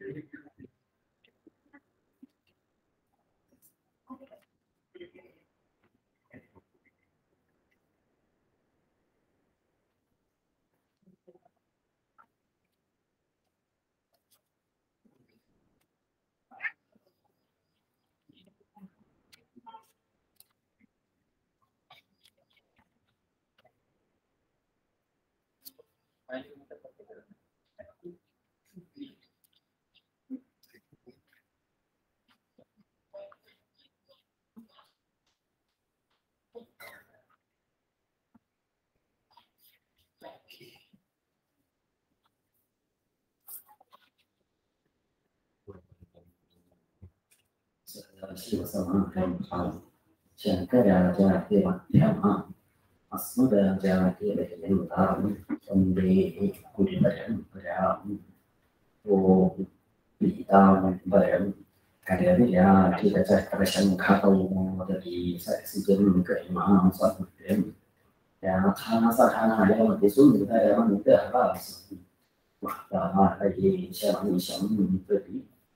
ശിവസമാരംഭാം ശങ്കരാചാര്യമധ്യമാം അസ്മദാചാര്യപര്യന്താം വന്ദേ ഗുരുപരമ്പരാം ഓം പീതാംബരം കരവിരാജിതചക്രശംഖകൗമോദരീ സരസിജം കൈമാം സമുദ്രം രാധാസഹായമതി സുന്ദരമന്തഹാസം മഹ്താഹയേ ശമനിശം പ്രതി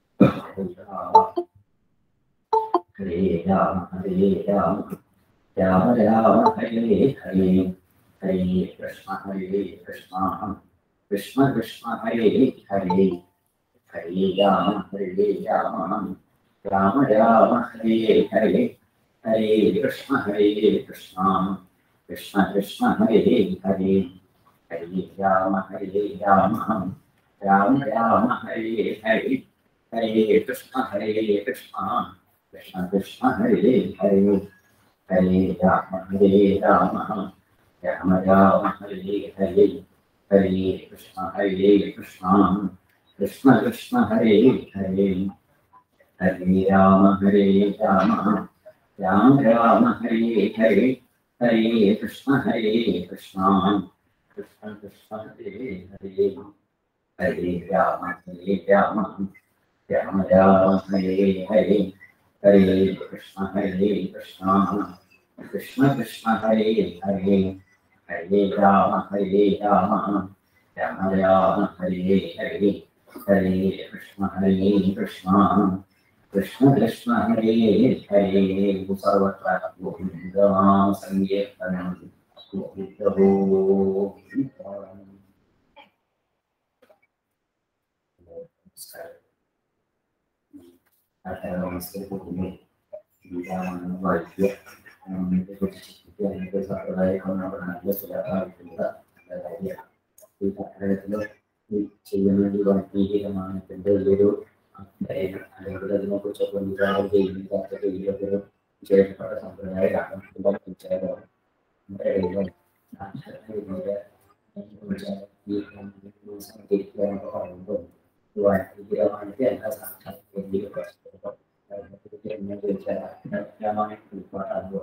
ഹരേ രാമ ഹരേ രാമ രാമ രാമ ഹരേ ഹരേ ഹരേ കൃഷ്ണ ഹരേ കൃഷ്ണ കൃഷ്ണ കൃഷ്ണ ഹരേ ഹരേ ഹരേ രാമ ഹരേ രാമ രാമ രാമ ഹരേ ഹരേ ഹരേ കൃഷ്ണ ഹരേ കൃഷ്ണ കൃഷ്ണ കൃഷ്ണ ഹരേ ഹരേ ഹരേ രാമ ഹരേ രാമ രാമ രാമ ഹരേ ഹരേ ഹരേ കൃഷ്ണ ഹരേ കൃഷ്ണ കൃഷ്ണ കൃഷ്ണ ഹരേ ഹരേ ഹരേ രാമ ഹരേ രാമ രാമ രാമ ഹരേ ഹരേ ഹരേ കൃഷ്ണ ഹരേ കൃഷ്ണ കൃഷ്ണ കൃഷ്ണ ഹരേ ഹരേ ഹരേ രാമ ഹരേ രാമ രാമ രാമ ഹരേ ഹരേ ഹരേ കൃഷ്ണ ഹരേ കൃഷ്ണ കൃഷ്ണ കൃഷ്ണ ഹരേ ഹരേ ഹരേ രാമ ഹരേ രാമ രാമ രാമ ഹരേ ഹരേ ഹരേ കൃഷ്ണ ഹരേ കൃഷ്ണ കൃഷ്ണ കൃഷ്ണ ഹരേ ഹരേ ഹരേ രാമ ഹരേ രാമ രാമ രാമ ഹരേ ഹരേ ഹരേ കൃഷ്ണ ഹരേ കൃഷ്ണ കൃഷ്ണ കൃഷ്ണ ഹരേ ഹരേ സർവത്ര ഗോവിന്ദനാമ സങ്കീർത്തനം ഗോവിന്ദോ നമസ്കാരം നമസ്കാരം വായിക്കുക അതിനെക്കുറിച്ച് സമ്പ്രദായങ്ങളെ ചില ആവശ്യമുള്ള കാര്യമാണ് ഈ കാലഘട്ടത്തിൽ ഈ ചെയ്യാൻ വേണ്ടി വാൽമീകികമാനത്തിന്റെ ഒരു അല്ലെങ്കിൽ അതിനെക്കുറിച്ചൊക്കെ വിചാരം ചെയ്യുന്നതൊക്കെ വലിയൊരു വിശേഷപ്പെട്ട സമ്പ്രദായമാണ് വിചാരം നമ്മുടെ ഇടയിലും സംഘടിക്കാനൊക്കെ പറയുമ്പോൾ വാൽമീകികമാനത്തെ എല്ലാ സാക്ഷാത്കരിക്കപ്പെട്ട രാമായണം ഉൾപ്പാട്ടാണ്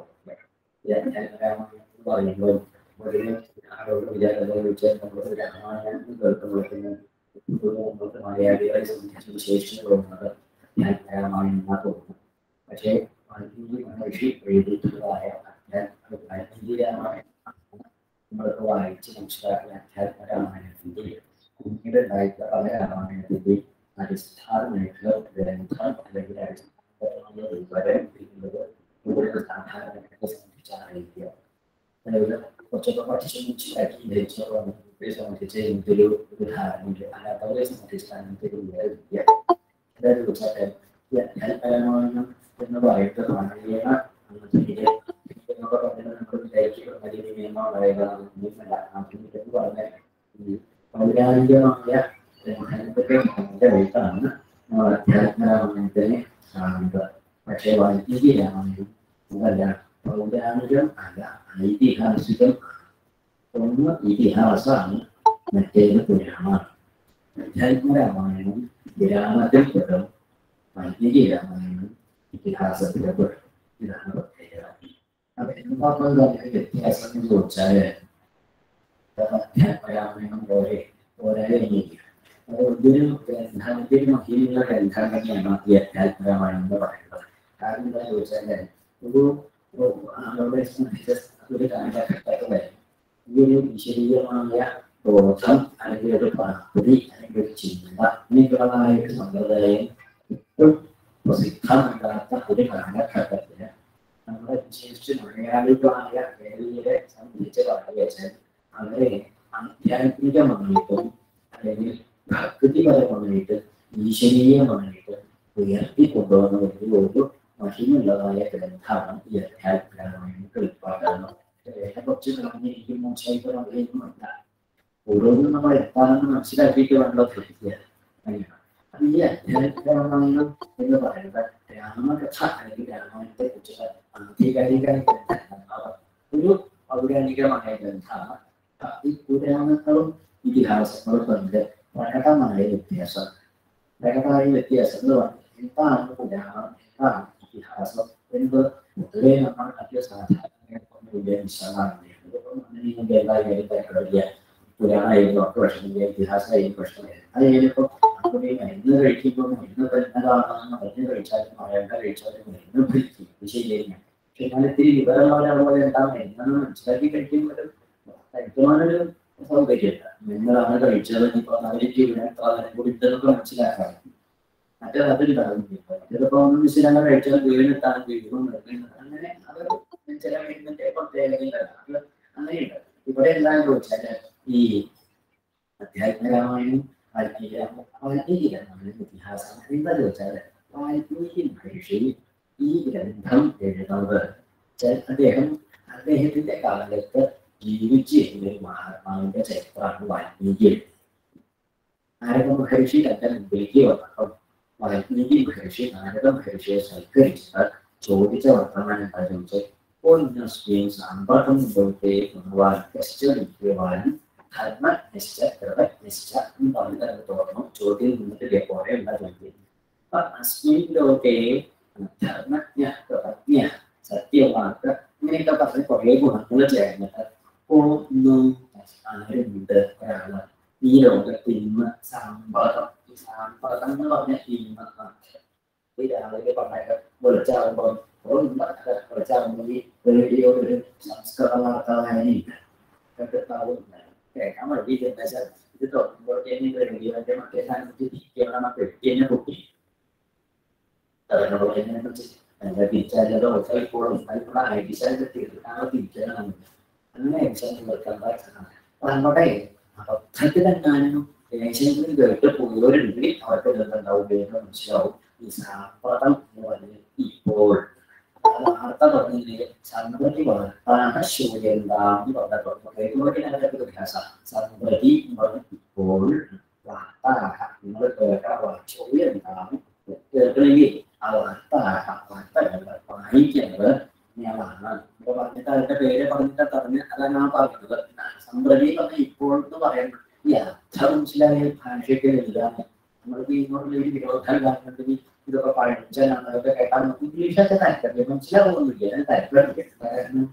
പറയുമ്പോൾ ഒരു ആരോട് വിചാരം വെച്ചാൽ നമ്മൾ രാമായണം കേൾക്കുമ്പോഴത്തേക്കും നമുക്ക് മലയാളികളെ സംബന്ധിച്ച് വിശേഷങ്ങളുള്ളത് ഞാൻ രാമായണം എന്നാ തോന്നുന്നു പക്ഷേ വാൽമീകി മഹർഷി എഴുതിയിട്ടുള്ളതായ വാൽമീകി രാമായണം നമ്മളൊക്കെ വായിച്ച് മനസ്സിലാക്കുന്ന അധ്യാത്മ രാമായണത്തിന്റെ പിന്നീട് ഉണ്ടായിട്ടുള്ള പല രാമായണത്തിന്റെ അടിസ്ഥാനമായിട്ടുള്ള ഗ്രന്ഥം അല്ലെങ്കിൽ അടിസ്ഥാന വരെ ഇരിക്കുന്നത് കൂടുതൽ സാധാരണക്കാരെ സംബന്ധിച്ചായിരിക്കുക അതായത് കുറച്ചൊക്കെ പഠിച്ച് മനസ്സിലാക്കി ധരിച്ചവരെ സംബന്ധിച്ച് എനിക്കൊരു ഒരു ധാരണയുണ്ട് അല്ലാത്തവരെ സംബന്ധിച്ച് അങ്ങനത്തെ ഒരു വിദ്യ അതായത് വെച്ചാൽ ധ്യാനപരമാണെന്നും എന്ന് പറയുന്നത് മാനവീയന എന്നൊക്കെ പറഞ്ഞാൽ നമ്മൾ വിചാരിക്കുന്ന വലിയ നിയമം പറയുന്നതല്ല എന്ന് പറഞ്ഞാൽ ഈ പൗരാണികമായ ഗ്രന്ഥത്തിന്റെ എഴുത്താണ് നമ്മൾ അധ്യാത്മരാമായണത്തിനെ കാണുന്നത് പക്ഷേ വാൽമീകി രാമായണം അതല്ല പൗരാണികം അല്ല ഐതിഹാസികം ഒന്ന് ഇതിഹാസമാണ് മറ്റേത് പുരാണമാണ് അധ്യാത്മരാമായണം ഗ്രാമത്തിൽ പെടും വാൽമീകി രാമായണം ഇതിഹാസത്തിൽ പെടും ഇതാണ് പ്രത്യേകത അപ്പൊ എന്താണ് തന്നെ വ്യത്യാസം എന്ന് ചോദിച്ചാൽ അധ്യാത്മരാമായണം പോലെ ഒരേ രീതി അത് ഒരു ഗ്രന്ഥത്തിൽ മഹിയുള്ള ഗ്രന്ഥം തന്നെയാണ് ഈ അധ്യാത്മരാമായണം എന്ന് പറയുന്നത് കാരണം എന്താ ചോദിച്ചാൽ ഒരു ആളുകളെ സംബന്ധിച്ച് ഒരു കാലഘട്ടത്തിലെ ഈ ഒരു വിശദീയമായ ബോധം അല്ലെങ്കിൽ ഒരു പ്രാപ്തി അല്ലെങ്കിൽ ഒരു ചിന്ത ഇങ്ങനെയുള്ളതായിട്ട് സമ്പ്രദായം ഒട്ടും പ്രസിദ്ധമല്ലാത്ത ഒരു കാലഘട്ടത്തില് നമ്മുടെ വിശേഷിച്ച് മലയാളികളായ കേരളീയരെ സംബന്ധിച്ച് പറയുക അവരെ ആധ്യാത്മികമായിട്ടും അല്ലെങ്കിൽ ഭക്തിപരമായിട്ട് ഈശ്വരീയമായിട്ട് ഉയർത്തിക്കൊണ്ടുവന്ന വലിയൊരു മഹിമുള്ളതായ ഗ്രന്ഥമാണ് ഈ അധ്യാത്മരാമായണം ഉൽപ്പാദനം കുറച്ച് കളഞ്ഞിരിക്കും മോശമായിട്ട് പറയുന്നുമല്ല ഓരോന്നും നമ്മൾ എന്താണെന്ന് മനസ്സിലാക്കിയിട്ട് വേണമല്ലോ ധരിക്കുക അങ്ങനെയാണ് അപ്പൊ ഈ അധ്യാത്മരാമായണം എന്ന് പറയുന്നത് രാമകഥ അല്ലെങ്കിൽ രാമായണത്തെ കുറിച്ചുള്ള ആധികാരിക ഗ്രന്ഥമാണ് ഒരു പൗരാണികമായ ഗ്രന്ഥമാണ് ഈ പുരാണങ്ങളും ഇതിഹാസങ്ങളും തമ്മിൽ പ്രകടമായ വ്യത്യാസം പ്രകടമായ വ്യത്യാസം എന്ന് പറഞ്ഞാൽ എന്താണ് പുരാണം എന്താണ് ഇതിഹാസം എന്ന് പൊതുവെ നമ്മൾ മറ്റു സാധാരണ വലിയ വിശദമാണ് അങ്ങനെ എല്ലാ കാര്യത്തിലും പുരാണമായിരുന്നു ഒക്കെ പ്രശ്നമില്ല ഇതിഹാസമായിരുന്നു പ്രശ്നമില്ല അത് കഴിഞ്ഞപ്പോൾ നമ്മുടെ മരുന്ന് കഴിക്കുമ്പോൾ മരുന്ന് തരുന്നതാണെന്ന് മരുന്ന് കഴിച്ചാലും മഴ കഴിച്ചാലും മരുന്ന് പിടിക്കും ഇത് ശരിയായിരുന്നു പക്ഷെ എന്നാൽ ഇത്തിരി വിവരമുള്ള പോലെ എന്താ മരുന്നെന്ന് മനസ്സിലാക്കി കഴിക്കുമ്പോഴും കഴിക്കുവാനൊരു സൗകര്യമില്ല നിങ്ങളാണ് കഴിച്ചത് ഇപ്പൊ അവർക്ക് ഇവിടെ സാധനം കൂടി ഇതൊക്കെ മനസ്സിലാക്കാം മറ്റേ അതുണ്ടാകുന്നില്ല ചിലപ്പോ ഒന്ന് മിസ്സിലങ്ങ് കഴിച്ചാൽ വീണെത്താൻ വീഴും അങ്ങനെ അത് ചില മരുന്നിന്റെ പ്രത്യേകതകളാണ് അങ്ങനെയുണ്ട് ഇവിടെ എന്താണെന്ന് ചോദിച്ചാല് ഈ അധ്യാത്മരാമായണം വാൽമീകി വാൽമീകി രാമായണം ഇതിഹാസം എന്താന്ന് വെച്ചാല് വാൽമീകി മഹർഷി ഈ ഗ്രന്ഥം എഴുതുന്നത് അദ്ദേഹം അദ്ദേഹത്തിന്റെ കാലത്ത് ജീവിച്ചിരുന്ന ഒരു മഹാത്മാവിന്റെ ചരിത്രമാണ് വാൽമീകി നാരദ മഹർഷി തന്റെ മുമ്പിലേക്ക് വന്നപ്പം വാൽമീകി മഹർഷി നാരദ മഹർഷിയെ സൽക്കരിച്ചത് ചോദിച്ച വർത്തമാനം എന്താ ചോദിച്ചത് പുണ്യസ്മീൻ സമ്പർക്കം ഭവത്തെ ഭഗവാൻ നിശ്ചയിക്കുവാൻ ധർമ്മനിശ്ച കൃതനിശ്ച എന്ന് പറഞ്ഞത് തോന്നണം ചോദ്യം നിന്നിട്ട് പോലെ എന്താ ചോദ്യം അപ്പൊ അസ്മിൻ ലോകേ ധർമ്മജ്ഞ കൃതജ്ഞ സത്യവാക്ക് ഇങ്ങനെയൊക്കെ പറഞ്ഞ് കുറെ ഗുണങ്ങൾ ചേർന്നിട്ട് ഒന്നും ആരുണ്ട് ഒരാള് ഈ ലോകത്ത് ഇന്ന് സമ്പദം ഈ സമ്പദം എന്ന് പറഞ്ഞ ഇന്ന് ഈ രാവിലെ പറഞ്ഞ വിളിച്ചാകുമ്പോൾ വിളിച്ചാകുമ്പോൾ ഈ റേഡിയോ ഒരു സംസ്കൃത വാർത്ത വായനയില്ല കേൾക്കാവും കേൾക്കാൻ വഴി എന്താ വെച്ചാൽ ഇത് തുറക്കുമ്പോഴത്തേക്കും റേഡിയോന്റെ മറ്റേ സ്ഥാനത്ത് ഇരിക്കണം പെട്ടിനെ പൊട്ടി അതിനോട് എന്നെ കുറിച്ച് എന്താ തിരിച്ചറിയാതെ ഇപ്പോഴും ഇപ്പോൾ അയച്ചാൽ തീർക്കാനുള്ള തിരിച്ചറിയണം അങ്ങനെ എക്സാമ്പിൾ വെക്കാൻ പറ്റുന്നതാണ് അപ്പൊ നമ്മുടെ അബദ്ധത്തിലെങ്ങാനും ദേശങ്ങളിൽ കേട്ട് പോയവരുണ്ടെങ്കിൽ അവർക്ക് എന്തുണ്ടാവും വേഗം മനസ്സിലാവും ഈ സാമ്പദം എന്ന് പറഞ്ഞ് ഇപ്പോൾ വാർത്ത പറഞ്ഞില്ലേ സമൃദ്ധി വളർത്താണ് ശൂര്യന്താന്ന് പറഞ്ഞിട്ടുണ്ട് വ്യത്യാസം സമൃദ്ധി എന്ന് പറഞ്ഞ് ഇപ്പോൾ വാർത്താഹ നിങ്ങൾ കേൾക്കാൻ ശൂര്യന്താന്ന് കേൾക്കണമെങ്കിൽ ആ വാർത്താഹ വാർത്തകൾ വായിക്കുന്നത് ഞാനാണ് ഇപ്പൊ പറഞ്ഞിട്ട് അതിന്റെ പേര് പറഞ്ഞിട്ട് പറഞ്ഞ് അതാണ് ഞാൻ പറഞ്ഞത് സമൃദ്ധി പറഞ്ഞ ഇപ്പോൾ എന്ന് പറയുന്നത് ഈ അർത്ഥം മനസ്സിലായ ഭാഷയ്ക്ക് ഇതാണ് നമ്മൾക്ക് ഇങ്ങോട്ടുള്ള ഒരു വിരോധം കാണുന്നുണ്ടെങ്കിൽ ഇതൊക്കെ പഠിച്ചാലാണ് അതൊക്കെ കേട്ടാൽ നമുക്ക് ഇംഗ്ലീഷൊക്കെ താല്പര്യം മനസ്സിലാവുന്നില്ല ഞാൻ താല്പര്യം കാരണം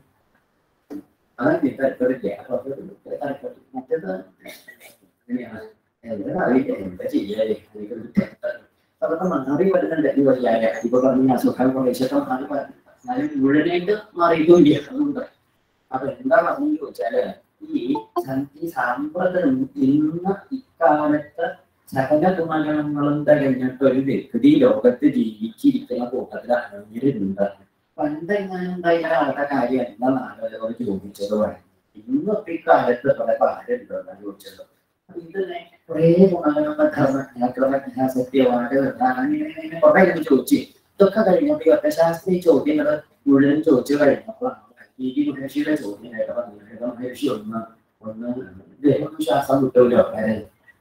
അതാണ് താല്പര്യമില്ല അപ്പൊ അത് താല്പര്യം മറ്റേത് അങ്ങനെയാണ് എന്താ അറിയില്ല എന്താ ചെയ്യാതെ അതൊക്കെ മാറി വരുന്നുണ്ട് ഈ വഴിയായ ഇപ്പൊ പറഞ്ഞ അസുഖം കുറേശ്ശൊക്കെ മാറി വരുന്നുണ്ട് എന്നാലും മുഴുവനായിട്ട് മാറിയിട്ടില്ല അതുകൊണ്ട് അപ്പൊ എന്താ പറഞ്ഞു ചോദിച്ചാല് ഈ ഈ സാമ്പ്രദം ഇന്ന് ഇക്കാലത്ത് സകല ഗുണഗണങ്ങളും കഴിഞ്ഞിട്ട് ഒരു വ്യക്തി ലോകത്ത് ജീവിച്ചിരിക്കുന്ന കൂട്ടത്തിൽ അണഞ്ഞിരുന്നുണ്ട് പണ്ട് എങ്ങനെയുണ്ടായ ആളുടെ കാര്യം എന്താ നാളുകളോട് ചോദിച്ചത് പറയും ഇന്നത്തെ ഇക്കാലത്ത് പല പാടുണ്ടോ എന്നാണ് ചോദിച്ചത് ഇതിനെ കുറേ ഗുണഗണങ്ങൾ ധർമ്മജ്ഞ സത്യവാട് അങ്ങനെ കുറെ ചോദിച്ചു ഇതൊക്കെ കഴിഞ്ഞപ്പോൾ ഈ ഒറ്റശാസ്ത്രീയ ചോദ്യങ്ങൾ മുഴുവൻ ചോദിച്ചു കഴിഞ്ഞപ്പോഴാണ് ഈ മഹർഷിയുടെ ചോദ്യം കേട്ടപ്പോൾ മഹർഷി ഒന്ന് ഒന്ന് ഇദ്ദേഹം ശ്വാസം കിട്ടൂലോ വേറെ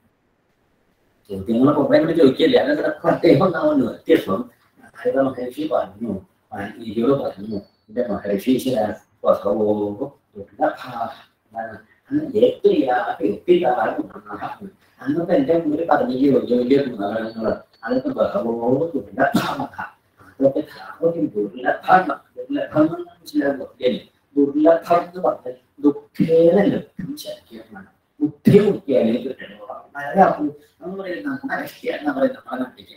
ചോദ്യങ്ങൾ കുറെ കൂടി ചോദിക്കില്ല അതൊക്കെ പ്രത്യേകം ഉണ്ടാവുന്നു വ്യത്യസ്തം നാരദ മഹർഷി പറഞ്ഞു വാൽമീകിയോട് പറഞ്ഞു എന്റെ മഹർഷി സ്വസവോ അന്നത്തെ എന്റെ മുന്നിൽ പറഞ്ഞില്ലേ വലിയ വലിയ ഗുണഗണങ്ങൾ അതൊക്കെ ബഹവോ ദുർലഭമ അതൊക്കെ ധാരാളം ദുർലഭം ദുർലഭം എന്ന് മനസ്സിലാകും ദുർലഭം എന്ന് പറഞ്ഞാൽ ദുഃഖേന ലഭ്യം ശക്യമാണ് ബുദ്ധി മുക്കിയാലേ കിട്ടണോ വളരെ നമ്മൾ പറയുന്ന നഷ്ടയെന്ന് പറയുന്ന നമ്മളെ നാട്ടിലേക്ക്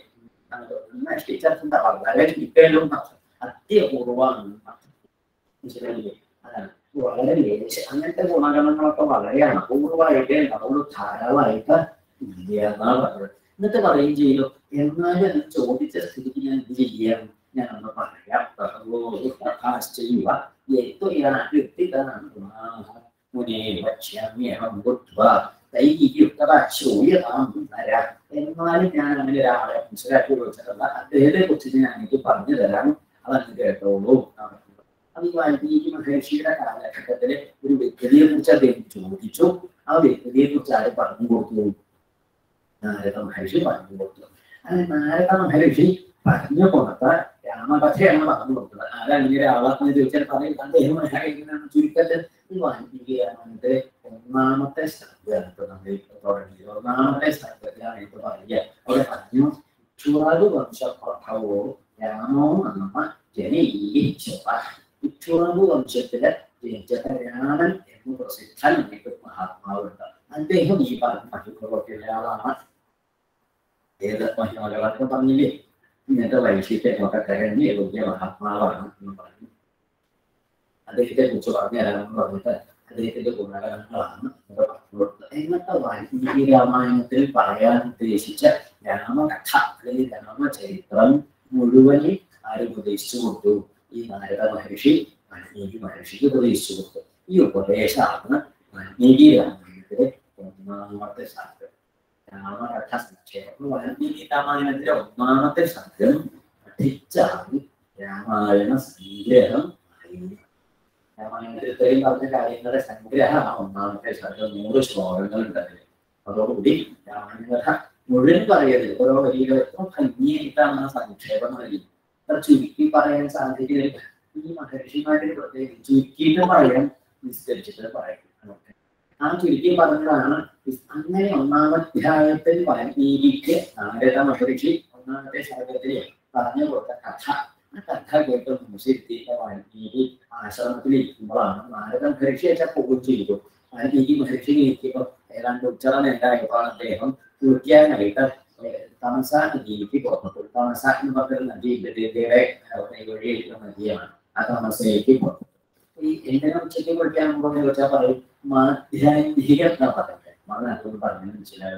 നഷ്ടിച്ചാൽ വളരെ കിട്ടലും അത്യപൂർവമാണ് മനസ്സിലായില്ലേ അതാണ് വളരെ ലേശ അങ്ങനത്തെ ഗുണഗണങ്ങളൊക്കെ വളരെ അപൂർവമായിട്ടേ ഉണ്ടാവുള്ളൂ ധാരാളമായിട്ട് ഇല്ല എന്നാണ് പറഞ്ഞത് എന്നിട്ട് പറയുകയും ചെയ്തു എന്നാലും അത് ചോദിച്ച സ്ഥിതിക്ക് ഞാൻ എന്ത് ചെയ്യാം ഞാൻ ഒന്ന് പറയാം ചെയ്യുക ഏറ്റവും വ്യക്തികളാണ് മുനേ വക്ഷ്യാമ്യഹം ബുദ്ധ്വാ തൈയുക്തൂയതാം തരാം എന്നാലും ഞാൻ അങ്ങനെ ഒരാളെ മനസ്സിലാക്കി വെച്ചിട്ടുള്ള അദ്ദേഹത്തെ കുറിച്ച് ഞാൻ എനിക്ക് പറഞ്ഞു തരാം അതൊന്ന് കേട്ടോളൂ എന്നാണ് പറഞ്ഞത്. അത് ഈ വാൽമീകി മഹർഷിയുടെ കാലഘട്ടത്തില് ഒരു വ്യക്തിയെ കുറിച്ച് അദ്ദേഹം ചോദിച്ചു ആ വ്യക്തിയെ കുറിച്ച് ആര് പറഞ്ഞു കൊടുത്തു നാരദ മഹർഷി പറഞ്ഞു കൊടുത്തു അങ്ങനെ നാരദ മഹർഷി പറഞ്ഞു കൊടുത്ത രാമകഥയാണ് പറഞ്ഞു കൊടുത്തത് ആരാണ് ഇങ്ങനെ ആളാണെന്ന് ചോദിച്ചാൽ പറയും അദ്ദേഹം മഹാനാണ് ചുരുക്കത്തിൽ ഈ വാൽമീകി രാമായണത്തിലെ ഒന്നാമത്തെ സ്ഥലത്താണ് ഇപ്പൊ നമ്മൾ ഇപ്പൊ തുടങ്ങിയത് ഒന്നാമത്തെ സ്ഥലത്താണ് ഇപ്പൊ പറയുക അവിടെ പറഞ്ഞു ഇക്ഷുറാവ് വംശ പ്രഭവോ രാമോ നമ്മ ജനീച്ചവ ഇക്ഷുറാവ് വംശത്തിലെ ജനിച്ചത് രാമൻ എന്ന് പ്രസിദ്ധനായിട്ട് മഹാത്മാവുണ്ട് അദ്ദേഹം ഈ പറഞ്ഞ മഹിമകളൊക്കെ ആളാണ് ഏത് മഹിമകളൊക്കെ പറഞ്ഞില്ലേ ഇങ്ങനത്തെ വൈശിഷ്ട്യമൊക്കെ കഴിഞ്ഞ് വലിയ മഹാത്മാവാണ് എന്ന് പറഞ്ഞു അദ്ദേഹത്തെ കുറിച്ച് പറഞ്ഞു തരാമെന്ന് പറഞ്ഞിട്ട് അദ്ദേഹത്തിന്റെ ഗുണഗണങ്ങളാണ് ഇവിടെ പറഞ്ഞു കൊടുത്തത് എന്നിട്ട് വാൽമീകി രാമായണത്തിൽ പറയാൻ ഉദ്ദേശിച്ച രാമകഥ അല്ലെങ്കിൽ രാമചരിത്രം മുഴുവനും ആര് ഉപദേശിച്ചു കൊടുത്തു ഈ നാരദ മഹർഷി വാൽമീകി മഹർഷിക്ക് ഉപദേശിച്ചു കൊടുത്തു ഈ ഉപദേശമാണ് വാൽമീകി രാമായണത്തിലെ ഒന്നാമത്തെ ശാസ്ത്രം രാമകഥ സംക്ഷേപം വാൽമീകി രാമായണത്തിലെ ഒന്നാമത്തെ ശബ്ദം പഠിച്ചാൽ രാമായണ സംഗ്രഹം അറിയുന്നു രാമായണത്തിൽ ഇത്രയും പറഞ്ഞ കാര്യങ്ങളുടെ സംഗ്രഹമാണ് ഒന്നാമത്തെ ശബ്ദം നൂറ് ശ്ലോകങ്ങൾ ഉണ്ടതിൽ അതോടുകൂടി രാമായണകഥ മുഴുവൻ പറയരുത് ഓരോ വരികൾ എത്ര ഭംഗിയായിട്ടാണ് ആ സംക്ഷേപം നൽകി അത്ര ചുരുക്കി പറയാൻ സാധിക്കില്ല ഈ മഹർഷിമാരിൽ പ്രത്യേകിച്ച് ചുരുക്കിയിട്ട് പറയാൻ വിസ്തരിച്ചിട്ട് പറയും ആ ചുരുക്കി പറഞ്ഞതാണ് അങ്ങനെ ഒന്നാമധ്യായത്തിൽ വാൽമീകിക്ക് നാരദ മഹർഷി ഒന്നാമത്തെ ശതകത്തിൽ പറഞ്ഞു കൊടുത്ത കഥ ആ കഥ കേട്ട് മുസിരുത്തിയിട്ട് വാൽമീകി ആശ്രമത്തിൽ ഇരിക്കുമ്പോഴാണ് നാരദ മഹർഷിയൊക്കെ പോകും ചെയ്തു വാൽമീകി മഹർഷി ഇരിക്കുമ്പോൾ ഏതാണ്ട് ഉച്ചറ നേരായപ്പോൾ അദ്ദേഹം കുളിക്കാനായിട്ട് തമസ നദിയിലേക്ക് പുറപ്പെട്ടു തമസ എന്ന് പറഞ്ഞൊരു നദി ഇന്ത്യയുടെ വഴിയിരിക്കുന്ന നദിയാണ് ആ തമസയിലേക്ക് പുറപ്പെട്ടു ഈ എന്തിനാ ഉച്ചയ്ക്ക് കുളിക്കാൻ പോകുന്ന ചോദിച്ചാൽ പറയും മാധ്യാന്തികം എന്നാ പറയുന്നത് മകനൊന്നും പറഞ്ഞു മനസ്സിലായോ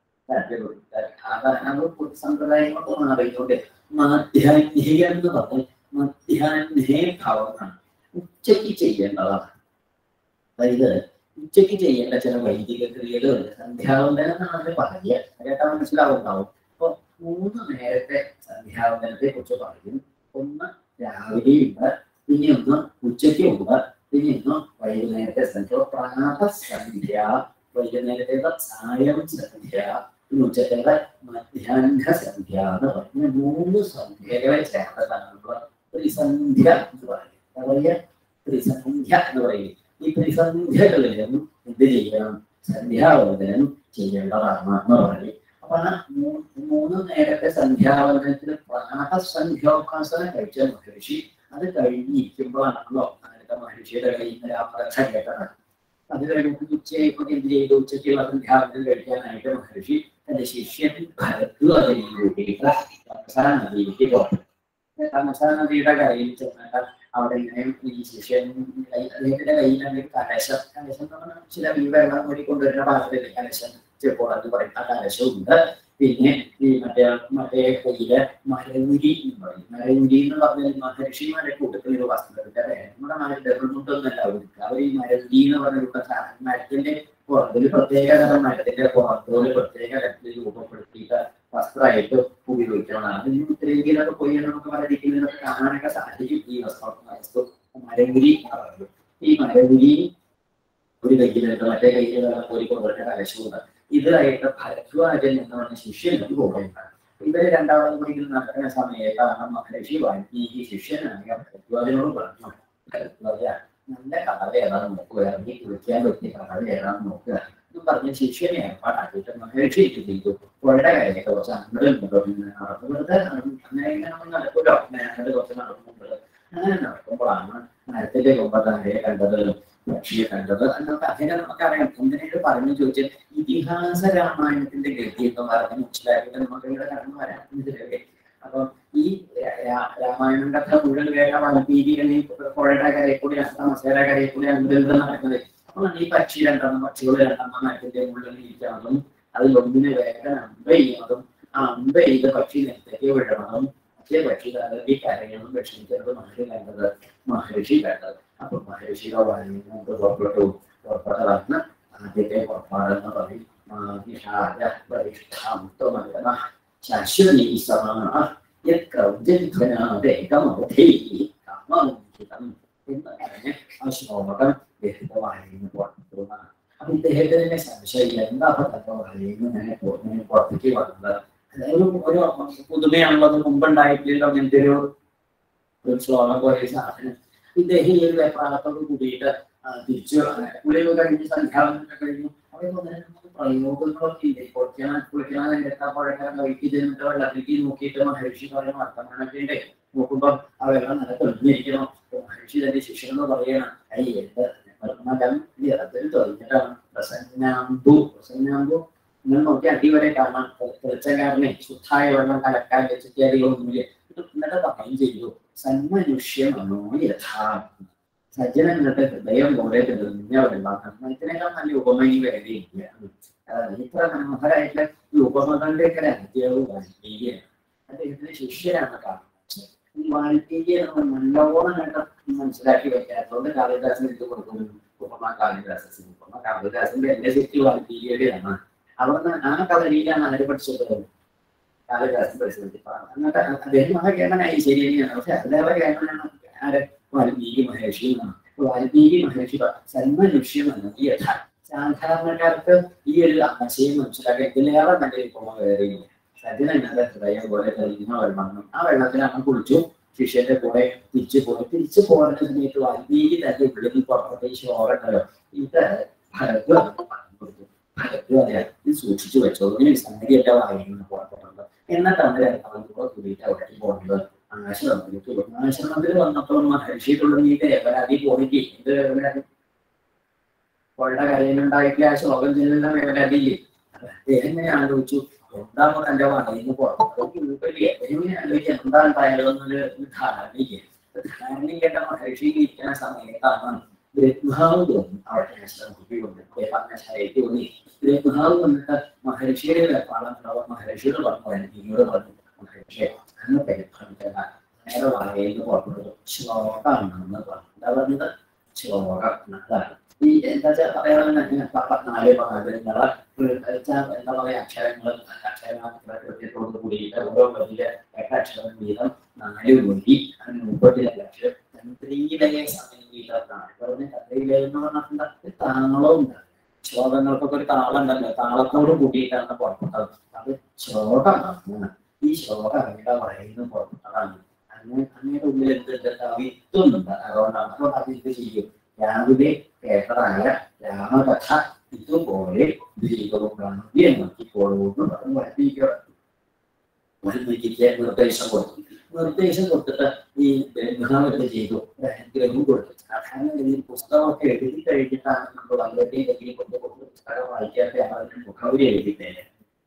സമ്പ്രദായങ്ങളൊക്കെ മാറിയിട്ടുണ്ട് മാധ്യാന്തികം എന്ന് പറഞ്ഞാൽ മധ്യാഹ്നേ ഭാവമാണ് ഉച്ചയ്ക്ക് ചെയ്യേണ്ടതാണ് അതായത് ഉച്ചയ്ക്ക് ചെയ്യേണ്ട ചില വൈദിക ക്രിയകളുണ്ട് സന്ധ്യാവന്തനം എന്നാണ് പറയുക കേട്ടാൽ മനസ്സിലാവുണ്ടാവും അപ്പൊ മൂന്ന് നേരത്തെ സന്ധ്യാവന്തനത്തെ കുറിച്ച് പറയും ഒന്ന് രാവിലെയുണ്ട് പിന്നെ ഒന്ന് ഉച്ചയ്ക്കുണ്ട് പിന്നെ ഒന്ന് വൈകുന്നേരത്തെ സന്ധ്യ പ്രാതസന്ധ്യ വൈകുന്നേരത്തെ സായം സന്ധ്യ പിന്നെ ഉച്ചത്തെ മധ്യാഹ്ന സന്ധ്യ എന്ന് പറഞ്ഞ മൂന്ന് സന്ധ്യകളെ ചേർത്തതാണ് നമ്മൾ ത്രിസന്ധ്യ എന്ന് പറയുന്നത് എന്താ പറയുക ത്രിസന്ധ്യ എന്ന് പറയുന്നത് ഈ ത്രിസന്ധ്യകളിലും എന്ത് ചെയ്യണം സന്ധ്യാവന്തനം ചെയ്യേണ്ടതാണ് എന്ന് പറയും അപ്പൊ ആ മൂ- മൂന്ന് നേരത്തെ സന്ധ്യാവന്തനത്തിൽ പ്രാതസന്ധ്യോപാസന കഴിച്ച മഹർഷി അത് കഴിഞ്ഞിരിക്കുമ്പോഴാണല്ലോ നേരത്തെ മഹർഷിയുടെ കയ്യിൽ നിന്ന് രാമകഥ കേട്ടത് അത് കഴിഞ്ഞിട്ട് ഉച്ചയായപ്പോൾ എന്ത് ചെയ്തു ഉച്ചയ്ക്കുള്ള സന്ധ്യാവന്തനം കഴിക്കാനായിട്ട് മഹർഷി തന്റെ ശിഷ്യൻ ഭരദ്വാജനെ കൂട്ടിയിട്ട് തമസാ നദിയിലേക്ക് പോയി തമസാ നദിയുടെ കരയിൽ ചെന്നിട്ട് അവിടെ ഇങ്ങനെ ഈ ശിഷ്യൻ കൈ- അദ്ദേഹത്തിന്റെ കയ്യിലാണ് കലശം കലശം എന്ന് പറഞ്ഞാൽ ചില ഈ വെള്ളം കൂടി കൊണ്ടുവരുന്ന പാത്രത്തിലെ കലശം ചിലപ്പോൾ അത് പറയും ആ കലശമുണ്ട് പിന്നെ ഈ മറ്റേ മറ്റേ കയ്യില് മരവുരി എന്ന് പറയും മരവുരി എന്ന് പറഞ്ഞാൽ മഹർഷിമാരെ കൂട്ടത്തിൽ ഒരു വസ്തുത നമ്മുടെ നാട്ടിൽ ഡെവലപ്മെന്റൊന്നല്ല അവർക്ക് അവർ ഈ മരവുരി എന്ന് പറഞ്ഞ ഒരു സാധനം മരത്തിന്റെ പുറത്തിൽ പ്രത്യേക തരം മരത്തിന്റെ പുറത്തോല് പ്രത്യേക തരത്തിൽ രൂപപ്പെടുത്തിയിട്ട് വസ്ത്രമായിട്ട് ഉപയോഗിക്കണം അതിന് ഉത്തരേന്ത്യയിലൊക്കെ പോയി നമുക്ക് പലരിക്കുന്നതൊക്കെ കാണാനൊക്കെ സാധിക്കും ഈ വസ്ത്രം വസ്തു മരവുരി എന്ന് പറയുന്നത് ഈ മരവുരി ഒരു കയ്യിലുണ്ട് മറ്റേ കയ്യിൽ പോയി കൊണ്ടുവരുന്ന കലശമുണ്ട് ഇതായിട്ട് ഭരദ്വാജൻ എന്ന് പറഞ്ഞ ശിഷ്യനും പോകുന്നുണ്ട് ഇവര് രണ്ടാളും കൂടി ഇങ്ങനെ നടക്കുന്ന സമയത്താണ് മഹർഷി വാൽമീകി ശിഷ്യനായ ഭരദ്വാജനോട് പറഞ്ഞു ഭരദ്വാജ നല്ല കഥ ഏതാണെന്ന് നോക്കുക നീ കുളിക്കാൻ പറ്റിയ കഥ ഏതാണെന്ന് നോക്കുക എന്ന് പറഞ്ഞ ശിഷ്യനെ ഏർപ്പാടാക്കിയിട്ട് മഹർഷി ഇത് ചെയ്തു പുഴയുടെ കരയൊക്കെ കുറച്ച് അങ്ങോട്ടും ഇങ്ങോട്ടും ഇങ്ങനെ നടന്നു വെറുതെ നടന്നു. അങ്ങനെ ഇങ്ങനെ ഒന്നും നടക്കൂലോ അങ്ങനെ അങ്ങോട്ട് കുറച്ച് നടക്കുന്നുണ്ട് അങ്ങനെ നടക്കുമ്പോഴാണ് മരത്തിന്റെ കൊമ്പത്താഴെ കണ്ടത് പക്ഷിയെ കണ്ടത് എന്നൊക്കെ അതിനെ നമുക്കറിയാം എന്തിനേത് പറഞ്ഞു ചോദിച്ചാൽ ഇതിഹാസ രാമായണത്തിന്റെ ഗതി എന്ന് പറഞ്ഞ് മനസ്സിലാക്കിയിട്ട് നമുക്ക് ഇവിടെ കടന്നു വരാം ഇതിലൊക്കെ അപ്പൊ ഈ രാ- രാമ രാമായണം കഥ മുഴുവൻ കേട്ട വാൽമീകിയാണ് ഈ പുഴയുടെ കരയിൽ കൂടി മസേര കരയിൽ കൂടി അന്തരിതം നടക്കുന്നത് അപ്പൊ ഈ പക്ഷി രണ്ടെണ്ണം പക്ഷികൾ രണ്ടെണ്ണം മരത്തിന്റെ മുകളിൽ ഇരിക്കുന്നതും അതിലൊന്നിന് വേഗം അമ്പ ചെയ്യുന്നതും ആ അമ്പ ചെയ്ത് പക്ഷി നേരത്തേക്ക് വിടണതും മറ്റേ പക്ഷി തലത്തിൽ കരയണം വിഷമിക്കുന്നത് മഹർഷി കണ്ടത് മഹർഷി കണ്ടത് അപ്പൊ മഹർഷിയുടെ വായന പുറപ്പെട്ടു പുറപ്പെട്ടതാണ് ആദ്യത്തെ പുറപ്പാടെന്ന് പറയും മാഹിഷായ വരിഷ്ഠാമുത്തമകന ശാശ്വതീ സമാന യക്രൗജധ്വനാദേകമവധി കാമോഹിതം എന്ന് പറഞ്ഞ് ആ ശ്ലോകം ലളിതമായിരുന്നു പുറത്തുനിന്നാണ് അപ്പൊ ഇദ്ദേഹത്തിന് തന്നെ സംശയം എന്താ തത്വമായിരുന്നു ഞാൻ ഞാൻ പുറത്തേക്ക് വന്നത് അതായത് ഒരു പുതുമയാണല്ലോ അത് മുമ്പുണ്ടായിട്ടില്ലല്ലോ അങ്ങനത്തെ ഒരു ഒരു ശ്ലോകം പോലെ സാധനം ഇദ്ദേഹം ഈ ഒരു വെപ്രാളത്തോട് കൂടിയിട്ട് ആ, തിരിച്ചു കുളിയൊക്കെ കഴിഞ്ഞ് സന്ധ്യാവനൊക്കെ കഴിഞ്ഞു അവിടെ പ്രയോഗങ്ങളൊക്കെ ഇല്ലേ കുളിക്കാൻ കുളിക്കാൻ നേരത്തെ പുഴക്കാൻ വൈകി ചെന്നിട്ട് വെള്ളത്തിലേക്ക് നോക്കിയിട്ട് മഹർഷി പറയുന്ന വർത്തമാനമൊക്കെ ഉണ്ട് നോക്കുമ്പോ ആ വെള്ളം നല്ല തെളിഞ്ഞിരിക്കണം അപ്പൊ മഹർഷി തന്റെ ശിഷ്യനെന്ന് പറയണം ഐ എന്ത് മകൻ ജലത്തിൽ തെളിഞ്ഞിട്ടാണ് പ്രസന്നാമ്പു പ്രസന്നാമ്പു നിങ്ങൾ നോക്കി അടിവരെ കാണാം തെളിച്ചക്കാരനെ ശുദ്ധായ വെള്ളം കലക്കാൻ വെച്ചിട്ടൊന്നുമില്ല എന്നിട്ട് പറയും ചെയ്തു സന്മനുഷ്യമനോ യഥാ സജ്ജനങ്ങളുടെ ഹൃദയം പോലെ തെളിഞ്ഞ വെള്ളം ഇതിനേക്കാൾ നല്ല ഉപമയും വേദിയില്ല അതാണ് ഇത്ര മനോഹരമായിട്ട് ഈ ഉപമകളുടെ ഒക്കെ അധ്യാപകവും വാൽമീകിയാണ് അദ്ദേഹത്തിന്റെ ശിഷ്യരാണ് കാണുന്നത് ഈ വാൽമീകിയെ നമ്മൾ നല്ലോണം കണ്ട് മനസ്സിലാക്കി വെക്കാത്തതുകൊണ്ട് കാളിദാസൻ എന്ത് കൊടുക്കുന്നു ഉപമ കാളിദാസൻ ഉപമ കാളിദാസന്റെ എന്റെ ശക്തി വാൽമീകിയുടെയാണ് അവിടുന്ന് ആ കളരിയിലാണ് ആര് പഠിച്ചത് കാളിദാസൻ പഠിച്ചത് എന്നിട്ട് അദ്ദേഹം ആ കേമനായി ശരി തന്നെയാണ് പക്ഷെ അതേപോലെ കേമനാണ് ആര് വാൽമീകി മഹർഷി എന്നാണ് വാൽമീകി മഹർഷി സന്മനുഷ്യമെന്ന് ഈ യഥാ സാധാരണക്കാർക്ക് ഈ ഒരു ആശയം മനസ്സിലാക്കാൻ ഇതിലേറെ നല്ലൊരു ഉപമ വേറെയില്ല സജ്ജനങ്ങളുടെ ഹൃദയം പോലെ തെളിയുന്ന വെള്ളം ആ വെള്ളത്തിലാണ് കുളിച്ചു ശിഷ്യന്റെ കൂടെ തിരിച്ചു പോയി തിരിച്ചു പോകുന്ന സമയത്ത് വാൽമീകി തന്റെ ഉള്ളിൽ പുറപ്പെട്ട ഈ ശ്ലോകണ്ടല്ലോ ഇത് ഭരദ്വാജ് പറഞ്ഞു കൊടുത്തു ഭരദ്വാജ ഇത് സൂക്ഷിച്ചു വെച്ചോ ഇങ്ങനെ സംഗതിയൊക്കെ വായിക്കുന്ന പുറപ്പെട്ടുണ്ട് എന്നിട്ടാണ് രണ്ടാമത്തെ കൂടിയിട്ട് അവിടെ പോകുന്നത് ആശ്രമത്തിലേക്ക് പോകുന്നു ആശ്രമത്തിൽ വന്നപ്പോൾ മഹർഷിക്കുള്ള നീ ദേവരാതി പോയിട്ട് ഇത് ദേവരാതി പുഴയുടെ കരയിലുണ്ടായിട്ട് ആ ശ്ലോകം ചെയ്യുന്ന വേവലാതിയില്ലേ അദ്ദേഹം ഇങ്ങനെ ആലോചിച്ചു എന്താണ് തന്റെ വായിന്ന് പുറത്തേക്ക് എങ്ങനെ ആലോചിച്ചു എന്താ ഉണ്ടായാലോ എന്നൊരു ധാരണയില്ല ധാരണ കേട്ട മഹർഷി ഇരിക്കുന്ന സമയത്താണ് ബ്രഹ്മാവ് തോന്നി അവിടെ ആശ്രമത്തിൽ പറഞ്ഞ ശൈലി തോന്നി ബ്രഹ്മാവ് വന്നിട്ട് മഹർഷിയുടെ വെപ്പാളം മഹർഷിയോട് പറഞ്ഞു ഇങ്ങോട് പറഞ്ഞു മഹർഷി അന്ന് പരിഭ്രമിക്കണ്ട നേരെ വായയിൽ പുറപ്പെടുന്നു ശ്ലോകാണെന്ന് പറഞ്ഞു എന്താ പറഞ്ഞത് ശ്ലോകം അതാണ് ഈ എന്താ വെച്ചാൽ പറയാൻ നാല് പദങ്ങള് എന്താ പറയാ അക്ഷരങ്ങൾ അക്ഷരത്തോട് കൂടിയിട്ട് ഓരോ വലിയ എട്ടക്ഷരം വീതം നാല് മൊഴി അങ്ങനെ മുപ്പത്തി അക്ഷരം തന്ത്രീലയ സംഗീതത്താണ് പറഞ്ഞ തന്ത്രീലയം എന്ന് പറഞ്ഞിട്ടുണ്ടെങ്കിൽ താളവും ഉണ്ട് ശ്ലോകങ്ങൾക്കൊക്കെ ഒരു താളം ഉണ്ടല്ലോ താളത്തോട് കൂടിയിട്ടാണ് പുറപ്പെട്ടത് അത് ശ്ലോകമാണ് ഈ ശ്ലോകം അങ്ങയുടെ പറയുന്ന പുറപ്പെട്ടതാണ് അങ്ങനെ അങ്ങയുടെ ഉള്ളിൽ എന്തുണ്ട് കവിത്വമുണ്ട് അതുകൊണ്ടാണ് അതുകൊണ്ട് അത് ഇത് ചെയ്യും രാവിലെ കേട്ടതായ രാമകഥ ഇതുപോലെ ദൈവവും ഗാന്ധിയെ നോക്കിക്കോളൂന്ന് പറഞ്ഞ് വർദ്ധിക്കുക വർദ്ധിക്കാൻ നിർദ്ദേശം കൊടുത്തു നിർദ്ദേശം കൊടുത്തിട്ട് ഈ ബ്രഹ്മാവത്തെ ചെയ്തു ഗ്രഹം കൊടുത്തു സാധാരണ ഈ പുസ്തകമൊക്കെ എഴുതി കഴിഞ്ഞിട്ടാണ് നമ്മൾ വളരെ എന്തെങ്കിലും കൊണ്ട് കൊണ്ട് പുസ്തകം വായിക്കാത്ത ആളുടെ മുഖവരി എഴുതിത്തേനെ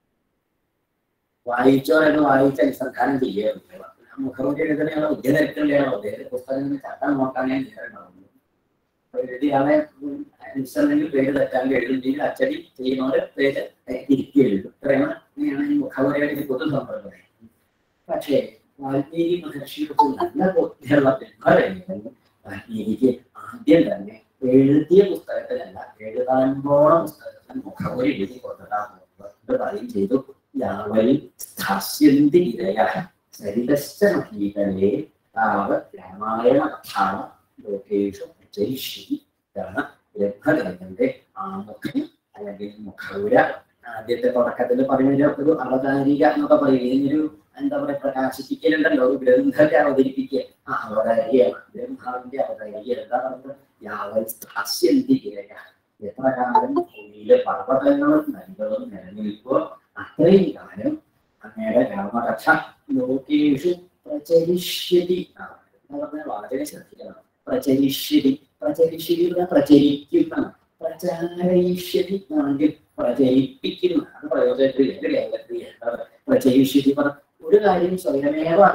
വായിച്ചോരെന്ന് വായിച്ച അനുസന്ധാനം ചെയ്യാറുണ്ട് മുഖവരി എഴുതുന്നയാളോ ഉദ്യതരത്തിലെയാളോ അദ്ദേഹത്തെ പുസ്തകങ്ങൾ ചട്ടം നോക്കാനേ നേരമുണ്ടാവുന്നു എഴുതിയാളെ അനുസരണമെങ്കിൽ പേര് തെറ്റാണ്ട് എഴുതുന്നെങ്കിൽ അച്ചടി ചെയ്യുന്നവര് പേര് തിരുത്തി എഴുതും ഇത്രയാണ് ഇങ്ങനെയാണ് ഈ മുഖവരയുടെ പൊതു സമ്പ്രദായം പക്ഷേ വാൽമീകി മഹർഷിയുടെ നല്ല ബുദ്ധിയുള്ള പിന്മാരായിരുന്നു വാൽമീകിക്ക് ആദ്യം തന്നെ എഴുതിയ പുസ്തകത്തിലല്ല എഴുതാനോളം പുസ്തകത്തിൽ മുഖവരി എഴുതി കൊടുത്തിട്ടാണ് പറയും ചെയ്തു യാവലിൽ സ്ഥാസ്യന്തി ഇരയ സരിതശ്ച മഹീകലേ താവത് രാമായണ കഥാ ലോകേഷു ജയിഷി ഇതാണ് ബ്രഹ്മഗ്രന്ഥന്റെ ആമുഖം അല്ലെങ്കിൽ മുഖവുര ആദ്യത്തെ തുടക്കത്തിൽ പറയുന്ന ഒരു അവതാരിക എന്നൊക്കെ പറയും ഇതിനൊരു എന്താ പറയാ പ്രകാശിപ്പിക്കലുണ്ടല്ലോ ഒരു ഗ്രന്ഥത്തെ അവതരിപ്പിക്കുക ആ അവതാരികയാണ് ബ്രഹ്മാവിന്റെ അവതാരിക എന്താ പറയുന്നത് യാവൽ സ്ഥാസ്യന്തിരയ എത്ര കാലം ഭൂമിയിലെ പർവ്വതങ്ങളും നദികളും നിലനിൽക്കോ അത്രയും കാലം അങ്ങയുടെ രാമകഥ ലോകേഷു പ്രചരിഷ്യതി എന്നാണ് പറഞ്ഞാൽ വളരെ ശ്രദ്ധിക്കണം പ്രചരിഷ്യതി പ്രചരിഷ്യതി പറഞ്ഞാൽ പ്രചരിക്കുന്ന പ്രചാരയിഷ്യതി ആണെങ്കിൽ പ്രചരിപ്പിക്കുന്ന അത് പ്രയോജനത്തിൽ പ്രചരിഷ്യതി പറഞ്ഞ ഒരു കാര്യം സ്വയമേവ നടക്കണം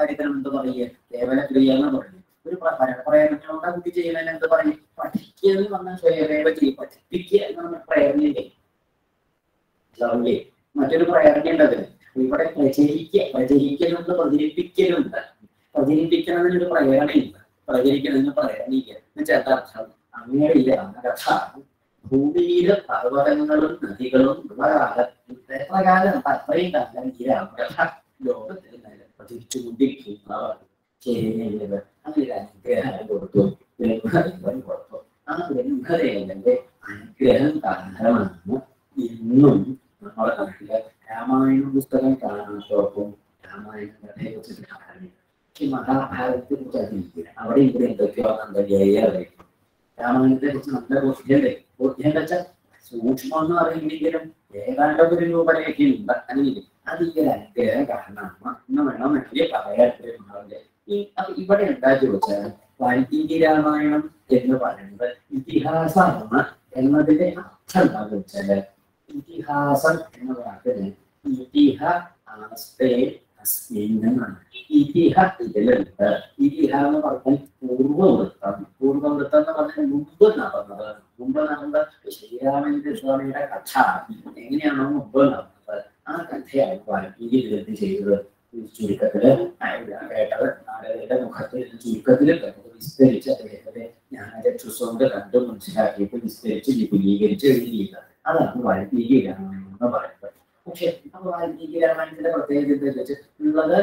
കാര്യത്തിന് എന്ത് പറയുക കേവല ക്രിയ എന്ന് പറയും ഒരു പ്ര- പര- പ്രേരണയോടെ കുട്ടി ചെയ്യുന്നതിന് എന്ത് പറയും പഠിക്കുക എന്ന് പറഞ്ഞാൽ സ്വയമേവ ചെയ്യും പഠിപ്പിക്കുക എന്ന് പറഞ്ഞ പ്രേരണയില്ലേ മനസ്സിലാവില്ലേ മറ്റൊരു പ്രേരണ ഉണ്ടത് ഇവിടെ പ്രചരിക്കുക പ്രചരിക്കലുണ്ട് പ്രചരിപ്പിക്കലുണ്ട് പ്രചരിപ്പിക്കണതിനൊരു പ്രേരണയുണ്ട് പ്രചരിക്കുന്നതിന് പ്രേരണയില്ല എന്നുവെച്ചാൽ എന്താ അർത്ഥം അങ്ങനെയില്ല അങ്ങനർത്ഥ ഭൂമിയിലെ പർവ്വതങ്ങളും നദികളും ഉള്ളകാലം എത്ര കാലം അത്രയും കാലം ഈ രാമകഥ ലോകത്തിൽ പ്രചരിച്ചുകൊണ്ടിരിക്കുന്നവർ ചെയ്യുന്നത് അതിൽ അനുഗ്രഹം കൊടുത്തു ബ്രഹ്മദേവൻ കൊടുത്തു ആ ബ്രഹ്മദേവന്റെ അനുഗ്രഹം കാരണമാണ് ഇന്നും നമ്മുടെ നാട്ടിലെ രാമായണ പുസ്തകം കാണാത്തോർക്കും രാമായണ കഥയെ കുറിച്ച് കാണാനില്ല പക്ഷെ മഹാഭാരതത്തെ കുറിച്ച് അറിയില്ല അവിടെ ഇവിടെ എന്തൊക്കെയോ നന്ദജയ അറിയിക്കും രാമായണത്തെ കുറിച്ച് നല്ല ബോധ്യല്ലേ ബോധ്യം എന്താ വെച്ചാൽ സൂക്ഷ്മം എന്ന് പറയുമെങ്കിലും ഏതാണ്ട് ഒരു രൂപരേഖയുണ്ട് അല്ലെങ്കിൽ അത് ഈ ഒരു അനുഗ്രഹം കാരണമാണ് എന്ന് വേണമെങ്കിൽ പറയാൻ ഈ അപ്പൊ ഇവിടെ എന്താ ചോദിച്ചാൽ വാൽമീകി രാമായണം എന്ന് പറയുന്നത് ഇതിഹാസമാണ് എന്നതിന്റെ അർത്ഥം എന്താ ചോദിച്ചാല് ഇതിഹാസം എന്ന വാക്കിന് ഇതിഹ ആസ്തേ അസ്മിൻ എന്നാണ് ഇതിഹ ഇതിലുണ്ട് ഇതിഹ എന്ന് പറഞ്ഞാൽ പൂർവവൃത്തം പൂർവവൃത്തം എന്ന് പറഞ്ഞാൽ മുമ്പ് നടന്നത് മുമ്പ് നടന്നത് ശ്രീരാമചന്ദ്ര സ്വാമിയുടെ കഥ എങ്ങനെയാണോ മുമ്പ് നടന്നത് ആ കഥയാണ് വാൽമീകി വിരുദ്ധ ചെയ്തത് ഈ ചുരുക്കത്തില് അയാൾ കേട്ടത് നാരദയുടെ മുഖത്തിൽ ചുരുക്കത്തില് കേട്ടത് വിസ്തരിച്ച് അദ്ദേഹത്തെ ജ്ഞാനചക്ഷുസ്വണ്ട് കണ്ടു മനസ്സിലാക്കിയിട്ട് വിസ്തരിച്ച് വിപുലീകരിച്ച് എഴുതിയത് അതാണ് വാൽമീകി രാമായണം എന്ന് പറയുന്നത് പക്ഷെ അപ്പൊ വാൽമീകി രാമായണത്തിന്റെ പ്രത്യേകത എന്താ വെച്ച് ഉള്ളത്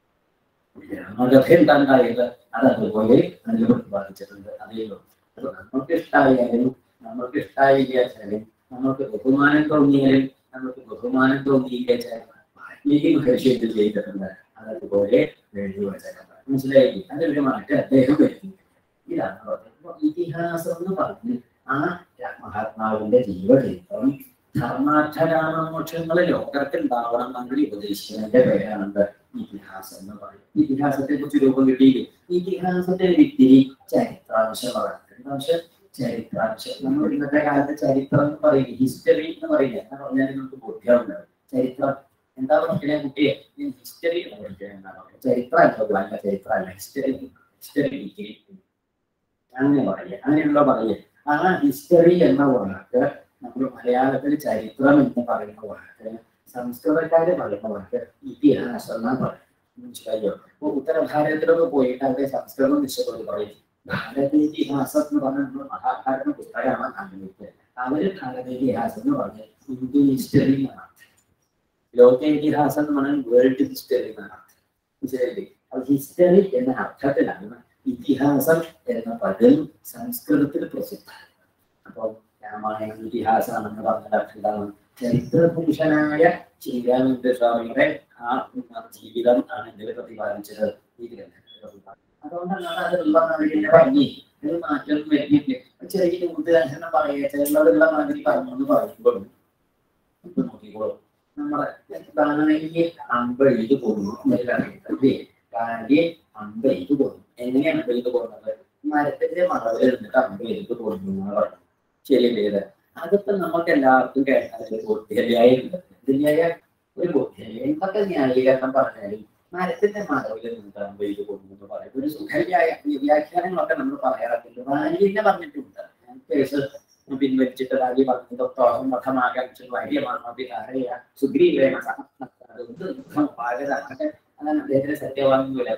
രാമകഥ എന്താണ്ടായത് അത് അതുപോലെ അതിൽ പ്രതിപാദിച്ചിട്ടുണ്ട് അതേ ഉള്ളൂ അത് നമ്മൾക്ക് ഇഷ്ടമായാലും നമ്മൾക്ക് ഇഷ്ടമായില്ലാച്ചാലും നമ്മൾക്ക് ബഹുമാനം തോന്നിയാലും നമുക്ക് ബഹുമാനം തോന്നിയില്ലാച്ചാലും വാൽമീകി മഹർഷി എന്ത് ചെയ്തിട്ടുണ്ട് അതതുപോലെ എഴുതി വെച്ചിട്ടുണ്ട് മനസ്സിലായില്ലേ അതൊരു മാറ്റം അദ്ദേഹം വരുത്തി ഇതാണ് പറഞ്ഞത്. അപ്പൊ ഇതിഹാസം എന്ന് പറഞ്ഞ് ആ മഹാത്മാവിന്റെ ജീവചരിത്രം ധർമാർത്ഥരാമോക്ഷങ്ങൾ ലോകത്തിൽ ഉണ്ടാവണമെങ്കിൽ ഉപദേശിക്കുന്നതിന്റെ പേരാണ് ഇതിഹാസം എന്ന് പറയും ഇതിഹാസത്തെ കുറിച്ച് രൂപം കിട്ടിയില്ലേ ഇതിഹാസത്തെ വിത്തിരി ചരിത്രാംശമാണ് എന്താംശം ചരിത്രാംശം നമ്മൾ ഇന്നത്തെ കാലത്ത് ചരിത്രം എന്ന് പറയില്ല ഹിസ്റ്ററി എന്ന് പറയില്ല എന്ന് പറഞ്ഞാൽ നമുക്ക് ബോധ്യമുണ്ട് ചരിത്രം എന്താ പഠിക്കണേ കുട്ടിയെ ഹിസ്റ്ററി എന്ന് പഠിക്കണേ എന്നാണ് പറയുക ചരിത്രം അല്ല അല്ല ചരിത്രം അല്ല ഹിസ്റ്ററി ഹിസ്റ്ററി ഡിഗ്രി അങ്ങനെ പറയുക അങ്ങനെയുള്ള പറയുക ആ ഹിസ്റ്ററി എന്ന വാക്ക് നമ്മൾ മലയാളത്തിൽ ചരിത്രം എന്ന് പറയുന്ന വാക്ക് സംസ്കൃതക്കാര് പറയുന്ന വാക്ക് ഇതിഹാസം എന്നാണ് പറയുന്നത് മനസ്സിലായോ അപ്പൊ ഉത്തര ഭാരതത്തിലൊക്കെ പോയിട്ട് അവിടെ സംസ്കൃതം നിശ്ചയം പറയും ഭാരതീതിഹാസം എന്ന് പറഞ്ഞ നമ്മള് മഹാഭാരത പുസ്തകമാണ് കണ്ടുപിടിച്ചത് അവര് ഭാരതീതിഹാസം എന്ന് പറഞ്ഞ ഹിന്ദു ഹിസ്റ്ററി എന്നാണ് ലോക ഇതിഹാസം എന്ന് പറഞ്ഞാൽ വേൾഡ് ഹിസ്റ്ററി എന്നാണ് അർത്ഥം. മനസ്സിലായില്ലേ അപ്പൊ ഹിസ്റ്ററി എന്ന അർത്ഥത്തിലാണ് ഇതിഹാസം എന്ന പദം സംസ്കൃതത്തിൽ പ്രസിദ്ധമാണ് അപ്പോൾ രാമായണ ഇതിഹാസമാണെന്ന് പറഞ്ഞ അർത്ഥം എന്താണ് ചരിത്രപുരുഷനായ ശ്രീരാമചന്ദ്ര സ്വാമിയുടെ ആ ജീവിതം ആണ് ഇതിൽ പ്രതിപാദിച്ചത് ഈ ഗ്രന്ഥത്തിൽ പ്രതിപാദിച്ചത് അതുകൊണ്ടാണ് അതിലുള്ള നാടിന്റെ ഭംഗി ഇത് മാറ്റം വരുന്നില്ല ചെറിയ ഉദ്ദേശം പറയുക ചിലതുള്ള മാതിരി പറഞ്ഞു എന്ന് പറയുമ്പോൾ ഇപ്പൊ നോക്കിക്കോളൂ നമ്മുടെ ബാണയ്ക്ക് അമ്പ എഴുതി പോകുന്നു എന്നല്ലേ കാര്യം അമ്പ എഴുതി പോകുന്നു എങ്ങനെയാണ് അമ്പ എഴുതി പോകുന്നത് മരത്തിന്റെ മറവിൽ ഇരുന്നിട്ട് അമ്പ എഴുതി പോകുന്നു എന്നാണ് പറഞ്ഞത് ശരിയല്ലേ ഇത് അതിപ്പോ നമുക്ക് എല്ലാവർക്കും കേട്ടാൽ ഒരു ബോധ്യതയായുണ്ട് ഇതിന്റെയായ ഒരു ബോധ്യത എന്തൊക്കെ ന്യായീകരണം പറഞ്ഞാലും മരത്തിന്റെ മറവിൽ നിന്നിട്ട് അമ്പ എഴുതി പോകുന്നു എന്ന് പറയും ഒരു സുഖര്യായ വ്യാഖ്യാനങ്ങളൊക്കെ നമ്മൾ പറയാറില്ല വാല്യനെ പറഞ്ഞിട്ടുണ്ട് കേസ് പിൻവലിച്ചിട്ട് രാജി പറഞ്ഞതൊത്തോഹം മഠമാകാംക്ഷ ഭാര്യമാർമ്മ സുഗ്രീവേണ അതാണ് അദ്ദേഹത്തിന് സത്യവാങ്കൂല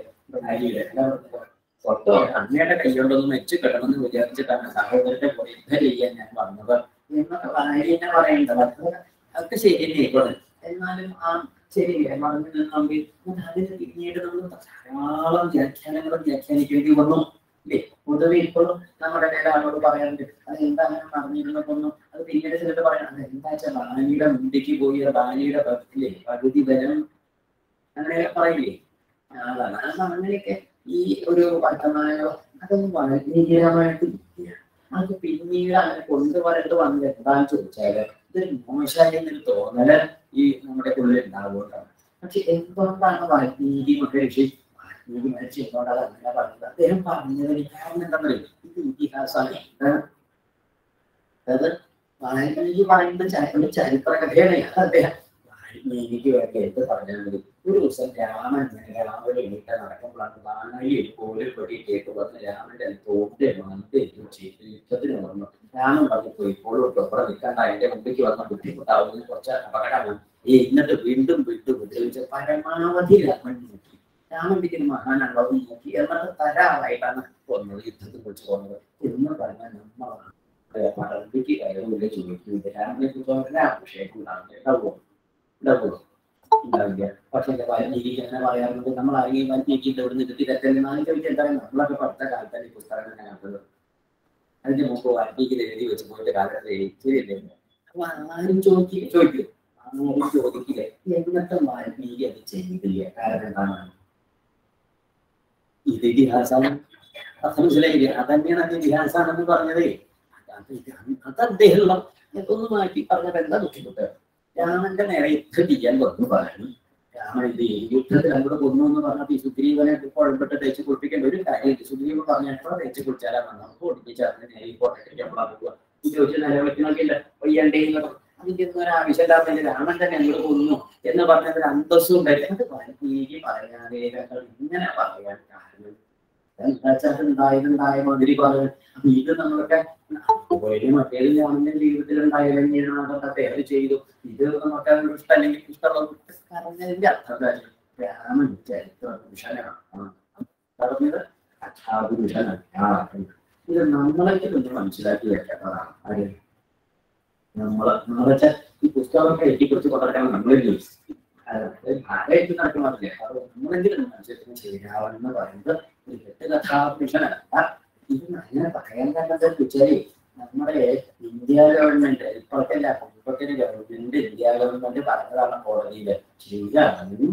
തൊട്ടോ അമ്മയുടെ കൈകൊണ്ടൊന്നും വെച്ച് കിടണമെന്ന് വിചാരിച്ചിട്ടാണ് സഹോദരന്റെ കൂടെ യുദ്ധം ചെയ്യാൻ ഞാൻ വന്നത് എന്നൊക്കെ ഭാര്യനെ പറയേണ്ടത് അത് അതൊക്കെ ശരി തന്നെയായിക്കോട്ടെ എന്നാലും ആ ശരി പറഞ്ഞു നിന്നെങ്കിൽ അതിന് പിന്നീട് നമ്മൾ ധാരാളം വ്യാഖ്യാനങ്ങളും വ്യാഖ്യാനിക്കേണ്ടി വന്നു ഇല്ലേ പൊതുവെ ഇപ്പോഴും നമ്മുടെ ഒരാളോട് പറയാറുണ്ട് അത് എന്താ അങ്ങനെ പറഞ്ഞിരുന്നൊന്നും അത് പിന്നീട് ചിലർ പറയണം അത് എന്താ വെച്ചാൽ ബാലിയുടെ മുന്തിക്ക് പോയി ആ ബാലിയുടെ പത്തില്ലേ പകുതി ബലം അങ്ങനെ പറയില്ലേ അതാണ് അത് അങ്ങനെയൊക്കെ ഈ ഒരു വർത്തമാനോ അതൊന്നും വാൽമീകിരമായിട്ട് ഇല്ല അത് പിന്നീട് അങ്ങനെ കൊണ്ടുവരേണ്ടി വന്നത് എന്താന്ന് ചോദിച്ചാല് ഇതൊരു മോശമായ ഒരു തോന്നല് ഈ നമ്മുടെ ഉള്ളിൽ ഉണ്ടാവുകൊണ്ടാണ് പക്ഷെ എന്തുകൊണ്ടാണ് വാൽമീകി മഹർഷി വാൽമീകി മഹർഷി എന്തുകൊണ്ടാണ് അങ്ങനെ പറഞ്ഞത് അദ്ദേഹം പറഞ്ഞതിന് കാരണം എന്താണെന്നറിയോ ഇത് ഇതിഹാസമാണ് എന്താണ് അത് വാൽമീകി പറയുന്ന ച- ഒരു ചരിത്ര കഥയാണ് അദ്ദേഹം എനിക്ക് വേണ്ടി എന്ത് പറഞ്ഞാൽ മതി ഒരു ദിവസം രാമൻ ഇങ്ങനെ രാവിലെ എണീറ്റ നടക്കുമ്പോഴാണ് വാണായി ഒരു കോലിൽ പെട്ടി കേട്ട് വന്ന് രാമന്റെ തോന്റെ വന്നിട്ട് ചെയ്ത് യുദ്ധത്തിന് വന്നു രാമൻ പറഞ്ഞു പോയി ഇപ്പോൾ ഇവിടെ നിൽക്കണ്ട എന്റെ മുമ്പിലേക്ക് വന്ന ബുദ്ധിമുട്ടാവുന്ന കുറച്ച് അപകടമാണ് ഈ എന്നിട്ട് വീണ്ടും വീണ്ടും ഉപദ്രവിച്ച് പരമാവധി രാമൻ നോക്കി രാമൻ ഇതിന് മഹാനാണോ എന്ന് നോക്കി എന്നിട്ട് തരാവായിട്ടാണ് വന്നത് യുദ്ധത്തെ കുറിച്ച് വന്നത് എന്ന് പറഞ്ഞാൽ നമ്മളാണ് പറമ്പിക്ക് കയറില്ല ചോദിക്കുന്നത് രാമനെ കുറിച്ച് വളരെ അഭിഷേകം ഉണ്ടാവില്ല ഉണ്ടാവുമോ ഉണ്ടാവുമോ ഉണ്ടാവില്ല പക്ഷെ എന്റെ വാൽമീകി എന്നെ പറയാറുണ്ട് നമ്മൾ ആരെയും വാൽമീകിന്റെ ഇവിടെ നിന്ന് തെറ്റെന്നാലും ചോദിച്ചാൽ നമ്മളൊക്കെ പഠിച്ച കാലത്താണ് ഈ പുസ്തകം ഞാൻ കണ്ടത് അതിന്റെ മുമ്പ് വാൽമീകി എഴുതി വെച്ച് പോയിട്ട് കാലത്ത് ശരിയല്ലേ അപ്പൊ ആരും ചോദിക്കില്ല ചോദിക്കില്ല ആരും ചോദിക്കില്ല എന്നിട്ട് വാൽമീകി അത് ചെയ്തില്ല കാരണം എന്താണ് ഇത് ഇതിഹാസമാണ് അത്ര മനസ്സിലായില്ലേ അതന്നെയാണ് അത് ഇതിഹാസാണെന്ന് പറഞ്ഞതേ അത് ഇത് അത് അദ്ദേഹം ഒന്ന് മാറ്റി പറഞ്ഞത് എന്താ ബുദ്ധിമുട്ട് രാമന്റെ നേരെ യുദ്ധം ചെയ്യാൻ വന്നു പറഞ്ഞു രാമൻ ഇത് ചെയ്തു യുദ്ധത്തിൽ അങ്ങോട്ട് കൊന്നു എന്ന് പറഞ്ഞപ്പോൾ ഈ സുഗ്രീവനെ കുഴപ്പപ്പെട്ട് തേച്ച് കുളിപ്പിക്കേണ്ട ഒരു കാര്യമില്ല സുഗ്രീവൻ പറഞ്ഞപ്പോൾ തേച്ച് കുളിച്ചാലാ വന്നു നമുക്ക് ഒടിപ്പിച്ച് അതിന് നേരെ കോട്ടയ്ക്ക് നമ്മളാ പോവുക ഈ ചോദിച്ച നേരെ പറ്റുന്നൊക്കെയില്ല വയ്യണ്ടേ അതിന്റെ ഒന്നും ഒരു ആവശ്യമില്ലാത്ത രാമൻ തന്നെ അങ്ങോട്ട് കൊന്നു എന്ന് പറഞ്ഞതിൽ അന്തസ്സും ഉണ്ടായിട്ട് അത് വാൽമീകി പറയാനേ ഇങ്ങനെ പറയാൻ കാരണം ഉണ്ടായതുണ്ടായ മാതിരി പറഞ്ഞു അപ്പൊ ഇത് നമ്മളൊക്കെ ഒരു മറ്റേത് ഞാനിന്റെ ജീവിതത്തിൽ ഉണ്ടായതെങ്കിലും അതൊക്കെ പേര് ചെയ്തു ഇത് നമുക്ക് ഇഷ്ടമല്ലെങ്കിൽ ഇഷ്ടമുള്ള പറഞ്ഞതിന്റെ അർത്ഥം എന്താ? രാമൻ ചരിത്ര പുരുഷനാണ് പറഞ്ഞത് കഥാപുരുഷനാണ് ആ, ഇത് നമ്മളൊക്കെ ഒന്ന് മനസ്സിലാക്കി വെക്കേണ്ടതാണ് ആര് നമ്മള് നമ്മളെ വെച്ചാൽ ഈ പുസ്തകമൊക്കെ എത്തിക്കുറിച്ച് കൊണ്ടിരിക്കണം നമ്മളില്ലേ ആരായിട്ട് നടക്കണമെന്നില്ല അത് നമ്മളെങ്കിലും മനസ്സിലാക്കി ശരിയാവണമെന്ന് പറയുന്നത് ഒരു കെട്ടുകഥാപുരുഷനല്ല ഇത് അങ്ങനെ പറയാൻ കാരണം എന്താ വെച്ചാല് നമ്മുടെ ഇന്ത്യ ഗവൺമെന്റ് ഇപ്പോഴത്തെ ഇപ്പോഴത്തെ ഗവൺമെന്റ് ഇന്ത്യ ഗവൺമെന്റ് പറഞ്ഞതാണ് കോടതിയില് ശ്രീരാമനും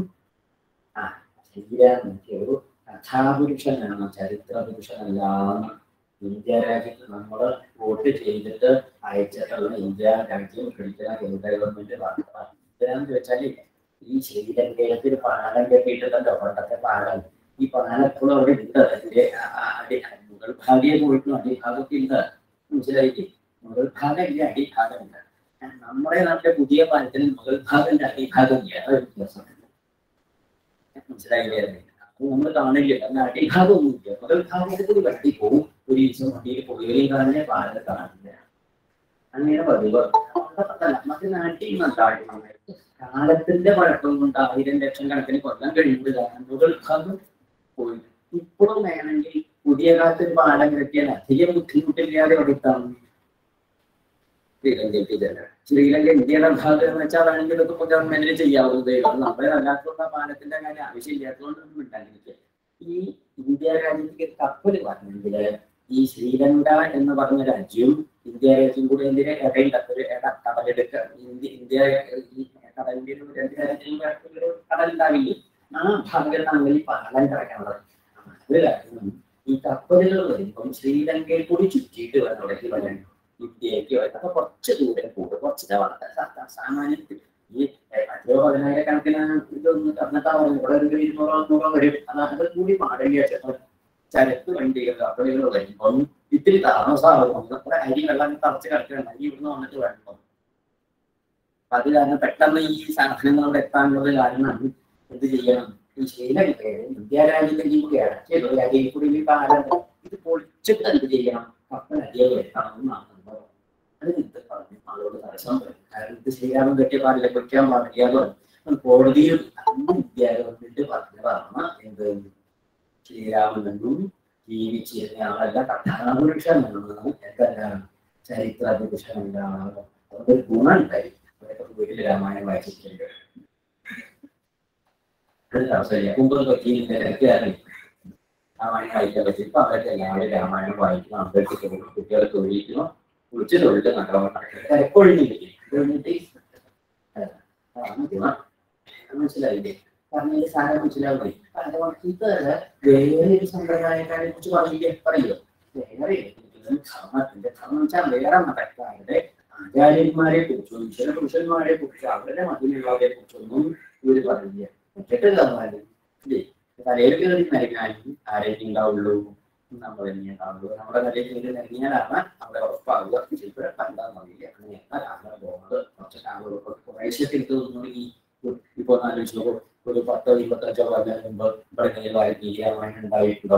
ആ ശ്രീരാമന്റെ ഒരു കഥാപുരുഷനാണ് ചരിത്ര പുരുഷനല്ല ഇന്ത്യ രാജ്യത്ത് നമ്മൾ വോട്ട് ചെയ്തിട്ട് അയച്ചിട്ടുള്ള ഇന്ത്യ രാജ്യം പിടിക്കുന്ന കേന്ദ്ര ഗവൺമെന്റ് പറഞ്ഞതാണ് എന്തിനാന്ന് വെച്ചാല് ഈ ശ്രീലങ്കയിലത്തിൽ പാലം കെട്ടിയിട്ടുണ്ടല്ലോ പണ്ടത്തെ പാലം ഈ പാലം എപ്പോഴും അവിടെ ഉണ്ട് അതിന്റെ ആ- ആ- അടി മുകൾ ഭാഗയെ പോയിട്ടും അടിഭാഗത്ത് ഇല്ല മനസ്സിലായില്ലേ മുകൾ ഭാഗം ഇല്ല അടിഭാഗം ഇല്ല നമ്മുടെ നാട്ടിലെ പുതിയ പാലത്തിന് മുകൾ ഭാഗത്തിന്റെ അടിഭാഗം ഇല്ല അത് വ്യത്യാസമുണ്ട് മനസ്സിലായില്ലേ അപ്പൊ നമ്മൾ കാണില്ല കാരണം അടിഭാഗം ഒന്നുമില്ല മുകൾ ഭാഗത്തിൽ വണ്ടി പോകും ഒരു ദിവസം വണ്ടിയിൽ പോവുകയും കാണുന്ന പാലം കാണില്ല അങ്ങനെ പതിവ് അതൊക്കെ നമുക്ക് നാട്ടിൽ നന്നായിട്ട് കാലത്തിന്റെ പഴക്കം കൊണ്ട് ആയിരം ലക്ഷം കണക്കിന് കൊല്ലം കഴിയുമ്പോഴാണ് മുകൾ ഭാഗം പോയി ഇപ്പോഴും വേണമെങ്കിൽ പുതിയ കാലത്ത് ഒരു പാലം കിട്ടിയാൽ അധികം ബുദ്ധിമുട്ടില്ലാതെ എടുത്താണ് ശ്രീലങ്കയ്ക്ക് ചെല്ലാൻ ശ്രീലങ്ക ഇന്ത്യയുടെ ഭാഗം എന്ന് വെച്ചാൽ വേണമെങ്കിൽ ഇതൊക്കെ ഗവൺമെന്റിന് ചെയ്യാവുന്നതേ ഉള്ളൂ നമ്മുടെ അല്ലാത്തതുകൊണ്ട് ആ പാലത്തിന്റെ കാര്യം ആവശ്യമില്ലാത്തതുകൊണ്ടൊന്നും ഉണ്ടായിരിക്കുക ഈ ഇന്ത്യ രാജ്യത്തേക്ക് കപ്പൽ വരണമെങ്കിൽ ഈ ശ്രീലങ്ക എന്ന് പറഞ്ഞ രാജ്യം ഇന്ത്യ രാജ്യം കൂടി എന്തിനെ ഇടയില്ല ഒരു ഇട കടലെടുക്ക ഇന്ത്യ ഇന്ത്യ ഈ കടലിന്റെ ഒരു രണ്ട് രാജ്യങ്ങളും ഒരു കടലുണ്ടാവില്ലേ ആ ഭാഗത്താണ് ഈ പാലം കിടക്കുന്നത് അത് കാരണം ഈ കപ്പലുകൾ വരുമ്പം ശ്രീലങ്കയിൽ കൂടി ചുറ്റിയിട്ട് വേണം ഇടയ്ക്ക് വരാൻ ഇന്ത്യക്ക് അപ്പൊ കുറച്ച് ദൂരം കൂടും കുറച്ച് വളരെ സാ- സാമാന്യത്തിൽ ഈ ഏഹ്, പത്തോ പതിനായിരക്കണക്കിന് ഇതൊന്നും എന്നിട്ടാ പറയുന്നത് ഇവിടെ ഒരു ഇരുന്നൂറോ നൂറോ വരും അത് കൂടി പാടില്ല ചേട്ടൻ ചരക്ക് വണ്ടികൾ കപ്പലുകൾ വരുമ്പം ഇത്തിരി താമസമാകും നമ്മുടെ അരി വെള്ളം തറച്ച് കിടക്കണം അരി ഇവിടുന്ന് വന്നിട്ട് വേണം അപ്പൊ അത് കാരണം പെട്ടെന്ന് ഈ സാധനങ്ങൾ അവിടെ എത്താനുള്ളത് കാരണം എന്ത് ചെയ്യണം ഈ ശ്രീലങ്കയുടെ ഇന്ത്യ രാജ്യത്തേക്ക് കൂടി ഇടയ്ക്കുള്ള അരിയിൽ കൂടി ഈ പാലം ഇത് പൊളിച്ചിട്ട് എന്ത് ചെയ്യണം കപ്പൽ അരിയെ വെക്കണം എന്നാണ് സംഭവം അത് ഇത് പറഞ്ഞു ആളോട് തടസ്സം വരും കാരണം ഇത് ശ്രീരാമൻ കെട്ടിയ പാടില്ല പൊയ്ക്കാൻ പാടില്ല എന്ന് പറഞ്ഞു. കോടതിയിൽ അന്ന് ഇന്ത്യ ഗവൺമെന്റ് പറഞ്ഞതാണ് എന്ത് ശ്രീരാമനെന്നും ജീവിച്ചിരുന്ന ആളല്ല കഥാപുരുഷനാണ് എന്തല്ല ചരിത്ര പുരുഷനല്ലാണ് അതൊരു ഗുണം ഉണ്ടായി അതൊക്കെ വീട്ടിൽ രാമായണം വായിച്ചിട്ടുണ്ട് അത് അവസരം മുമ്പ് പറ്റിയില്ല തിരക്കാറില്ല രാമായണം വായിക്കാൻ പറ്റും ഇപ്പൊ അവരൊക്കെ എല്ലാവരും രാമായണം വായിക്കണം അവർക്ക് കുട്ടികളെ തൊഴിലിക്കുന്നു കുളിച്ച് തൊഴിൽ നല്ലോണം എപ്പോഴും മനസ്സിലായില്ലേ പറഞ്ഞതിൽ സാരം മനസ്സിലാവില്ലേ അതുകൊണ്ട് ഇത് വേറെ ഒരു സമ്പ്രദായക്കാരെ കുറിച്ച് പറഞ്ഞില്ലേ പറയോ വേറെ ഏതെങ്കിലും ധർമ്മത്തിന്റെ ധർമ്മം വെച്ചാൽ വേറെ മതക്കാരുടെ ആചാര്യന്മാരെ കുറിച്ചും ചില പുരുഷന്മാരെ കുറിച്ചും അവരുടെ മതിലുള്ളവരെ കുറിച്ചൊന്നും ഇവര് പറഞ്ഞില്ല ഒറ്റട്ട് കർമാര് ഇല്ലേ തലയിൽ കയറി നൽകാനും ആരെങ്കിലും ഉണ്ടാവുള്ളൂ നമ്മൾ തന്നെ ഉണ്ടാവുള്ളൂ നമ്മുടെ തലയിൽ കയറി നൽകിയാലാണ് അവിടെ ഉറപ്പാവുക ചിലപ്പോൾ കണ്ടാൽ മതിയില്ല അങ്ങനെയാണ് അങ്ങനെ പോകുന്നത് കുറച്ച് ആളുകൾ കുറേശ്ശെ തിരുത്തൊന്നും ഈ ഇപ്പൊ ഒന്ന് ആലോചിച്ച് നോക്കൂ ഒരു പത്തോ ഇരുപത്തഞ്ചോ കൊല്ലം മുമ്പ് ഇവിടെ എന്തെങ്കിലും വായിക്കുക രാമായണം ഉണ്ടായിട്ടുണ്ടോ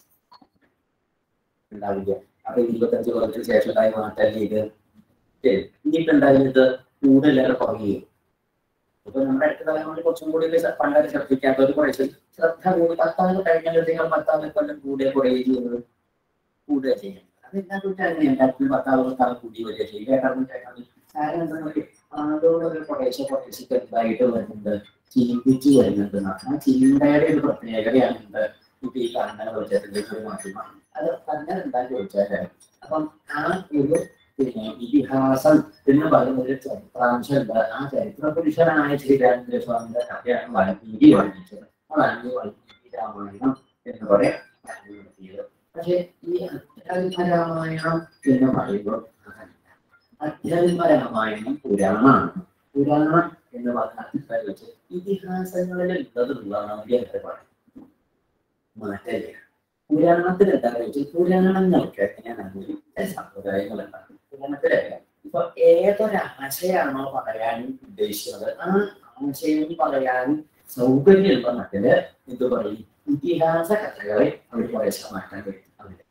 ഉണ്ടാവില്ല അപ്പൊ ഇരുപത്തഞ്ച് കൊല്ലത്തിന് ശേഷം ഉണ്ടായി മാറ്റം ഇത് ശരി. ഇനിയിപ്പോ ഉണ്ടായത് കൂടുതലേറെ കുറയുകയും ഇപ്പൊ നമ്മുടെ അടുത്ത തലമുറ കുറച്ചും കൂടി ഇത് പണ്ടൊക്കെ ശ്രദ്ധിക്കാത്ത ഒരു വയസ്സിൽ ശ്രദ്ധ കൂടി പത്താമത് കഴിഞ്ഞാൽ പത്താമത് കൊല്ലം കൂടിയ കുറയുകയും ചെയ്യുന്നത് കൂടുക ചെയ്യുന്നത് അത് എന്താ എല്ലാത്തിനും പത്താമത് കാലം കൂടി വരിക ചെയ്യുക കാരണം കാരണം കാരണം എന്താ പറയുക ആളുകളൊക്കെ കുറേശ്ശെ കുറേശ്ശെ എന്തായിട്ട് വരുന്നുണ്ട് ചിന്തിച്ചു വരുന്നുണ്ട് ആ ചിന്തയുടെ ഒരു പ്രത്യേകതയാണ് എന്ത് ഇപ്പൊ ഈ കാണുന്ന വെളിച്ചത്തിന്റെ ഒരു മാറ്റമാണ് അത് അങ്ങനെ എന്താ ചോദിച്ചാല് അപ്പം ആ ഒരു പിന്നെ ഇതിഹാസം എന്ന് പറയുന്ന ഒരു ചരിത്രാംശമുണ്ട് ആ ചരിത്ര പുരുഷനായ ശ്രീരാമചന്ദ്ര സ്വാമിയുടെ കഥയാണ് വാൽമീകി വർണ്ണിച്ചത് അതാണ് വാൽമീകി രാമായണം എന്ന് പറയാൻ നടത്തിയത് പക്ഷെ ഈ അധ്യാത്മരാമായണം എന്ന് പറയുമ്പോൾ അതല്ല അധ്യാത്മരാമായണം പുരാണമാണ് പുരാണം എന്ന് പറഞ്ഞാൽ വെച്ച് ഇതിഹാസങ്ങളിൽ ഉള്ളതുള്ളതാണ് എന്ന് പറയും മാറ്റല്ലേ പുരാണത്തിൽ എന്താ വെച്ചാൽ പുരാണങ്ങൾക്ക് എങ്ങനെയാണ് സമ്പ്രദായങ്ങളുണ്ടാകും പുരാണത്തില് ഇപ്പൊ ഏതൊരാശയാണോ പറയാൻ ഉദ്ദേശിക്കുന്നത് ആ ആശയം പറയാൻ സൗകര്യമുള്ള മട്ടില് എന്ത് പറയും ഇതിഹാസ കഥകളെ അവർ കുറേശ്ശെ മാറ്റാൻ കഴിയും അവര്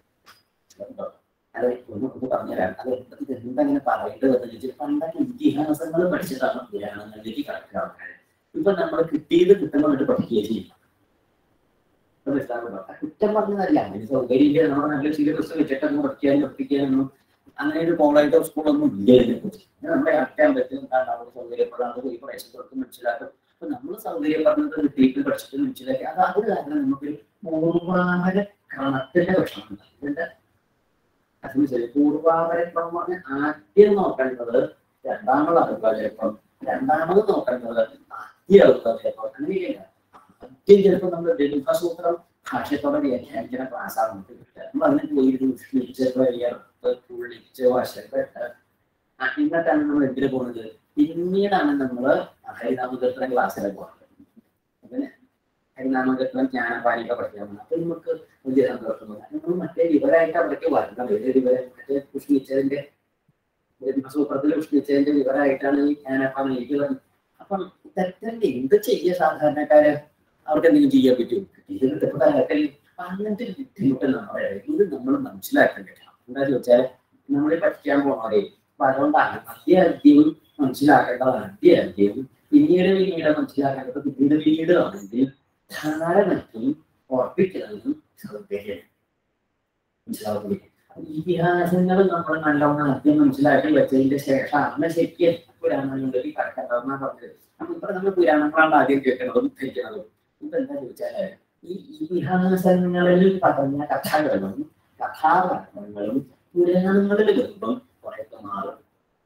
അത് ഒന്ന് ഒന്ന് പറഞ്ഞുതരാം അത് ഇത് എന്തെങ്കിലും പറയേണ്ടത് എന്ന് വെച്ചാൽ പണ്ടൊക്കെ ഇതിഹാസങ്ങൾ പഠിച്ചിട്ടാണ് പുരാണങ്ങളിലേക്ക് കടക്കുക ആൾക്കാർ ഇപ്പൊ നമ്മൾ കിട്ടിയത് കിട്ടുന്നതായിട്ട് പഠിക്കുകയും ചെയ്യും അത് മനസ്സിലാക്കുന്നുണ്ടോ? ആ കുറ്റം പറഞ്ഞതല്ല അതിന് സൗകര്യമില്ല നമ്മുടെ നല്ല സിലബസ് വെച്ചിട്ടൊന്നും പഠിക്കാനും പഠിപ്പിക്കാനൊന്നും അങ്ങനെ ഒരു കോളേജോ സ്കൂളൊന്നും ഇല്ല ഇതിനെക്കുറിച്ച് ഇത് നമ്മളെ അടയ്ക്കാൻ പറ്റും കാരണം അവർ സൗകര്യപ്പെടാതെ പോയി പ്രദേശത്തോട്ട് മനസ്സിലാക്കും അപ്പൊ നമ്മൾ സൗകര്യപ്പെടുന്നത് കിട്ടിയിട്ട് പഠിച്ചിട്ട് മനസ്സിലാക്കി അത് അത് കാരണം നമുക്കൊരു പൂർവാഹര ക്രമത്തിന്റെ വിഷമം ഇതിന്റെ അത് മനസ്സിലായി പൂർവാഹര ക്രമം പറഞ്ഞാൽ ആദ്യം നോക്കേണ്ടത് രണ്ടാമത് അറുപതിലേപ്പം രണ്ടാമത് നോക്കേണ്ടത് ആദ്യ അറുപതിലേപ്പം അങ്ങനെയല്ല ആദ്യം ചിലപ്പോൾ നമ്മൾ ദീർഘസൂത്രം ഭാഷത്തോടെ വ്യാഖ്യാനിക്കുന്ന ക്ലാസ്സാണ് നമുക്ക് കിട്ടുക നമ്മൾ അതിന് പോയിരുന്നു വിളിച്ച് വയ്യറുത്ത് പുള്ളിച്ച് വശപ്പെട്ട് ആ, എന്നിട്ടാണ് നമ്മൾ എന്തിനു പോകുന്നത് പിന്നീടാണ് നമ്മൾ ഹരിനാമകീർത്തന ക്ലാസ്സിലെ പോകുന്നത് അങ്ങനെ ഹരിനാമകീർത്തനം ജ്ഞാനപാലിക പഠിക്കാൻ പോകുന്നത് അപ്പൊ നമുക്ക് വലിയ സന്തോഷം തോന്നി. നമ്മൾ മറ്റേ വിവരമായിട്ട് അവിടേക്ക് വരണം വലിയ വിവരം മറ്റേ പുഷ്പിച്ചതിന്റെ സൂത്രത്തിൽ പുഷ്പിച്ചതിന്റെ വിവരമായിട്ടാണ് ഈ ജ്ഞാനപ്പാലം എനിക്ക് വന്നത് അപ്പം തെറ്റന്റെ എന്ത് ചെയ്യുക സാധാരണക്കാര് അവർക്ക് എന്തെങ്കിലും ചെയ്യാൻ പറ്റും ഇതിന് തെറ്റാൽ അങ്ങനത്തെ ഒരു ബുദ്ധിമുട്ട് നമ്മുടെ ഇത് നമ്മൾ മനസ്സിലാക്കേണ്ടത് എന്താ ചോദിച്ചാൽ നമ്മൾ പഠിക്കാൻ പോണവരെ അപ്പൊ അതുകൊണ്ടാണ് അധ്യാധ്യവും മനസ്സിലാക്കേണ്ടത് അധ്യാധ്യവും പിന്നീട് പിന്നീട് മനസ്സിലാക്കേണ്ടത് പിന്നീട് പിന്നീട് ആണെങ്കിൽ ധാരണയ്ക്കും ഉറപ്പിക്കുന്നതിനും സൗകര്യം മനസ്സിലാവില്ല ഇതിഹാസങ്ങൾ നമ്മൾ നല്ലോണം ആദ്യം മനസ്സിലാക്കി വെച്ചതിന്റെ ശേഷമാണ് ശരിക്കും പുരാണങ്ങളിലേക്ക് കടക്കേണ്ടതെന്നാണ് പറഞ്ഞത് അപ്പൊ ഇപ്പൊ നമ്മൾ പുരാണങ്ങളാണ് ആദ്യം കേൾക്കുന്നതും ധരിക്കുന്നതും ഇപ്പൊ എന്താ ചോദിച്ചാല് ഈ ഇതിഹാസങ്ങളിൽ പറഞ്ഞ കഥകളും കഥാപാത്രങ്ങളും പുരാണങ്ങളിൽ വരുമ്പം കുറെയൊക്കെ മാറും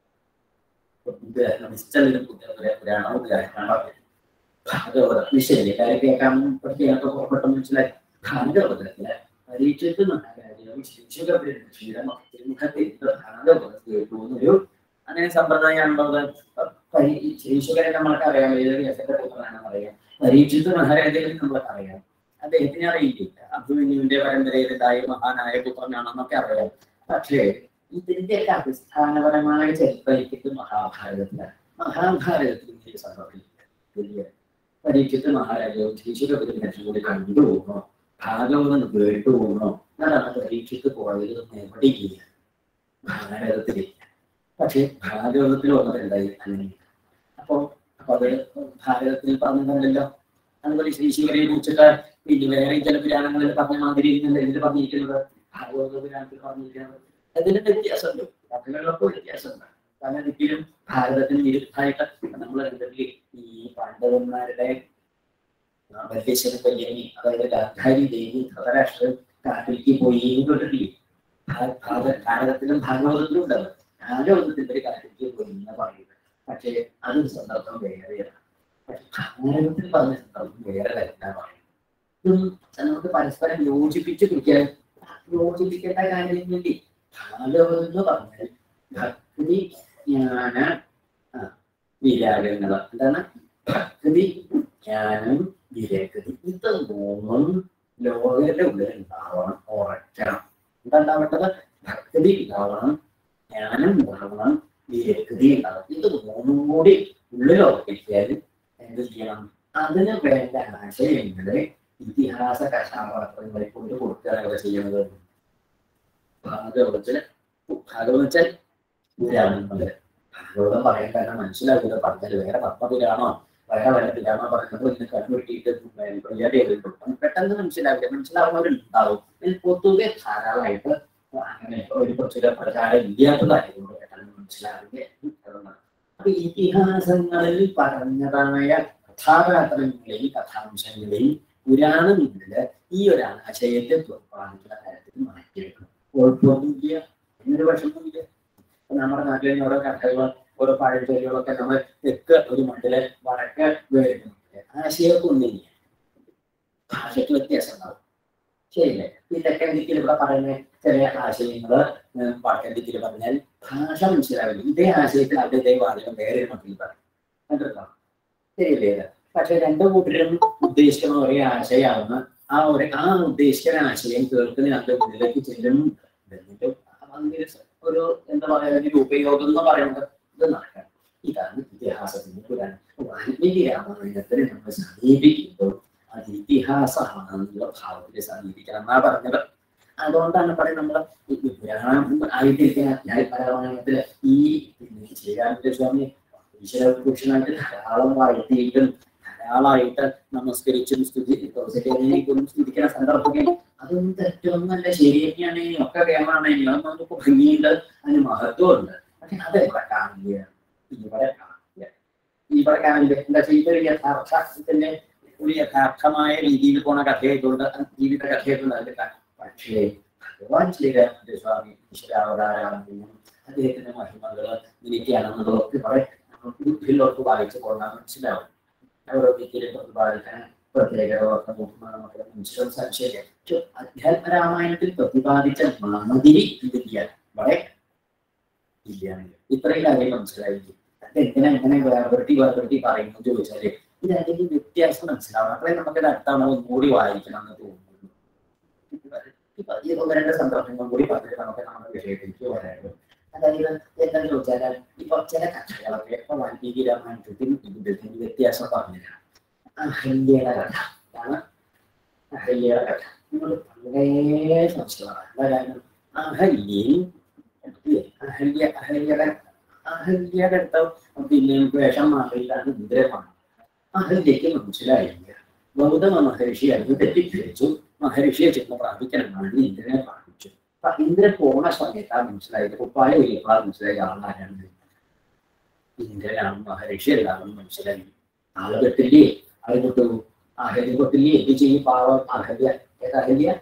നിശ്ചലും പുരാണം ഉദാഹരണം ഭാഗവതം നിശ്ചയില്ലേ കാര്യം കേൾക്കാൻ പഠിക്കാനൊക്കെ പുറപ്പെട്ട മനസ്സിലായി ഭാഗവതത്തില് പരീക്ഷയ്ക്ക് മഹാരാജാവ് ശിശുഖത്തിൽ ഭാഗവതം കേട്ടു എന്നൊരു അങ്ങനെ സമ്പ്രദായമാണുള്ളത് ശിശുഖരെ നമ്മൾക്ക് അറിയാം ഏത് കേസൊക്കെ പുത്രനാണെന്ന് അറിയാം പരീക്ഷിത്ത് മഹാരാജാവിൽ നമ്മൾക്ക് അറിയാം അദ്ദേഹത്തിന് അറിയില്ല അഭിമന്യുവിന്റെ പരമ്പരയിലുണ്ടായ മഹാനായ പുത്രനാണെന്നൊക്കെ അറിയാം പക്ഷേ ഇതിന്റെയൊക്കെ അടിസ്ഥാനപരമായ ചരിത്രത്തിൽ മഹാഭാരതത്തിലാണ് മഹാഭാരതത്തിൽ വലിയ സംഭവമില്ല വലിയ പരീക്ഷത്ത് മഹാരാജാവ് ശിശുഖത്തിൽ ലക്ഷം കൂടി കണ്ടു പോകുന്നു ഭാഗവതം കേട്ടു പോകുന്നു അതാണ് പരീക്ഷത്ത് പോയത് എവിടെയില്ല ഭാരതത്തിലില്ല പക്ഷെ ഭാഗവതത്തിൽ വന്നതുണ്ടായി അങ്ങനെ അപ്പൊ അപ്പൊ അത് ഭാരതത്തിൽ പറഞ്ഞിട്ടുണ്ടല്ലോ അതുപോലെ ശ്രീശിവരെ കുറിച്ചിട്ട് പിന്നെ വേറെ ചില പുരാണങ്ങളിൽ പറഞ്ഞ മാതിരി ഇന്നല്ല ഇതിൽ പറഞ്ഞിരിക്കുന്നത് ഭാഗവത പുരാണത്തിൽ പറഞ്ഞിരിക്കുന്നത് അതിന് വ്യത്യാസമുണ്ട് കഥകളിലൊക്കെ വ്യത്യാസമുണ്ട് കാരണം ഒരിക്കലും ഭാരതത്തിന് വിരുദ്ധമായിട്ട് നമ്മൾ കണ്ടെങ്കിൽ ഈ പാണ്ഡവന്മാരുടെ വല്യേശ്വര കല്യാണി അതായത് ഗാന്ധാരി ദേവി ധൃതരാഷ്ട്ര കാട്ടിലേക്ക് പോയി കേട്ടിട്ടില്ലേ ഭാ- ഭാഗ- ഭാരതത്തിലും ഭാഗവതത്തിലും ഉണ്ടാവും ഭാഗവതത്തിന്റെ ഒരു കാട്ടിലേക്ക് പോയി എന്ന് പറയുന്നത് പക്ഷേ അതൊരു സന്ദർഭം വേറെയാണ് പക്ഷെ ഭാരതത്തിൽ പറഞ്ഞ സന്ദർഭം വേറെ തന്നെ പറയുന്നത് ഇതും നമുക്ക് പരസ്പരം യോജിപ്പിച്ച് പിടിക്കാൻ യോജിപ്പിക്കേണ്ട കാര്യം വേണ്ടി ഭാഗവതം എന്ന് പറഞ്ഞാൽ ഭക്തി ജ്ഞാന ആ, വിരാഗങ്ങൾ എന്താണ് ഭക്തി ജ്ഞാനം വിരഗതി ഇത് മൂന്നും ലോകത്തിന്റെ ഉള്ളിൽ ഉണ്ടാവണം ഉറക്കണം എന്താ ഉണ്ടാവേണ്ടത് ഭക്തി ഉണ്ടാവണം ജ്ഞാനം ഉണ്ടാവണം വിരഗതി ഉണ്ടാവണം ഇത് മൂന്നും കൂടി ഉള്ളിൽ ഉറപ്പിച്ചാൽ എന്ത് ചെയ്യണം അതിന് വേണ്ട ആശയങ്ങള് ഇതിഹാസ കഥാപാത്രങ്ങളെ കൊണ്ട് കൊടുക്കുകയാണ് ചെയ്യുന്നത് ഭാഗവതത്തില് ഭാഗവതത്തിൽ പുരാണങ്ങള് ഭാഗവതം പറയാൻ കാരണം മനസ്സിലാവില്ല പറഞ്ഞാൽ വേറെ പത്മപുരാണോ വേറെ വല്ല പുരാണോ പറയുന്നത് ഇന്ന് കണ്ണുവെട്ടിയിട്ട് പരിപാടി ചെയ്തിട്ടുണ്ട് പെട്ടെന്ന് മനസ്സിലാവില്ല മനസ്സിലാവുന്നവരുണ്ടാവും ഇതിൽ പൊതുവെ ധാരാളമായിട്ട് അങ്ങനെ ഒരു കുറച്ച് പ്രചാരം ഇല്ലാത്തതായതുകൊണ്ട് പെട്ടെന്ന് മനസ്സിലാവില്ല അതുകൊണ്ടാണ്. അപ്പൊ ഇതിഹാസങ്ങളിൽ പറഞ്ഞതായ കഥാപാത്രങ്ങളെയും കഥാംശങ്ങളെയും പുരാണങ്ങളില് ഈ ഒരു ആശയത്തെ തുറപ്പാനുള്ള കാര്യത്തിൽ മാറ്റിയെടുക്കണം കുഴപ്പമൊന്നുമില്ല എന്നൊരു വിഷമമില്ല ഇപ്പൊ നമ്മുടെ നാട്ടിൽ തന്നെ ഓരോ കഥകൾ ഓരോ പഴഞ്ചൊല്ലുകളൊക്കെ നമ്മൾ തെക്ക് ഒരു മണ്ണില് വടക്ക് വരുന്നുണ്ട് ആശയമൊന്നുമില്ല ഭാഷയ്ക്ക് വ്യത്യാസം ഉണ്ടാവും ശരിയല്ലേ ഈ തെക്കൻ ദിക്കിൽ ഇവിടെ പറയുന്ന ചില ആശയങ്ങള് ഏഹ് വടക്കൻ ദിക്കിൽ പറഞ്ഞാൽ ഭാഷ മനസ്സിലാവില്ല ഇതേ ആശയത്തിൽ അവിടെ ഇതേ വാചകം വേറെ ഒരു മട്ടിൽ പറയും കണ്ടിട്ടുണ്ടോ ശരിയല്ലേ ഇത്? പക്ഷെ രണ്ടു കൂട്ടരും ഉദ്ദേശിക്കുന്ന ഒരേ ആശയമാവുന്ന ആ ഒരു ആ ഉദ്ദേശിക്കുന്ന ആശയം കേൾക്കുന്ന രണ്ട് മുന്നിലേക്ക് ചെല്ലും എന്നിട്ട് അങ്ങനെ ഒരു എന്താ പറയാ ഒരു ഉപയോഗം എന്ന് പറയുന്നത് ഇത് നടക്കണം ഇതാണ് ഇതിഹാസത്തിന്റെ പുരാണം വാൽമീകി രാമായണത്തിന് നമ്മൾ സമീപിക്കുമ്പോൾ അത് ഇതിഹാസമാണെന്നുള്ള ഭാവത്തിൽ സമീപിക്കണം എന്നാ പറഞ്ഞത് അതുകൊണ്ടാണ് പറയുന്നത് നമ്മൾ പുരാണം ആയിട്ടിരിക്കുന്ന ന്യായപരമായത്തില് ഈ പിന്നെ ശ്രീരാമചന്ദ്ര സ്വാമി ഈശ്വരപുരുഷനായിട്ട് ധാരാളം വാഴ്ത്തിയിട്ടും ധാരാളമായിട്ട് നമസ്കരിച്ചും സ്തുതി തുളസിക്കും സ്തുതിക്കുന്ന സന്ദർഭത്തിൽ അതൊന്നും തെറ്റൊന്നുമല്ല ശരി തന്നെയാണ് ഒക്കെ കേമാണ് അതൊന്നും നമുക്ക് ഭംഗിയുണ്ട് അതിന് മഹത്വമുണ്ട് പക്ഷെ അത് ഇവിടെ കാണില്ല ഇവിടെ കാണില്ല ഇവിടെ കാണില്ല എന്താ വെച്ചാൽ ഇതൊരു യഥാർത്ഥത്തിന്റെ ഒരു യഥാർത്ഥമായ രീതിയിൽ പോണ കഥയായിട്ടുണ്ട് ജീവിത കഥയായിട്ടുണ്ട് അതിന്റെ ക- പക്ഷേ ഭഗവാൻ ശ്രീരാമചന്ദ്ര സ്വാമി ഈശ്വരാവതാരാണെന്നും അദ്ദേഹത്തിന്റെ മഹിമകള് ഇങ്ങനെയൊക്കെയാണെന്നുള്ളതൊക്കെ ഇവിടെ നമുക്ക് ബുദ്ധിയിലോട്ട് വായിച്ചു പോകാൻ മനസ്സിലാവും ഓരോ ദിക്കിലും പ്രതിപാദിക്കാൻ പ്രത്യേക നമുക്ക് മനസ്സിലും സംശയം പക്ഷെ അധ്യാത്മരാമായണത്തിൽ പ്രതിപാദിച്ച മാതിരി ഇതില്ല ഇവിടെ ഇല്ല ഇത്രയും കാര്യം മനസ്സിലായി അതെന്തിനാ ഇങ്ങനെ വേർപെടുത്തി വേർപെടുത്തി പറയുന്നു ചോദിച്ചാല് ഇത് അതിന്റെ വ്യത്യാസം മനസ്സിലാവണം അത്രയും നമുക്കത് അടുത്താണ് ഒന്നുകൂടി വായിക്കണം എന്ന് തോന്നുന്നു ഇപ്പൊ ഈ ഒന്ന് രണ്ട് സന്ദർഭങ്ങൾ കൂടി പറഞ്ഞിട്ട് നമുക്ക് നമ്മുടെ വിഷയത്തിലേക്ക് വരാനുള്ളൂ അതായത് എന്താന്ന് ചോദിച്ചാൽ ഇപ്പൊ ചില കഥകളൊക്കെ ഇപ്പൊ വാൽമീകി രാമായണത്തിൽ ഇതിന്റെ വ്യത്യാസം പറഞ്ഞില്ല അഹല്യയുടെ കഥ ആണ് അഹല്യയുടെ കഥ നിങ്ങൾ വളരെ സംശയമാണ് അതായത് അഹല്യയും അഹല്യ അഹല്യയുടെ അഹല്യയുടെ അടുത്ത പിന്നെ വേഷം മാറിയിട്ടാണ് ഇന്ദ്രമാണ് അഹല്യക്ക് മനസ്സിലായില്ല ഗൗതമ മഹർഷി അത് തെറ്റിദ്ധരിച്ചു മഹർഷിയെ ചെന്ന് പ്രാപിക്കണം വേണ്ടി ഇന്ദ്രനെ പ്രാപിച്ചു അപ്പൊ ഇന്ദ്രൻ പോണ സമയത്താണ് മനസ്സിലായത് ഉപ്പായ ഒരുപാട് മനസ്സിലായ ആളാരാണ് ഇന്ദ്രനാണ് മഹർഷി എല്ലാവരും മനസ്സിലായി ആള് പെട്ടില്ലേ ആള് പെട്ടു അഹല്യ പെട്ടില്ലേ എന്ത് ചെയ്യും പാവം അഹല്യ ഏത് അഹല്യ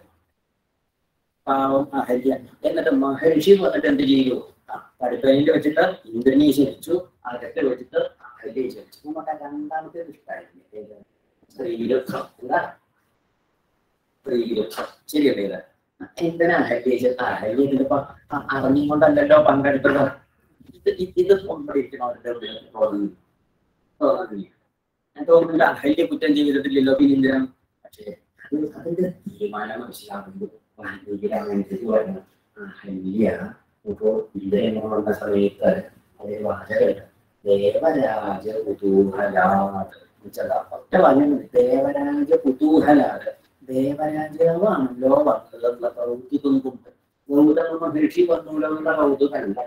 പാവം അഹല്യ എന്നിട്ട് മഹർഷി വന്നിട്ട് എന്ത് ചെയ്തു ആ പടുപ്പയിൽ വെച്ചിട്ട് ഇന്ദ്രനെ ശരിച്ചു അകത്ത് വെച്ചിട്ട് അഹല്യെ ശരിച്ചു നമുക്ക് ആ രണ്ടാമത്തെ ഇഷ്ടമായിരുന്നു ഏത് സ്ത്രീവിരുദ്ധം എന്താ സ്ത്രീവിരുദ്ധം ശരിയല്ലേ ഇത് എന്തിനാ അഹല്യ അഹല്യ ഇതിലിപ്പോ അ- അറിഞ്ഞുകൊണ്ടല്ലല്ലോ പങ്കെടുത്തത് ഇത് ഇത് ഇത് കൊണ്ടിരിക്കണവരുടെ ഉള്ളിൽ തോന്നുന്നു തോന്നുന്നില്ല ഞാൻ തോന്നുന്നില്ല അഹല്യ കുറ്റം ചെയ്തിട്ടില്ലല്ലോ പിന്നെ എന്തിനാ പക്ഷേ അത് അതിന്റെ തീരുമാനം മനസ്സിലാകുമ്പോൾ വാൽമീകിരാമായണത്തിൽ പറഞ്ഞു അഹല്യ ഇപ്പോ ഇദ്ദേഹം വന്ന സമയത്ത് അതേ വാചകം ദേവരാജ കുതൂഹലാത് എന്നുവെച്ചാൽ ഒറ്റ പറഞ്ഞു ദേവരാജ കുതൂഹലാത് ദേവരാജാവാണല്ലോ വന്നതെന്നുള്ള കൗതുകം കൊണ്ട് ഗൗതമ മഹർഷി വന്നൂലോ എന്നുള്ള കൗതുകമല്ല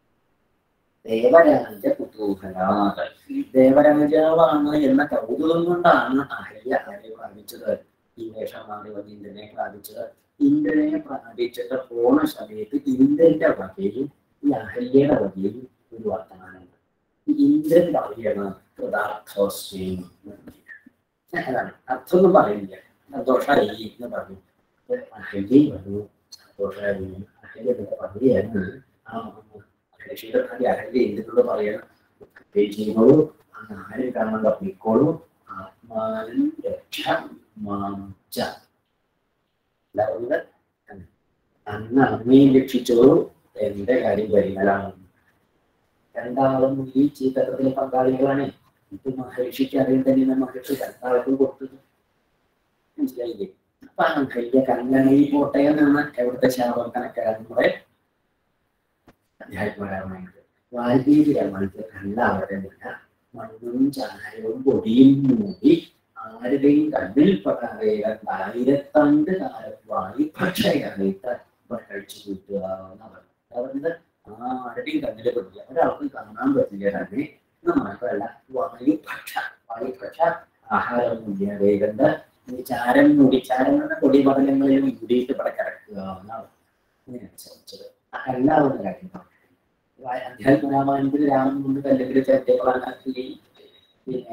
ദേവരാജ കുതൂഹലാത് ദേവരാജാവാണ് എന്ന കൗതുകം കൊണ്ടാണ് അഹല്യ ആരെ പ്രാപിച്ചത് ഈ വേഷം മാറി വന്ന് ഇന്ദ്രനെ പ്രാപിച്ചത് ഇന്ദ്രനെ പ്രാപിച്ചിട്ട് പോണ സമയത്ത് ഇന്ദ്രന്റെ വകയും ഈ അഹല്യയുടെ വകയും ഒരു വർത്തമാനമുണ്ട് ഈ ഇന്ദ്രൻ പറയാണ് കൃതാർത്ഥോസ്മി അതാണ് അർത്ഥമൊന്നും പറയുന്നില്ല സന്തോഷമായി എന്ന് പറഞ്ഞു അപ്പൊ അഹല്യ പറഞ്ഞു സന്തോഷമായി അഹല്യ എന്നൊക്കെ പറയുകയായിരുന്നു ആ അഹല്യയുടെ ഭാര്യ അഹല്യ എന്തിനോട് പറയണം ചെയ്യുന്നോളൂ ആ ആരും കാണാൻ തപ്പിക്കോളൂ ആത്മാനം രക്ഷ മാച്ച എല്ലാവരും അന്ന് അമ്മയും രക്ഷിച്ചോളൂ എന്റെ കാര്യം പരിമലാണ് രണ്ടാളും ഈ ചീത്തത്തിൽ പങ്കാളികളാണ് ഇത് മഹർഷിക്ക് അറിയാൻ തന്നെ മഹർഷി രണ്ടാൾക്കും കൊടുത്തത് മനസ്സിലായില്ലേ അപ്പൊ ആ കയ്യ കണ്ണണി പോട്ടെ എന്നാണ് എവിടുത്തെ ശാപം കണക്കാരുടെ അധ്യാത്മരാമായത് വാൽമീകി രാമായണത്തിൽ രണ്ടാളുടെ മുന്ന മണ്ണും ചാരവും പൊടിയും മൂടി ആരുടെയും കണ്ണിൽ പെടാതെ ആയിരത്താണ്ട് കാലമായി ഭക്ഷയായിട്ട് കഴിച്ചു കൂട്ടുക എന്നാണ് പറഞ്ഞത് ആരുടെയും കണ്ണിൽ പെടില്ല ഒരാൾക്കും കാണാൻ പറ്റില്ല തന്നെ എന്ന് മാത്രമല്ല വായുഭക്ഷ വായുഭക്ഷ ആഹാരമൊന്നുമില്ല വേഗം ഈ ചാരം മൂടി ചാരം എന്ന പൊടിപടലങ്ങളിൽ മൂടിയിട്ട് ഇവിടെ കിടക്കുക എന്നാണ് ഞാൻ ചോദിച്ചത് അല്ലാവുന്ന കാര്യമാണ് അധ്യാത്മരാമായണത്തിൽ രാമൻ കൊണ്ട് കല്ലെങ്കിൽ ചരിത്രപ്രധാനത്തിൽ പിന്നെ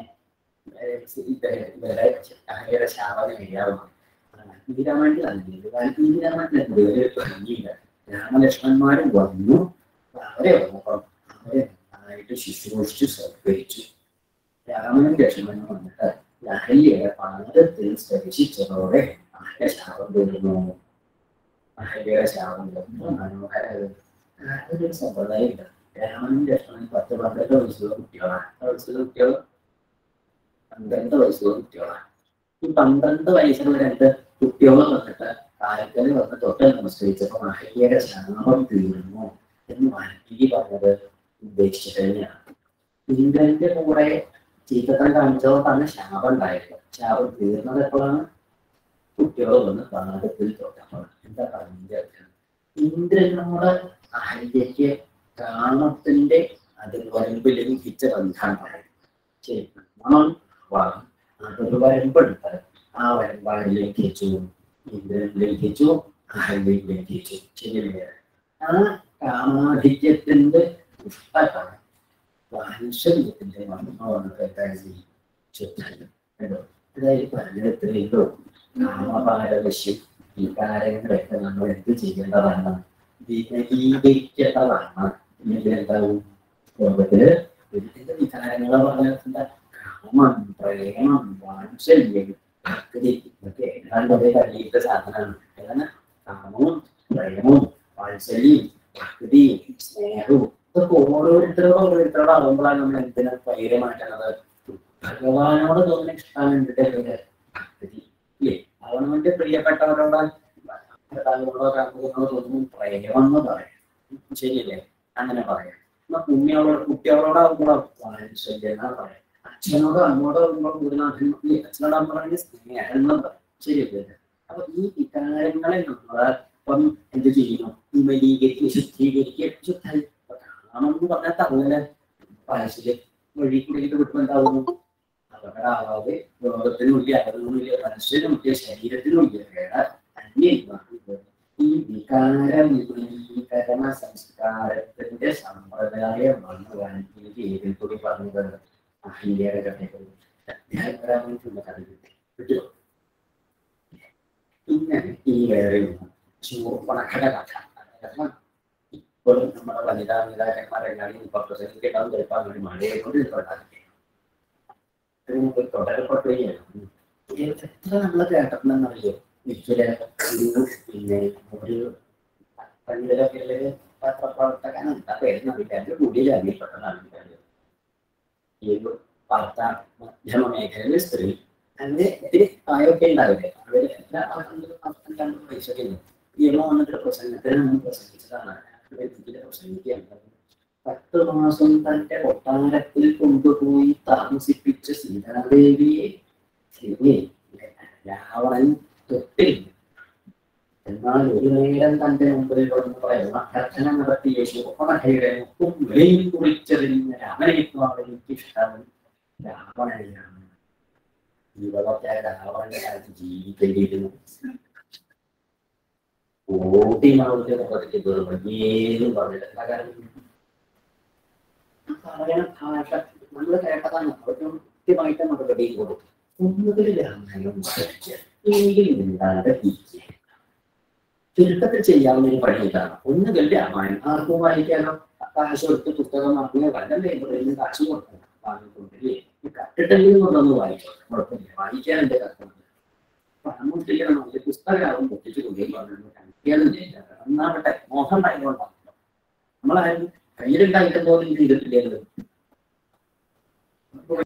ഇവരെ അഹയുടെ ശാപം കഴിയാവുന്നു ഈ രാമായണത്തിൽ അല്ലെങ്കിൽ കാരണം ഈ രാമായണത്തിൽ എന്ത് ഒരു ഭംഗിയില്ല രാമലക്ഷ്മണന്മാരും വന്നു അവരെ വന്നപ്പം അവരെ നന്നായിട്ട് ശുശ്രൂഷിച്ച് സൽക്കരിച്ചു രാമനും ലക്ഷ്മണനും വന്നിട്ട് അഹല്യയുടെ പാദത്തിൽ സ്പർശിച്ചതോടെ അഹല്യ ശാപം തീർന്നു അഹല്യയുടെ ശാപം തീർന്നു മനോഹര അതൊരു സമ്പ്രദായമില്ല രാമനും ലക്ഷ്മണനും പത്ത് പന്ത്രണ്ട് വയസ്സുള്ള കുട്ടികളാണ് വയസ്സുള്ള കുട്ടികൾ പന്ത്രണ്ട് വയസ്സുള്ള കുട്ടികളാണ് ഈ പന്ത്രണ്ട് വയസ്സുള്ള രണ്ട് കുട്ടികൾ വന്നിട്ട് കാലക്കൽ വന്ന് തൊട്ട് നമസ്കരിച്ചപ്പോൾ അഹല്യയുടെ ശാപം തീർന്നു എന്ന് വാൽമീകി പറഞ്ഞത് ഉദ്ദേശിച്ചത് തന്നെയാണ് ഇന്ദ്രന്റെ കൂടെ ചീത്തത്തം കാണിച്ചതുകൊണ്ടാണ് ശാപം ഉണ്ടായത് ശാപം തീർന്നത് എപ്പോഴാണ് കുട്ടികൾ വന്ന് പാദത്തിൽ തൊട്ടപ്പോൾ എന്താ പറഞ്ഞത് ഇന്ദ്രനോട് അഹല്യയ്ക്ക് കാമത്തിന്റെ അതിൽ വരമ്പ് ലംഘിച്ച ബന്ധമാണ് പറയുന്നത് ശരി മണം വാങ്ങും അതൊരു വരമ്പെടുത്ത് ആ വരമ്പാട് ലംഘിച്ചു ഇന്ദ്രൻ ലംഘിച്ചു അഹല്യം ലംഘിച്ചു ശരിയല്ലേ ആ കാമാധിക്യത്തിന്റെ പുഷ്പമാണ് വാത്സല്യത്തിന്റെ മർമ്മമാണ് എന്തായി ചുറ്റാനും കേട്ടോ അതായത് പലതരത്തിലുണ്ടോ കാമപാരവശ്യം വികാരങ്ങളൊക്കെ നമ്മൾ എന്ത് ചെയ്യേണ്ടതാണ് വിനീകരിക്കേണ്ടതാണ് അല്ലെങ്കിൽ എന്താവും ലോകത്തില് ഒരുത്തിന്റെ വികാരങ്ങളെ പറഞ്ഞിട്ടുണ്ട് കാമം പ്രേമം വാത്സല്യം ഭക്തി ഇതൊക്കെ ഏതാണ്ട് ഒരേ കഴിയുന്ന സാധനമാണ് ഏതാണ് കാമവും പ്രേമവും വാത്സല്യം ഭക്തിയും സ്നേഹവും ഇതൊക്കെ ഓരോരുത്തരോട് ഓരോരുത്തരോട് ആകുമ്പോഴാണ് നമ്മൾ എന്തിനാ പേര് മാറ്റുന്നത് ഭഗവാനോട് തോന്നുന്ന ഇഷ്ടം എന്തിന്റെ ഭക്തി ഇല്ലേ അവനവന്റെ പ്രിയപ്പെട്ടവരോട് ഭർത്താവിനോടോ കാമുകനോടോ തോന്നുന്നു പ്രേമം എന്ന് പറയാം ശരിയല്ലേ അങ്ങനെ പറയാം എന്നാ കുഞ്ഞോളോട് കുട്ടികളോടാകുമ്പോഴോ വാത്സല്യം എന്നാ പറയാം അച്ഛനോടോ അമ്മോടോ ആകുമ്പോൾ ഗുരുനാഥൻ അച്ഛനോട് അമ്മ പറയുന്നത് സ്നേഹം എന്ന് പറയും ശരിയല്ലേ അപ്പൊ ഈ വികാരങ്ങളെ നമ്മൾ ഇപ്പം എന്ത് ചെയ്യുന്നു വിമലീകരിക്കുക ശുദ്ധീകരിക്കുക ശുദ്ധ കാമെന്ന് പറഞ്ഞാൽ തങ്ങനെ വാത്സല്യം വഴി കൂടിയിട്ട് വിട്ടുമ്പോൾ എന്താവുന്നു അപകടമാവാതെ ലോകത്തിനുള്ളിൽ അകലിനുള്ളിൽ മനസ്സിനുള്ളിൽ ശരീരത്തിനുള്ളിൽ വേണ്ട ഈ വികാര വിപുലീകരണ സംസ്കാരത്തിന്റെ സമ്പ്രദായമാണ് വാൽമീകി ഏതിൽ കൂടി പറഞ്ഞത് അഹില്യയുടെ കഥകൾ അധ്യാത്മരാമനുള്ള കഥ കിട്ടുമോ പിന്നെ ഈ വേറെ ചൂർപ്പണക്കട കഥ കഥ ഇപ്പോഴും നമ്മുടെ വനിതാ നേതാക്കന്മാരെല്ലാം ഇപ്പൊ പ്രസംഗിക്കാൻ ചിലപ്പോൾ അങ്ങനെ മഴയെ കൊണ്ട് തുടരപ്പെട്ടുകയാണ് എത്ര നമ്മൾ കേട്ടിട്ടുണ്ടെന്നറിയോ ഒരിക്കല് ഒരു പിന്നെ ഒരു പണ്ടിലൊക്കെ പത്രപ്രവർത്തകൻ എന്താ പേരെന്ന് അറിയില്ല എന്റെ കൂടിയിൽ അറിയപ്പെട്ടതാണ് ഈ ഒരു വാർത്താ മാധ്യമ മേഖലയിലെ സ്ത്രീ അങ്ങനെ ഇത്തിരി പ്രായമൊക്കെ ഉണ്ടാവില്ലേ അവര് എല്ലാ പന്ത്രണ്ട് വയസ്സൊക്കെ നിയമം വന്നിട്ട് പ്രസംഗത്തിന് മുമ്പ് പ്രസംഗിച്ചതാണ് ഇതിലെ പ്രസംഗിക്കുകയാണ് പത്ത് മാസം തന്റെ കൊട്ടാരത്തിൽ കൊണ്ടുപോയി താമസിപ്പിച്ച സീതാദേവിയെ ശരി രാവണൻ തൊട്ടില്ല എന്നാൽ ഒരു നേരം തന്റെ മുമ്പിൽ വന്ന് പറയുന്ന അഭ്യർത്ഥന നടത്തിയ ശോഭനഹയുടെ മുക്കും വിലയും കുറിച്ചതിന് രാമനേക്കുമാണ് എനിക്കിഷ്ടം രാവണനെയാണ് ഇവളൊക്കെ രാവണന്റെ കാലത്ത് ജീവിക്കേണ്ടിയിരുന്നു ഓടി മാവുന്ന മുഖത്തേക്ക് കയറുമ്പോൾ ഏതും പറഞ്ഞില്ല കാരണം പറയണ ഭാഷ നമ്മൾ കേട്ടതാണ് അവർക്ക് കൃത്യമായിട്ട് മറുപടി കൊടുക്കും ഒന്നുകിൽ രാമായണം എങ്കിലും എന്താണ് ചുരുക്കത്തിൽ ചെയ്യാവുന്ന ഒരു പണി ഇതാണ് ഒന്നുകിൽ രാമായണം ആർക്കും വായിക്കാനോ കാശ് കൊടുത്ത് പുസ്തകം വാങ്ങിയ വല്ല ലൈബ്രറിയിൽ കാശ് കൊടുക്കണം വാങ്ങിക്കൊണ്ടില്ലേ ഈ കട്ടിട്ടെങ്കിലും കൊണ്ടൊന്ന് വായിച്ചോ കുഴപ്പമില്ല വായിക്കാൻ എന്റെ കഷ്ടമുണ്ട് പണം മുട്ടിക്കണം ഒരു പുസ്തകമാവും പൊട്ടിച്ചു കൊണ്ടുപോയി പറഞ്ഞു കണ്ടിയാലും ചെയ്യില്ല ഒന്നാമട്ടെ മോഹം ഭയങ്കരമുണ്ടാകും നമ്മളാരും കയ്യിലുണ്ടായിട്ട് പോലും ഇത് ചെയ്തിട്ടില്ലല്ലോ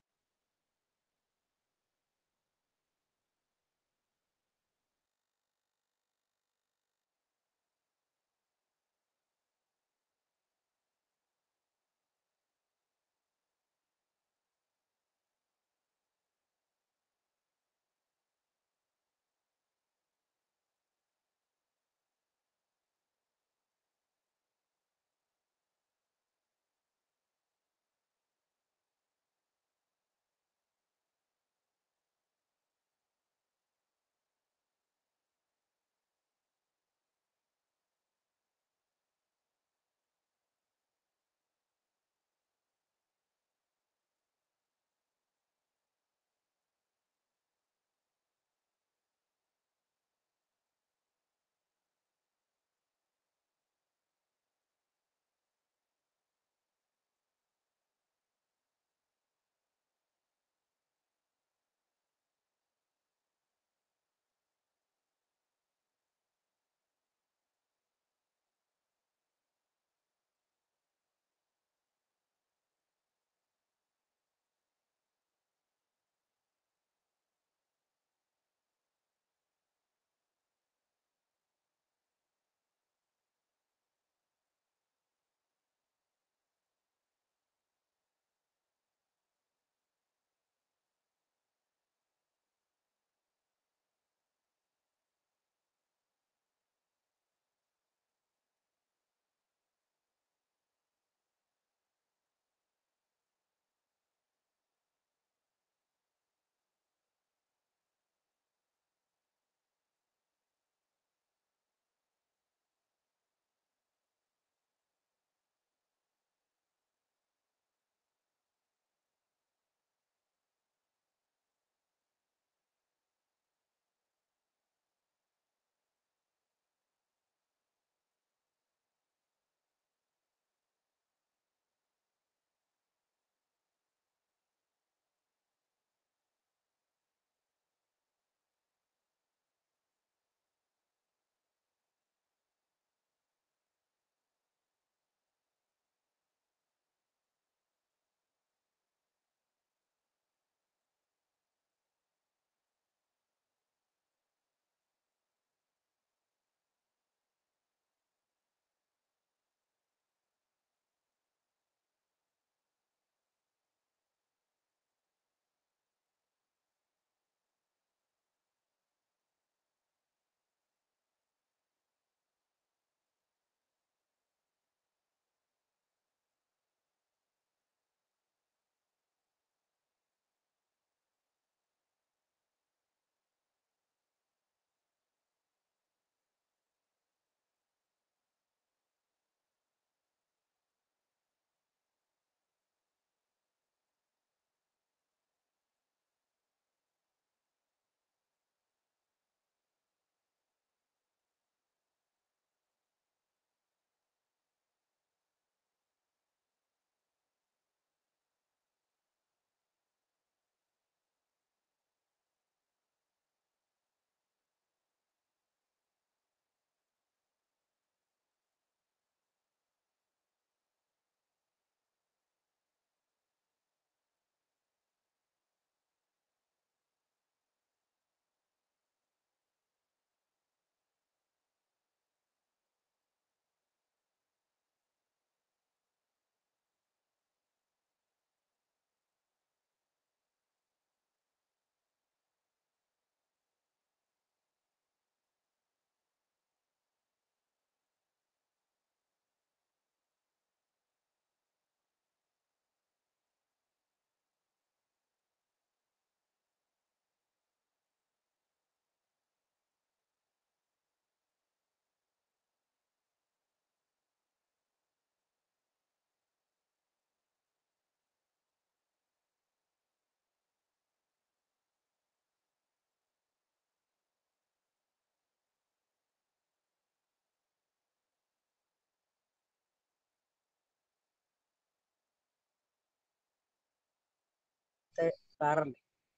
നിർത്താറുണ്ട്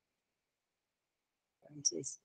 ഫ്രാൻസിസ്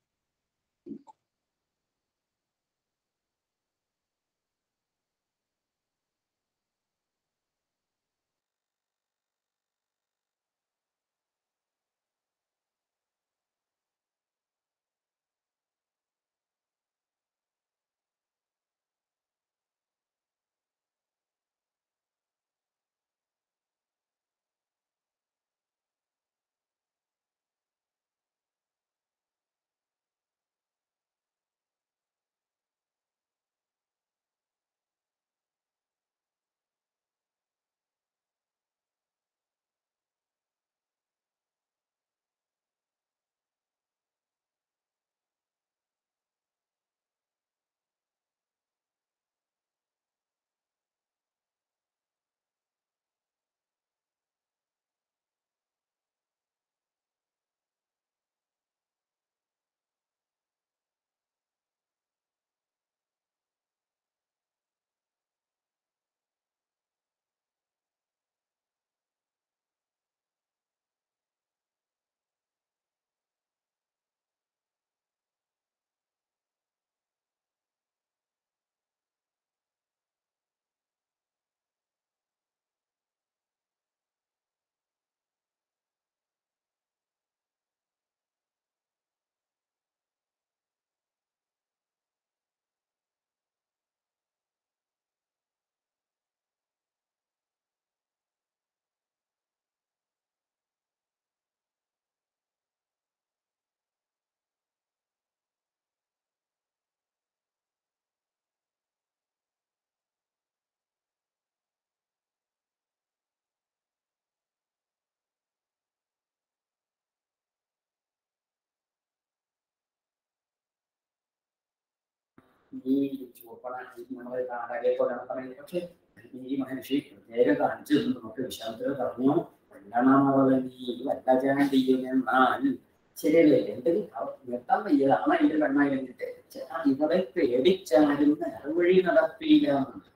ഈ ചുവപ്പണ നമ്മളെ നാടകയെ കൊല്ലണം പറയുന്നത് പക്ഷെ ഈ മനുഷ്യ നേരെ കാണിച്ചു തന്നു നമുക്ക് വിശാന്തര പറഞ്ഞു വെള്ളമാവള നീ വല്ലചാണ്ടിയെന്നാൽ ശരിയല്ലേ എന്റെ നിർത്താൻ വയ്യതാണ് അതിന്റെ കണ്ണായി എന്നിട്ട് ഇവളെ പേടിച്ചാലും നേർവഴി നടത്തിയില്ല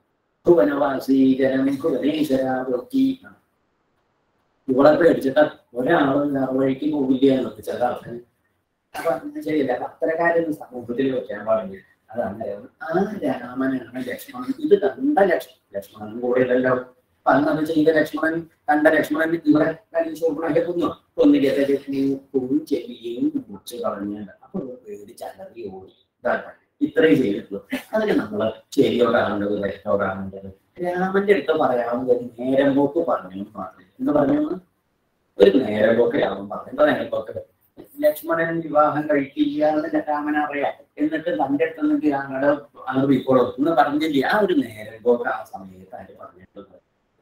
ഭുവനവാസീകരം ഭുവനേശ്വരാവൃത്തി ഇവളെ പേടിച്ചിട്ട് ഒരാളും നേർവഴിക്ക് പോകില്ല എന്നൊക്കെ ചില ആൾക്കാർ അപ്പൊ അങ്ങനെ ശരിയല്ല അപ്പൊ അത്തരക്കാരൊന്നും സമൂഹത്തിൽ വെക്കാൻ പാടില്ല അതാണ് ആ രാമനാണ് ലക്ഷ്മണൻ ഇത് കണ്ട ലക്ഷ്മൺ ലക്ഷ്മണൻ കൂടെ ഇല്ലല്ലോ അപ്പൊ അന്ന് അത് ചെയ്ത ലക്ഷ്മണൻ കണ്ട ലക്ഷ്മണൻ ഇവിടെ ശോഭനയെ കൊന്നു കൊന്നില്ലേ പൂവും ചെവിയും മുറിച്ച് കളഞ്ഞുണ്ട് അപ്പൊ പേടിച്ച് അലറി ഓടി ഇതാണ് ഇത്രയും ചെയ്തിട്ടുള്ളൂ അതിന് നമ്മള് ശരിയോ കാണേണ്ടത് തെറ്റോ കാണേണ്ടത് രാമന്റെ അടുത്ത് പറയാവുന്നത് നേരം പോക്ക് പറഞ്ഞു പറഞ്ഞു എന്ന് പറഞ്ഞു ഒരു നേരം പോക്ക് രാമൻ പറഞ്ഞു എന്താ നേരം പോക്ക് ലക്ഷ്മണൻ വിവാഹം കഴിക്കില്ല എന്ന് രാമൻ അറിയാം എന്നിട്ട് തന്റെ അടുത്ത് നിന്ന് ഞങ്ങളുടെ അങ്ങോട്ട് പോയിക്കോളൂ എന്ന് പറഞ്ഞില്ല ആ ഒരു നേരം പോക്ക് ആ സമയത്ത് ആര് പറഞ്ഞിട്ടുണ്ട്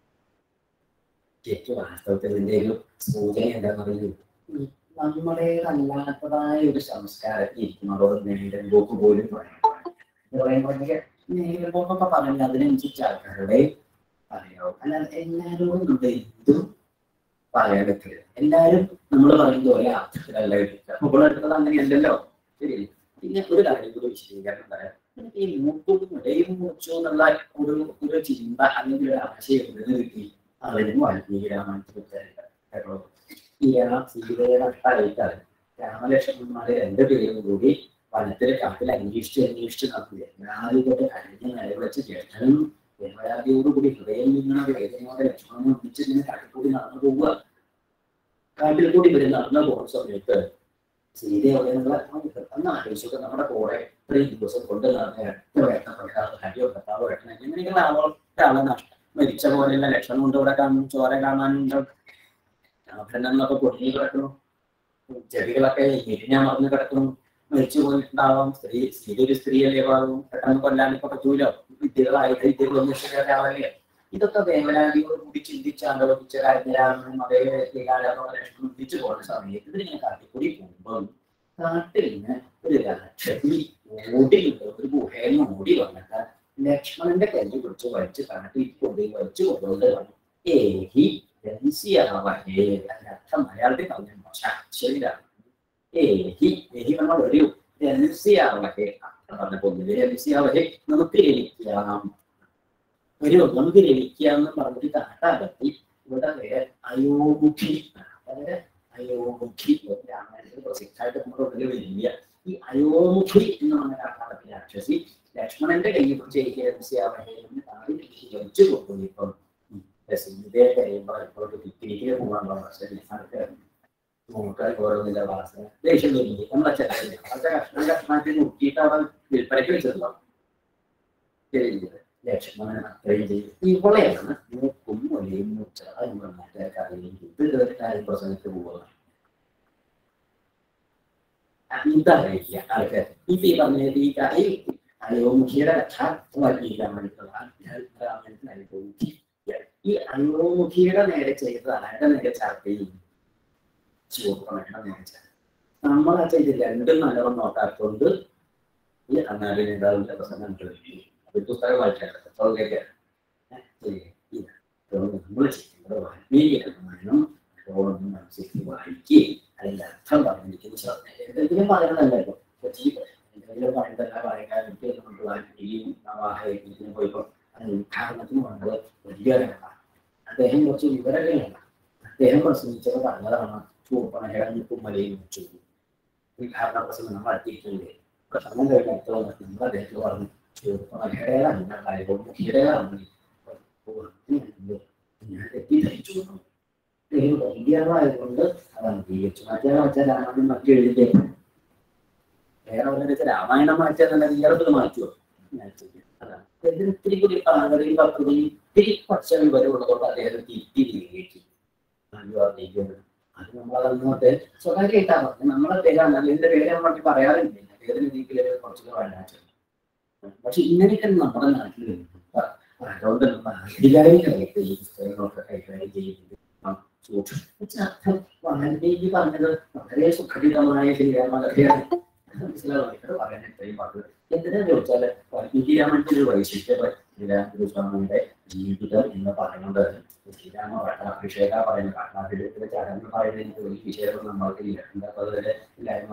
ശരിക്കും വാസ്തവത്തിൽ ഇതിന്റെ ഒരു സൂചന എന്താന്ന് പറയുന്നത് നമ്മുടേതല്ലാത്തതായ ഒരു സംസ്കാരത്തിൽ ഇരിക്കുന്നതോട് നേരം പോക്ക് പോലും പറയുമ്പോൾ നേരം പോക്കൊക്കെ പറഞ്ഞില്ല അതിനനുസരിച്ച് ആൾക്കാരുടെ പറയാവും അല്ലാതെ എല്ലാവരോടും നമ്മൾ എന്തും പറയാൻ പറ്റില്ല എല്ലാവരും നമ്മൾ പറയുന്നത് ഒരേ അർത്ഥത്തിലല്ല എടുക്കുക അപ്പോൾ എടുത്തത് അങ്ങനെയല്ലല്ലോ ശരി പിന്നെ ഒരു കാര്യം കൂടി വിശദീകരണം പറയാം ഈ മൂക്കും ഇടയും മുറിച്ചു എന്നുള്ള ഒരു ഒരു ചിന്ത അല്ലെങ്കിൽ ഒരു ആശയം എവിടെ കിട്ടി അതിനും വാൽമീകി രാമായണത്തിൽ കേട്ടോ ഈ ആ സീതയുടെ അട്ടായിട്ടാണ് രാമലക്ഷ്മണന്മാരെ രണ്ട് പേരും കൂടി വനത്തിലെ കാട്ടിൽ അന്വേഷിച്ച് അന്വേഷിച്ച് നടത്തില്ല രാവിലെ കഴിഞ്ഞ നില വെച്ച് ചേട്ടനും വേവരാതിയോടുകൂടി ഹൃദയം നിന്ന വേദനയോടെ ലക്ഷ്മണനെ ഒന്നിച്ച് ഇങ്ങനെ കാട്ടിൽ കൂടി നടന്നു പോവുക കാട്ടിൽ കൂടി ഇവര് നടന്നു പോകുന്ന സമയത്ത് സീത എവിടെയുള്ള അന്ന് ആലോചിച്ചൊക്കെ നമ്മുടെ കൂടെ ഇത്രയും ദിവസം കൊണ്ട് നടന്ന എട്ട് വേട്ടപ്പെട്ട ഹരിയോ ഭർത്താവോ വേട്ടന ഇങ്ങനെയൊക്കെയുള്ള ആളുകളുടെ ആളെ നഷ്ടം മരിച്ച പോലെയുള്ള ലക്ഷണം കൊണ്ട് ഇവിടെ കാണും ചോര കാണാനുണ്ട് ആഭരണങ്ങളൊക്കെ പൊടിഞ്ഞു കിടക്കുന്നു ചെടികളൊക്കെ ഇരിഞ്ഞമർന്ന് കിടക്കുന്നു മരിച്ചു പോയിട്ടുണ്ടാവാം സ്ത്രീ സ്ത്രീ ഒരു സ്ത്രീയല്ലേ പാകും പെട്ടെന്ന് കൊല്ലാനൊക്കെ പറ്റൂലോ വിദ്യകളായിട്ട് വിദ്യകളൊന്നും ശരിയാവല്ലേ ഇതൊക്കെ വേവലാതിയോട് കൂടി ചിന്തിച്ച് ആലോചിച്ച് രാജരാമനും അതേ ലക്ഷ്മണൻ ചിന്തിച്ചു പോകുന്ന സമയത്ത് ഇതിങ്ങനെ കാട്ടിക്കൂടി പോകുമ്പോൾ കാട്ടിൽ നിന്ന് ഒരു രാക്ഷസി ഓടി ഒരു ഗുഹയിൽ നിന്ന് ഓടി വന്നിട്ട് ലക്ഷ്മണന്റെ കല്ല് പിടിച്ച് വലിച്ച് കാട്ടിൽ കൊണ്ടുപോയി വലിച്ചു കൊണ്ടുകൊണ്ട് വന്നു ഏഹി രഹസ്യാവഹേ അർത്ഥം മലയാളത്തിൽ പറഞ്ഞു ശരിയാണ് ഏഹി ഏഹി നമ്മൾ ഒരു രഹസ്യാവഹേ അർത്ഥം പറഞ്ഞപ്പോൾ രഹസ്യാവഹേ നമുക്ക് ലഭിക്കാം ഒരു നമുക്ക് ലഭിക്കാന്ന് പറഞ്ഞിട്ട് കാട്ടാകത്തി ഇവിടെ വേറെ അയോമുഖി അതായത് അയോമുഖി രാമായണത്തിൽ പ്രസിദ്ധമായിട്ട് നമ്മുടെ ഉള്ളിൽ വലിയ ഈ അയോമുഖി എന്ന് പറഞ്ഞ കർണാടകത്തിലെ രാക്ഷസി ലക്ഷ്മണന്റെ കയ്യിൽ പിടിച്ചിരിക്കുന്ന താഴെ ജനിച്ചു കൊണ്ടുപോയി ഇപ്പം സീതയെ കഴിയുമ്പോൾ ഇപ്പോഴത്തെ തിരികെ പോകാനുള്ള അവസരം നോക്കാൻ ഓരോന്നില്ല വാസന ദേഷ്യം തോന്നി നമ്മളെ ചില അതൊക്കെ കഷ്ണം കഷ്ണമാക്കി നോക്കിയിട്ട് അവിടെ വിൽപ്പനയ്ക്ക് വെച്ചതല്ലോ ശരി ലക്ഷ്മണൻ അത്രയും ചെയ്തു ഇവളെയാണ് മൂക്കും ഒലയും മുച്ച മറ്റേ കാര്യം ഇത് കേട്ട് കാര്യം പ്രസംഗിച്ച് പോകുന്നത് ഇതറിയില്ല ആൾക്കാർ ഇത് ഈ പറഞ്ഞത് ഈ കാര്യം അയോമുഖിയുടെ യഥാർത്ഥമായിട്ടുള്ള ആധ്യാത്മികരാമനത്തിന് അനുഭവിക്കുക ഈ അയോമുഖിയുടെ നേരെ ചെയ്തത് ആരുടെ നേരെ ചർച്ച ചെയ്യും ചുവപ്പണയുടെ നേരെ ചർച്ച നമ്മൾ ആ ചെയ്ത് രണ്ടും നല്ലോണം നോക്കാത്തതുകൊണ്ട് ഈ കണ്ണാടി നേതാവിന്റെ പ്രസംഗം കേൾക്കും ഒരു പുസ്തകം വായിക്കാറുണ്ട് സൗകര്യം നമ്മൾ ചെയ്യുന്നത് വാൽമീകി രാമായണം ഓരോന്നും മനസ്സിലേക്ക് വായിക്കുകയും അതിന്റെ അർത്ഥം പറഞ്ഞിരിക്കുന്ന ശ്രദ്ധ എന്തെങ്കിലും പറയണമല്ലോ എന്തെങ്കിലും പറയുന്നതല്ല പറയാൻ നമുക്ക് വാൽമീകിയും നവാഹയും പോയപ്പോൾ അത് ഉദ്ഘാടനത്തിന് വന്നത് വലിയ ഒരാളാണ് അദ്ദേഹം കുറച്ച് വിവരങ്ങളാണ് അദ്ദേഹം പ്രസംഗിച്ചത് പറഞ്ഞതാണ് ചുവപ്പണയുടെ കുമ്മലയും വെച്ചു ഉദ്ഘാടന പ്രസംഗം നമ്മൾ എത്തിയിട്ടുണ്ട് പ്രസംഗം കഴിഞ്ഞിടത്തോളം നമ്മൾ അദ്ദേഹത്തിന് പറഞ്ഞു ചുവപ്പണയുടെ കാര്യവും മുഖ്യതയാണ് ഞാൻ തെറ്റിദ്ധരിച്ചു വലിയതായതുകൊണ്ട് അത് അംഗീകരിച്ചു മറ്റേ മറ്റേ രാമായണം മറ്റു എഴുതിയ വേറെ പറഞ്ഞ രാമായണം മാറ്റാന്നല്ല ഇയാളത് മാറ്റുമോ ഞാൻ ചോദിക്കും അതാണ് ഇതിന് ഇത്തിരി കൂടി പാകതയും പക്വതയും ഇത്തിരി കുറച്ച് വിവരമുള്ളതുകൊണ്ട് അദ്ദേഹം തിരിത്തി നീക്കി അത് നമ്മളതങ്ങോട്ട് സ്വകാര്യമായിട്ടാണ് പറഞ്ഞത് നമ്മളെ പേരാണ് അതിന്റെ പേര് നമ്മൾ പറയാറില്ല ഏതൊരു രീതിയിൽ കുറച്ചൊക്കെ വയനാട്ടിൽ പക്ഷെ ഇങ്ങനെയൊക്കെ നമ്മുടെ നാട്ടിൽ അതുകൊണ്ട് നമ്മൾ അധികാരികളായിട്ട് ഈ പുസ്തകങ്ങളൊക്കെ കൈകാര്യം ചെയ്യുന്നത് സൂക്ഷിച്ചു വാൽമീകി പറഞ്ഞത് വളരെ സുഖടിതമായ ശ്രീരാമകഥയാണ് മനസ്സിലാവാൻ പറയാൻ ഇത്രയും പാട്ട് എന്തിനാ ചോദിച്ചാല് വാൽമീകി രാമന്റെ ഒരു വൈശിഷ്ട്യം ശ്രീരാമകൃഷ്ണന്റെ ജീവിതം എന്ന് പറയുന്നത് ശ്രീരാമ പട്ടാഭിഷേക പറയുന്ന പട്ടാഭിഷേകത്തിലെ ചടങ്ങ് പറയുന്ന എനിക്ക് ഒരു വിഷയം നമ്മൾക്ക് ഇല്ല എന്താ അതുപോലെ എല്ലാവരും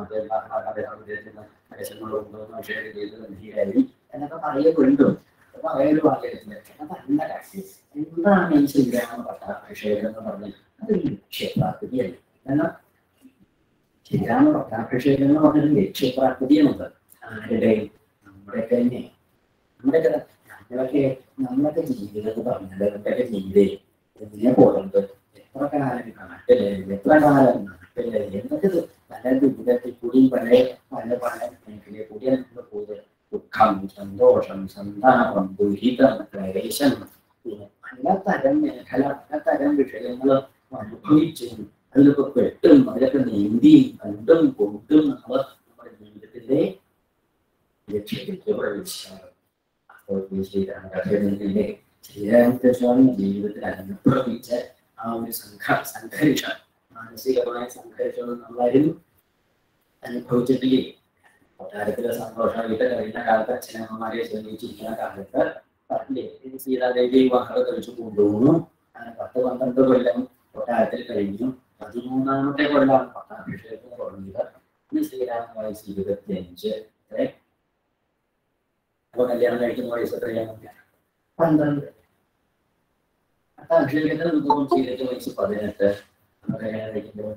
മറ്റേ അഭിഷേകം ചെയ്ത് നൽകിയായി എന്നൊക്കെ പറയപ്പെടുന്നു അപ്പൊ അതൊരു വാക്യത്തില് അപ്പൊ എന്താ കാര്യം എന്താണ് ഈ ശ്രീരാമ പട്ടാഭിഷേകം എന്ന് പറഞ്ഞാൽ അതൊരു ലക്ഷ്യപ്രാപ്തിയല്ല എന്നാൽ ശ്രീരാമ പട്ടാഭിഷേകം എന്ന് പറഞ്ഞൊരു ലക്ഷ്യപ്രാപ്തിയാണത് ആരുടെ നമ്മുടെ തന്നെ നമ്മുടെ നമ്മളൊക്കെ നമ്മളൊക്കെ ജീവിതം പറഞ്ഞത് അവരുടെ ജീവിതം എന്തിനെ പോകുന്നത് എത്ര കാലം നാട്ടില് എത്ര കാലം നാട്ടില് എന്നൊക്കെ പല ദുരിതത്തിൽ കൂടി പല പല പല മേഖലയിൽ കൂടി നമ്മൾ പോയത് ദുഃഖം സന്തോഷം സന്താപം ദുരിതം ക്ലേശം പിന്നെ പലതരം മേഖല പലതരം വിഷയങ്ങൾ അനുഭവിച്ചും അതിലൊക്കെ പെട്ടും അതിലൊക്കെ നീന്തിയും കണ്ടും കൊണ്ടും നമ്മൾ നമ്മുടെ ജീവിതത്തിന്റെ ലക്ഷ്യത്തിലേക്ക് പ്രവേശിക്കണം അപ്പോൾ ഈ ശ്രീരാമകഥയിലെ ശ്രീരാമകൃഷ്ണൻ ജീവിതത്തിൽ അനുഭവിച്ച ആ ഒരു സംഘ സംഘർഷം മാനസികമായ സംഘർഷം നമ്മളാരും അനുഭവിച്ചിട്ടില്ലേ കൊട്ടാരത്തിലെ സന്തോഷമായിട്ട് കഴിഞ്ഞ കാലത്ത് അച്ഛനമ്മമാരെ ശ്രമിച്ചിരിക്കുന്ന കാലത്ത് പറഞ്ഞില്ലേ ഇത് സീതാദേവി വിവാഹം കഴിച്ചു കൊണ്ടുപോകുന്നു അങ്ങനെ പത്ത് പന്ത്രണ്ട് കൊല്ലം കൊട്ടാരത്തിൽ കഴിഞ്ഞു പതിമൂന്നാമത്തെ കൊല്ലമാണ് പട്ടാഭിഷേകത്തിന് തുടങ്ങിയത് ഇന്ന് ശ്രീരാമ വയസ്സ് ഇരുപത്തി അഞ്ച് അപ്പൊ കല്യാണം കഴിക്കുന്ന വയസ്സ് എത്രയാണ് പന്ത്രണ്ട് പട്ടാഭിഷേകത്തിന് മുമ്പ് സീതയ്ക്ക് വയസ്സ് പതിനെട്ട് നമ്മൾ കല്യാണം കഴിക്കുമ്പോൾ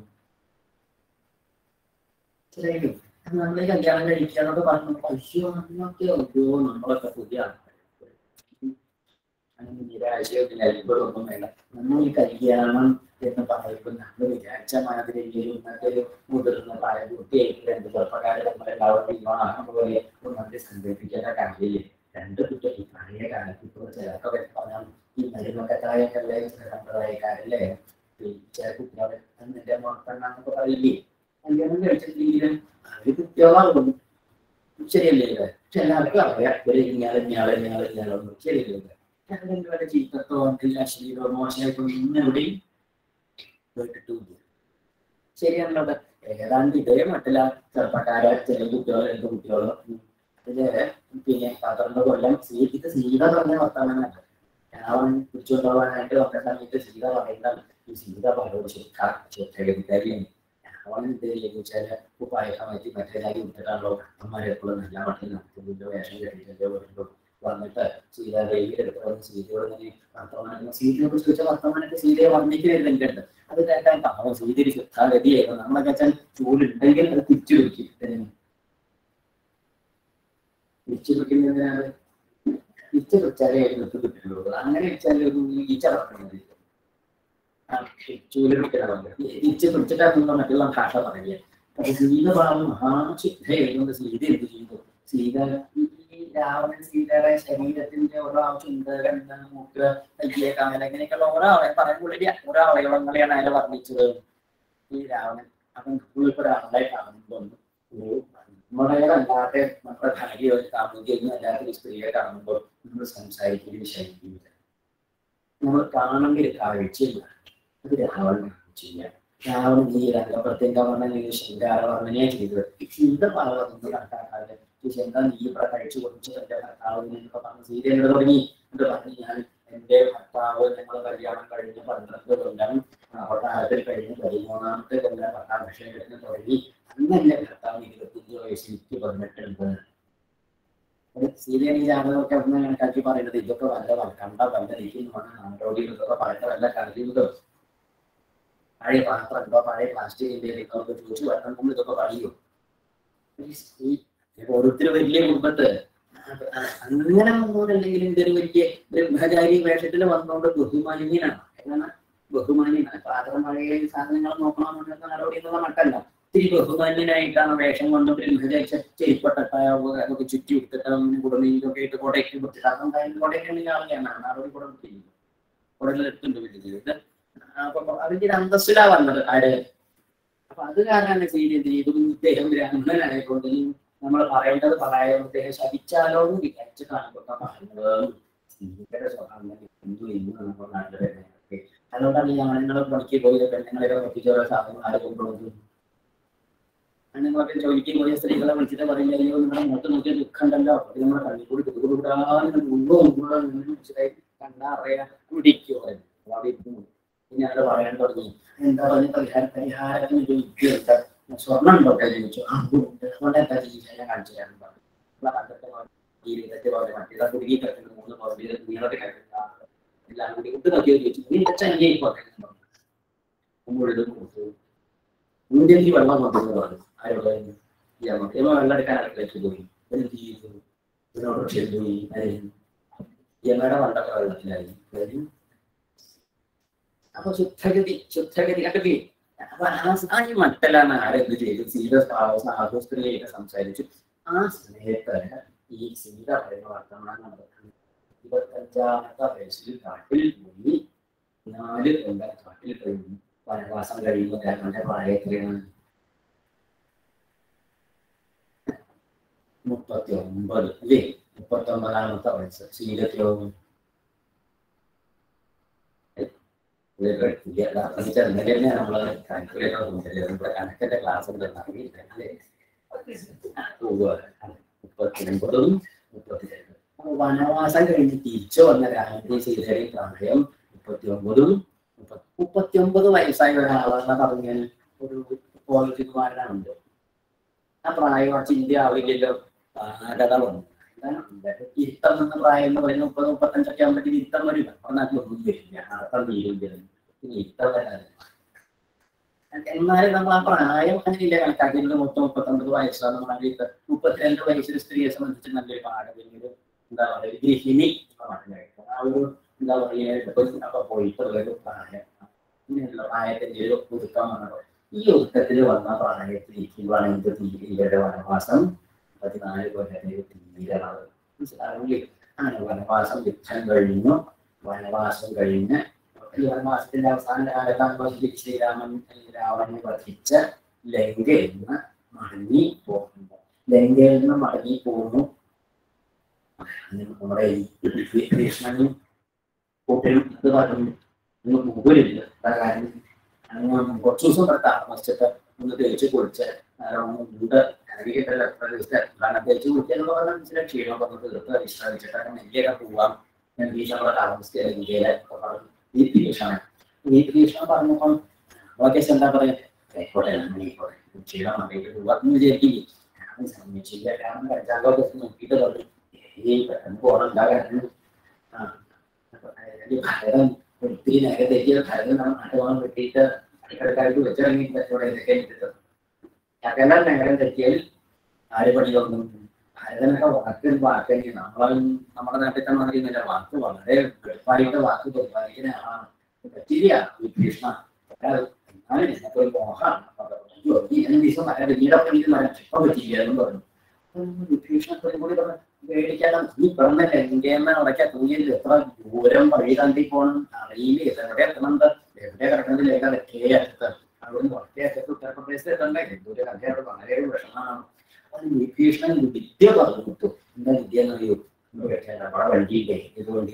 ശരിയായിരിക്കും നമ്മൾ കല്യാണം കഴിക്കാന്നൊക്കെ പറഞ്ഞു അയ്യോ നമ്മളൊക്കെ അയ്യോ നമ്മളൊക്കെ പുതിയ ആൾക്കാർ അങ്ങനെ നിരാശയൊന്നും അത്ഭുതമൊന്നും വേണ്ട നമ്മൾ ഈ കല്യാണം എന്ന് പറയുമ്പോൾ നമ്മൾ വിചാരിച്ച മാതിരി ഒരു ഇന്നത്തെ ഒരു മുതിർന്ന പ്രായപൂർത്തിയായിട്ട് രണ്ട് ചെറുപ്പക്കാരെ നമ്മളെല്ലാവരും വിവാഹം പോലെ ഒന്നും സങ്കല്പിക്കേണ്ട കാര്യമില്ല രണ്ട് കുട്ടികൾ ഈ പഴയ കാലത്ത് ഇപ്പോൾ ചിലർക്കൊക്കെ പറഞ്ഞാൽ ഈ മരുമക്കത്തായൊക്കെ സമ്പ്രദായക്കാരല്ലേ ചില കുട്ടികളെ നിന്റെ മോട്ടെണ്ണാന്നൊക്കെ പറയില്ലേ കല്യാണം കഴിച്ചിട്ടില്ലെങ്കിലും അവര് കുട്ടികളാകും ശരിയല്ലേ ഇത് പക്ഷെ എല്ലാവർക്കും അറിയാം ഇവര് ഇയാളെ ഇയാളെ ഇയാളെ ഇയാളൊന്നും ശരിയല്ലേ രണ്ടുപേരുടെ ജീവിതത്തോ എന്തെങ്കിലും അശ്ലീലോ മോശമായിട്ടോ ഇന്നെവിടെയും കേട്ടിട്ടുമില്ല ശരിയാണല്ലോ അത് ഏതാണ്ട് ഇതേ മട്ടില്ല ചെറുപ്പക്കാരെ ചെറിയ കുട്ടികളോ രണ്ട് കുട്ടികളോ അതില് പിന്നെ പന്ത്രണ്ട് കൊല്ലം സീ ഇത് സീത പറഞ്ഞ വർത്തമാനമല്ല രാവൺ പിടിച്ചുകൊണ്ടുപോകാനായിട്ട് വന്ന സമയത്ത് സീത പറയുന്ന ഈ സീത പറയോട് ശരിക്കാരിയാണ് രാവൺ എന്ത് ചെയ്യുന്ന വെച്ചാല് ഉപ്പായൊക്കെ മാറ്റി മറ്റേ കാര്യം വിട്ടിട്ടാണല്ലോ അമ്മമാരെ എപ്പോഴും നല്ല മട്ടിൽ നടത്തുന്നില്ലോ വേഷം കെട്ടിയിട്ടോ വരുമ്പോൾ വന്നിട്ട് സീതാദേവിയുടെ അടുത്ത് വന്ന് സീതയോട് ഇങ്ങനെ വർത്തമാനം സീതയെ കുറിച്ച് ചോദിച്ച വർത്തമാനത്തെ സീതയെ വർണ്ണിക്കുന്നില്ല എനിക്കുണ്ട് അത് കേട്ടാൽ പാവം സീതിരി ശുദ്ധാഗതിയായിരുന്നു നമ്മളൊക്കെ വെച്ചാൽ ചൂടുണ്ടെങ്കിൽ അത് തിരിച്ചു വെക്കും തിരിച്ചു വെക്കുന്നതിനാണ് തിരിച്ചു വെച്ചാലേ എടുത്ത് കിട്ടുള്ളൂ അങ്ങനെ വെച്ചാൽ ഒരു ഈച്ച പറക്കുന്നത് ചൂലെടുക്കണം തിരിച്ചു പിടിച്ചിട്ടാണ് മറ്റുള്ള ഭാഷ പറയുക അപ്പൊ സീത പാവം മഹാശുദ്ധയായിരുന്നു സീത എന്ത് ചെയ്തു സീത ഈ രാവണൻ സീതയുടെ ശരീരത്തിന്റെ ഓരോ ചുണ്ട് കണ്ണ് മൂക്ക് കയ്യെ കാമല ഇങ്ങനെയൊക്കെയുള്ള ഓരോ അവയവം പറയാൻ ഓരോ അവയവങ്ങളെയാണ് അയാൾ വർണ്ണിച്ചത് ഈ രാവണൻ അവൻ ഇപ്പോൾ ഒരാളെ കാണുമ്പോൾ ഒരു നമ്മളല്ലാതെ നമ്മുടെ ഭാര്യ ഒരു കാമുകയും അല്ലാത്ത ഒരു സ്ത്രീയെ കാണുമ്പോൾ നമ്മൾ സംസാരിക്കുകയും ശരിക്കില്ല നമ്മൾ കാണുമ്പോൾ ഒരു കാഴ്ചയില്ല അത് രാവണൻ ചെയ്യാം രാവണൻ ഈ രംഗപ്രത്യേക വർണ്ണനെ ശൃംഗാര വർണ്ണനെ ചെയ്തത് ശുദ്ധ പാവം കണക്കാക്കാതെ എന്താ നീ ഇവിടെ കഴിച്ചു കൊടുത്തു എന്റെ ഭർത്താവിനെ എന്നൊക്കെ പറഞ്ഞ് സീരിയൽ തുടങ്ങി എന്ന് പറഞ്ഞ് ഞാൻ എന്റെ ഭർത്താവ് ഞങ്ങൾ കല്യാണം കഴിഞ്ഞ് പന്ത്രണ്ട് കൊല്ലം കൊട്ടാരത്തിൽ കഴിഞ്ഞ് പതിമൂന്നാമത്തെ കൊല്ലം പട്ടാഭിഷേകത്തിന് തുടങ്ങി അന്ന് എന്റെ ഭർത്താവ് ഇരുപത്തിയഞ്ച് വയസ്സിൽ എനിക്ക് പതിനെട്ടുണ്ട് സീരിയൽ ഈ ജാതകമൊക്കെ ഒന്ന് കണക്കാക്കി പറയുന്നത് ഇതൊക്കെ വല്ല കണ്ട വല്ല ഇരിക്കുന്നതാണ് നാടോടി ഇതൊക്കെ പറയുന്ന വല്ല കഴിയുന്നതോ പഴയ പാത്രം ഉണ്ടോ പഴയ പ്ലാസ്റ്റിക്കിന്റെ ഇതൊക്കെ ചോദിച്ചു വരണം നമ്മൾ ഇതൊക്കെ പറയൂ ഈ ഓരോരുത്തർ വലിയ കുടുംബത്ത് അങ്ങനെ വന്നോണ്ടല്ലെങ്കിൽ ഇതൊരു വലിയ ബ്രഹ്മചാരി വേഷത്തിൽ വന്നുകൊണ്ട് ബഹുമാന്യനാണ് കാരണം ബഹുമാന്യനാണ് പാത്രം പഴയ സാധനങ്ങൾ നോക്കണമെന്നുണ്ടെങ്കിൽ നടപടി എന്നുള്ള മട്ടല്ല ഇത്തിരി ബഹുമാന്യനായിട്ടാണ് വേഷം കൊണ്ട് ബ്രഹ്മചാരി അതൊക്കെ ചുറ്റി എടുത്തിട്ട് കുടുംബിയൊക്കെ ഇട്ട് കോട്ടയ്ക്ക് കൊടുത്തിട്ട് അതും കോട്ടയ്ക്ക് ആളുകയാണ് നടപടി കൂടെ കുടലെടുത്തുണ്ട് വലിയ ഇത് അപ്പൊ അതിന്റെ ഒരു അന്തസ്സിലാ വന്നത് ആര് അപ്പൊ അത് കാരണമാണ് സീരിയൽ ചെയ്തു ഇദ്ദേഹം ബ്രാഹ്മണനായതുകൊണ്ട് നമ്മൾ പറയേണ്ടത് പറയാൻ ഇദ്ദേഹം ശപിച്ചാലോ എന്ന് വിചാരിച്ച് കാണുമ്പോൾ പറയുന്നത് സ്ത്രീകളുടെ സ്വഭാവം ഹിന്ദു ഹിന്ദു നമ്മൾ നാട്ടിൽ അതുകൊണ്ടാണ് ഈ ആണുങ്ങളെ പണിക്ക് പോയി പെണ്ണുങ്ങളെ ഒപ്പിച്ച് ഓരോ സാധനം ആരെ കൊണ്ടുപോകുന്നത് ആണുങ്ങളൊക്കെ ജോലിക്ക് പോയ സ്ത്രീകളെ വിളിച്ചിട്ട് പറയില്ല അയ്യോ നിങ്ങളുടെ മുഖത്ത് നോക്കിയ ദുഃഖം ഉണ്ടല്ലോ അത് നമ്മുടെ കണ്ണിൽ കൂടി ദുഃഖപ്പെടാൻ മുമ്പോ മനസ്സിലായി കണ്ടാ അറിയാൻ പിടിക്കുമോ അവിടെ ഇരുന്നു പിന്നെ അത് പറയാൻ തുടങ്ങി എന്താ പറഞ്ഞ പരിഹാര പരിഹാരത്തിന് ഒരു യുക്തിയുണ്ട് സ്വർണം ഉണ്ടോ ചോദിച്ചു ആ ഉണ്ട് അതുകൊണ്ട് എന്താ ചെയ്യുക ഞാൻ കാണിച്ചു തരാൻ പറഞ്ഞു നമ്മളെ പണ്ടത്തെ ജീവിതത്തെ പോലെ മറ്റേതാ കുടുങ്ങി കിടക്കുന്ന മൂന്ന് പോലെ നീളത്തെ കിടക്കുന്ന എല്ലാം കൂടി ഇത് നോക്കിയോ ചോദിച്ചു നീ വെച്ചാൽ എങ്ങനെ പോട്ടെ മുഴുവൻ കൊടുത്തു ഇന്ത്യയിൽ വെള്ളം കൊണ്ടുവന്ന് പറഞ്ഞു ആരോടെ യമ വെള്ളം എടുക്കാൻ അടുക്കളയ്ക്ക് പോയി എന്ത് ചെയ്തു ഇതിനോട് ചെല്ലുപോയി യമയുടെ വണ്ടൊക്കെ വെള്ളത്തിലായി അപ്പൊ ശുദ്ധഗതി ശുദ്ധഗതി കണ്ടേ അപ്പൊ ആ ആ ഈ മട്ടലാണ് ആരെന്ത് ചെയ്തു സീത സാധു സ്ത്രീയായിട്ട് സംസാരിച്ചു ആ സമയത്ത് ഈ സീത പറയുന്ന വർത്തമാനം നടക്കുന്നത് ഇരുപത്തഞ്ചാമത്തെ വയസ്സിൽ കാട്ടിൽ പോയി നാല് കൊല്ലം കാട്ടിൽ കഴിഞ്ഞു വനവാസം കഴിയുമ്പോൾ ഞങ്ങളുടെ പ്രായത്തിലാണ് മുപ്പത്തി ഒമ്പത് അല്ലേ മുപ്പത്തി ഒമ്പതാമത്തെ വയസ്സ് സീതത്തിലോ ചെറുതന്നെ നമ്മള് കാൽക്കുലേറ്റർ നമ്മുടെ കണക്കിന്റെ ക്ലാസ് മുപ്പത്തി ഒമ്പതും മുപ്പത്തി രണ്ട് വനവാസം കഴിഞ്ഞ് തിരിച്ചു വന്ന രാജ്യത്തെ സീതയുടെ പ്രായം മുപ്പത്തി ഒമ്പതും മുപ്പത്തി ഒമ്പത് വയസ്സായ ഒരാളാണ് പറഞ്ഞാൽ ഒരു പോളിറ്റിക്കുമാരനുണ്ട് ആ പ്രായം കുറച്ച് ഇന്ത്യ ആവില്ലല്ലോ കഥ വന്നു ഇരുത്തം എന്ന പ്രായം എന്ന് പറയുന്നത് മുപ്പത് മുപ്പത്തഞ്ചൊക്കെ ആകുമ്പോഴത്തേക്ക് ഇരുത്തം വരും അപ്പൊ നാട്ടിലൊന്നും വരില്ല അർത്ഥം തീരില്ല പിന്നെ ഇരുത്തം വരാൻ എന്നാലും നമ്മൾ ആ പ്രായം അങ്ങനെയില്ല കണക്കാക്കിയത് മൊത്തം മുപ്പത്തൊമ്പത് വയസ്സാണ് നമ്മൾ മുപ്പത്തിരണ്ട് വയസ്സിൽ സ്ത്രീയെ സംബന്ധിച്ച് നല്ലൊരു പാഠം ഒരു എന്താ പറയുക ഗൃഹിണി പാഠമായിട്ട് ആ ഒരു എന്താ പറയുക അപ്പൊ പോയിട്ടുള്ളൊരു പ്രായം ഇങ്ങനെയുള്ള പ്രായത്തിന്റെ ഒരു ഒതുക്കം വന്നത് ഈ ഒതുക്കത്തിൽ വന്ന പ്രായത്തിലിരിക്കുവാണെങ്കിൽ തീരെ വനവാസം പതിനാല് കൊല്ലത്തിൽ തീരാണ് മനസ്സിലാവില്ലേ അങ്ങനെ വനവാസം യുദ്ധം കഴിഞ്ഞു വനവാസം കഴിഞ്ഞ് ഈ വനവാസത്തിന്റെ അവസാന കാലത്താകുമ്പോൾ ശ്രീരാമൻ രാവണനെ വധിച്ച ലങ്കയിൽ നിന്ന് മടങ്ങി പോകുന്നു ലങ്കയിൽ നിന്ന് മടങ്ങി പോകുന്നു നമ്മുടെ ഈ കൃഷ്ണനും കൂട്ടരും ഇത് പറഞ്ഞു ഒന്ന് പോരില്ല കാരണം അങ്ങ് കുറച്ച് ദിവസം ഇവിടെ താമസിച്ചിട്ട് ഒന്ന് തേച്ച് കുളിച്ച് ഉണ്ട് കരകിട്ടല്ല കാരണം തേച്ച് കുളിക്കുക പറഞ്ഞാൽ മനസ്സിലായി ക്ഷീണം പറഞ്ഞ് തീർത്ത് വിശ്രമിച്ചിട്ട് അങ്ങനെ നെല്ലിയൊക്കെ പോവാം ഞാൻ ഭീഷണ താമസിക്കുക ഇന്ത്യയിലെ പറഞ്ഞു ദീപ്തി ഭീഷണ ദീപ്തി ഭീഷണ പറഞ്ഞപ്പം ഓക്കേസ് എന്താ പറയാ ആയിക്കോട്ടെ ആയിക്കോട്ടെ ക്ഷീണം അറിയിട്ട് പോവാന്ന് വിചാരിക്കില്ലേ ഞാൻ സമ്മതിച്ചില്ല കാരണം അഞ്ചാം ലോകത്ത് നോക്കിയിട്ട് പറഞ്ഞു ഈ പെട്ടെന്ന് പോകണം ഉണ്ടാകാൻ ആ ഭരതൻ ഒത്തിരി നേരെ തെറ്റിയ ഭരതൻ നമ്മൾ നാട്ടുപോകാൻ വെട്ടിയിട്ട് അടുക്കളക്കാർക്ക് വെച്ചിറങ്ങിയിട്ട് കച്ചവടം ഇതൊക്കെ എടുത്തിട്ട് ഞങ്ങളെല്ലാം നഗരം തെറ്റിയാൽ ആര് പണിയൊന്നും ഭരതനൊക്കെ വാക്ക് വാക്കന്നെ നമ്മളും നമ്മുടെ നാട്ടിൽ തന്നെ പറയുന്നില്ല വാക്ക് വളരെ എളുപ്പമായിട്ട് വാക്ക് പരിപാലിക്കുന്ന ആളാണ് പറ്റില്ല കൃഷ്ണ എന്നാലും എനിക്ക് ഒരു മോഹമാണ് അയ്യോ ഈ എന്ന ദിവസം വരെ വലിയ പണിക്ക് നടക്കാൻ പറ്റില്ല എന്ന് പറഞ്ഞു വിഭീഷണത്തിനും കൂടി പറഞ്ഞു പേടിക്കണം നീ പറഞ്ഞല്ലേ ഇന്ത്യ എന്ന ഉടക്കാൻ തൂങ്ങിയിൽ എത്ര ദൂരം വഴി കണ്ടി പോകണം അറിയില്ല എവിടെ എത്തണത് എവിടെ കിടക്കുന്നത് ലേഖ തെക്കേ അറ്റത്ത് അവിടുന്ന് വടക്കേ അറ്റത്ത് ഉത്തർപ്രദേശത്ത് എത്തണ്ടേ എന്തൊരു കഥയോട് വളരെ വിഷമമാണ് അത് വിഭീഷണൻ വിദ്യ പറഞ്ഞു കൊടുത്തു എന്താ വിദ്യ എന്നറിയോ നമ്മുടെ വണ്ടിയില്ലേ ഇത് വണ്ടി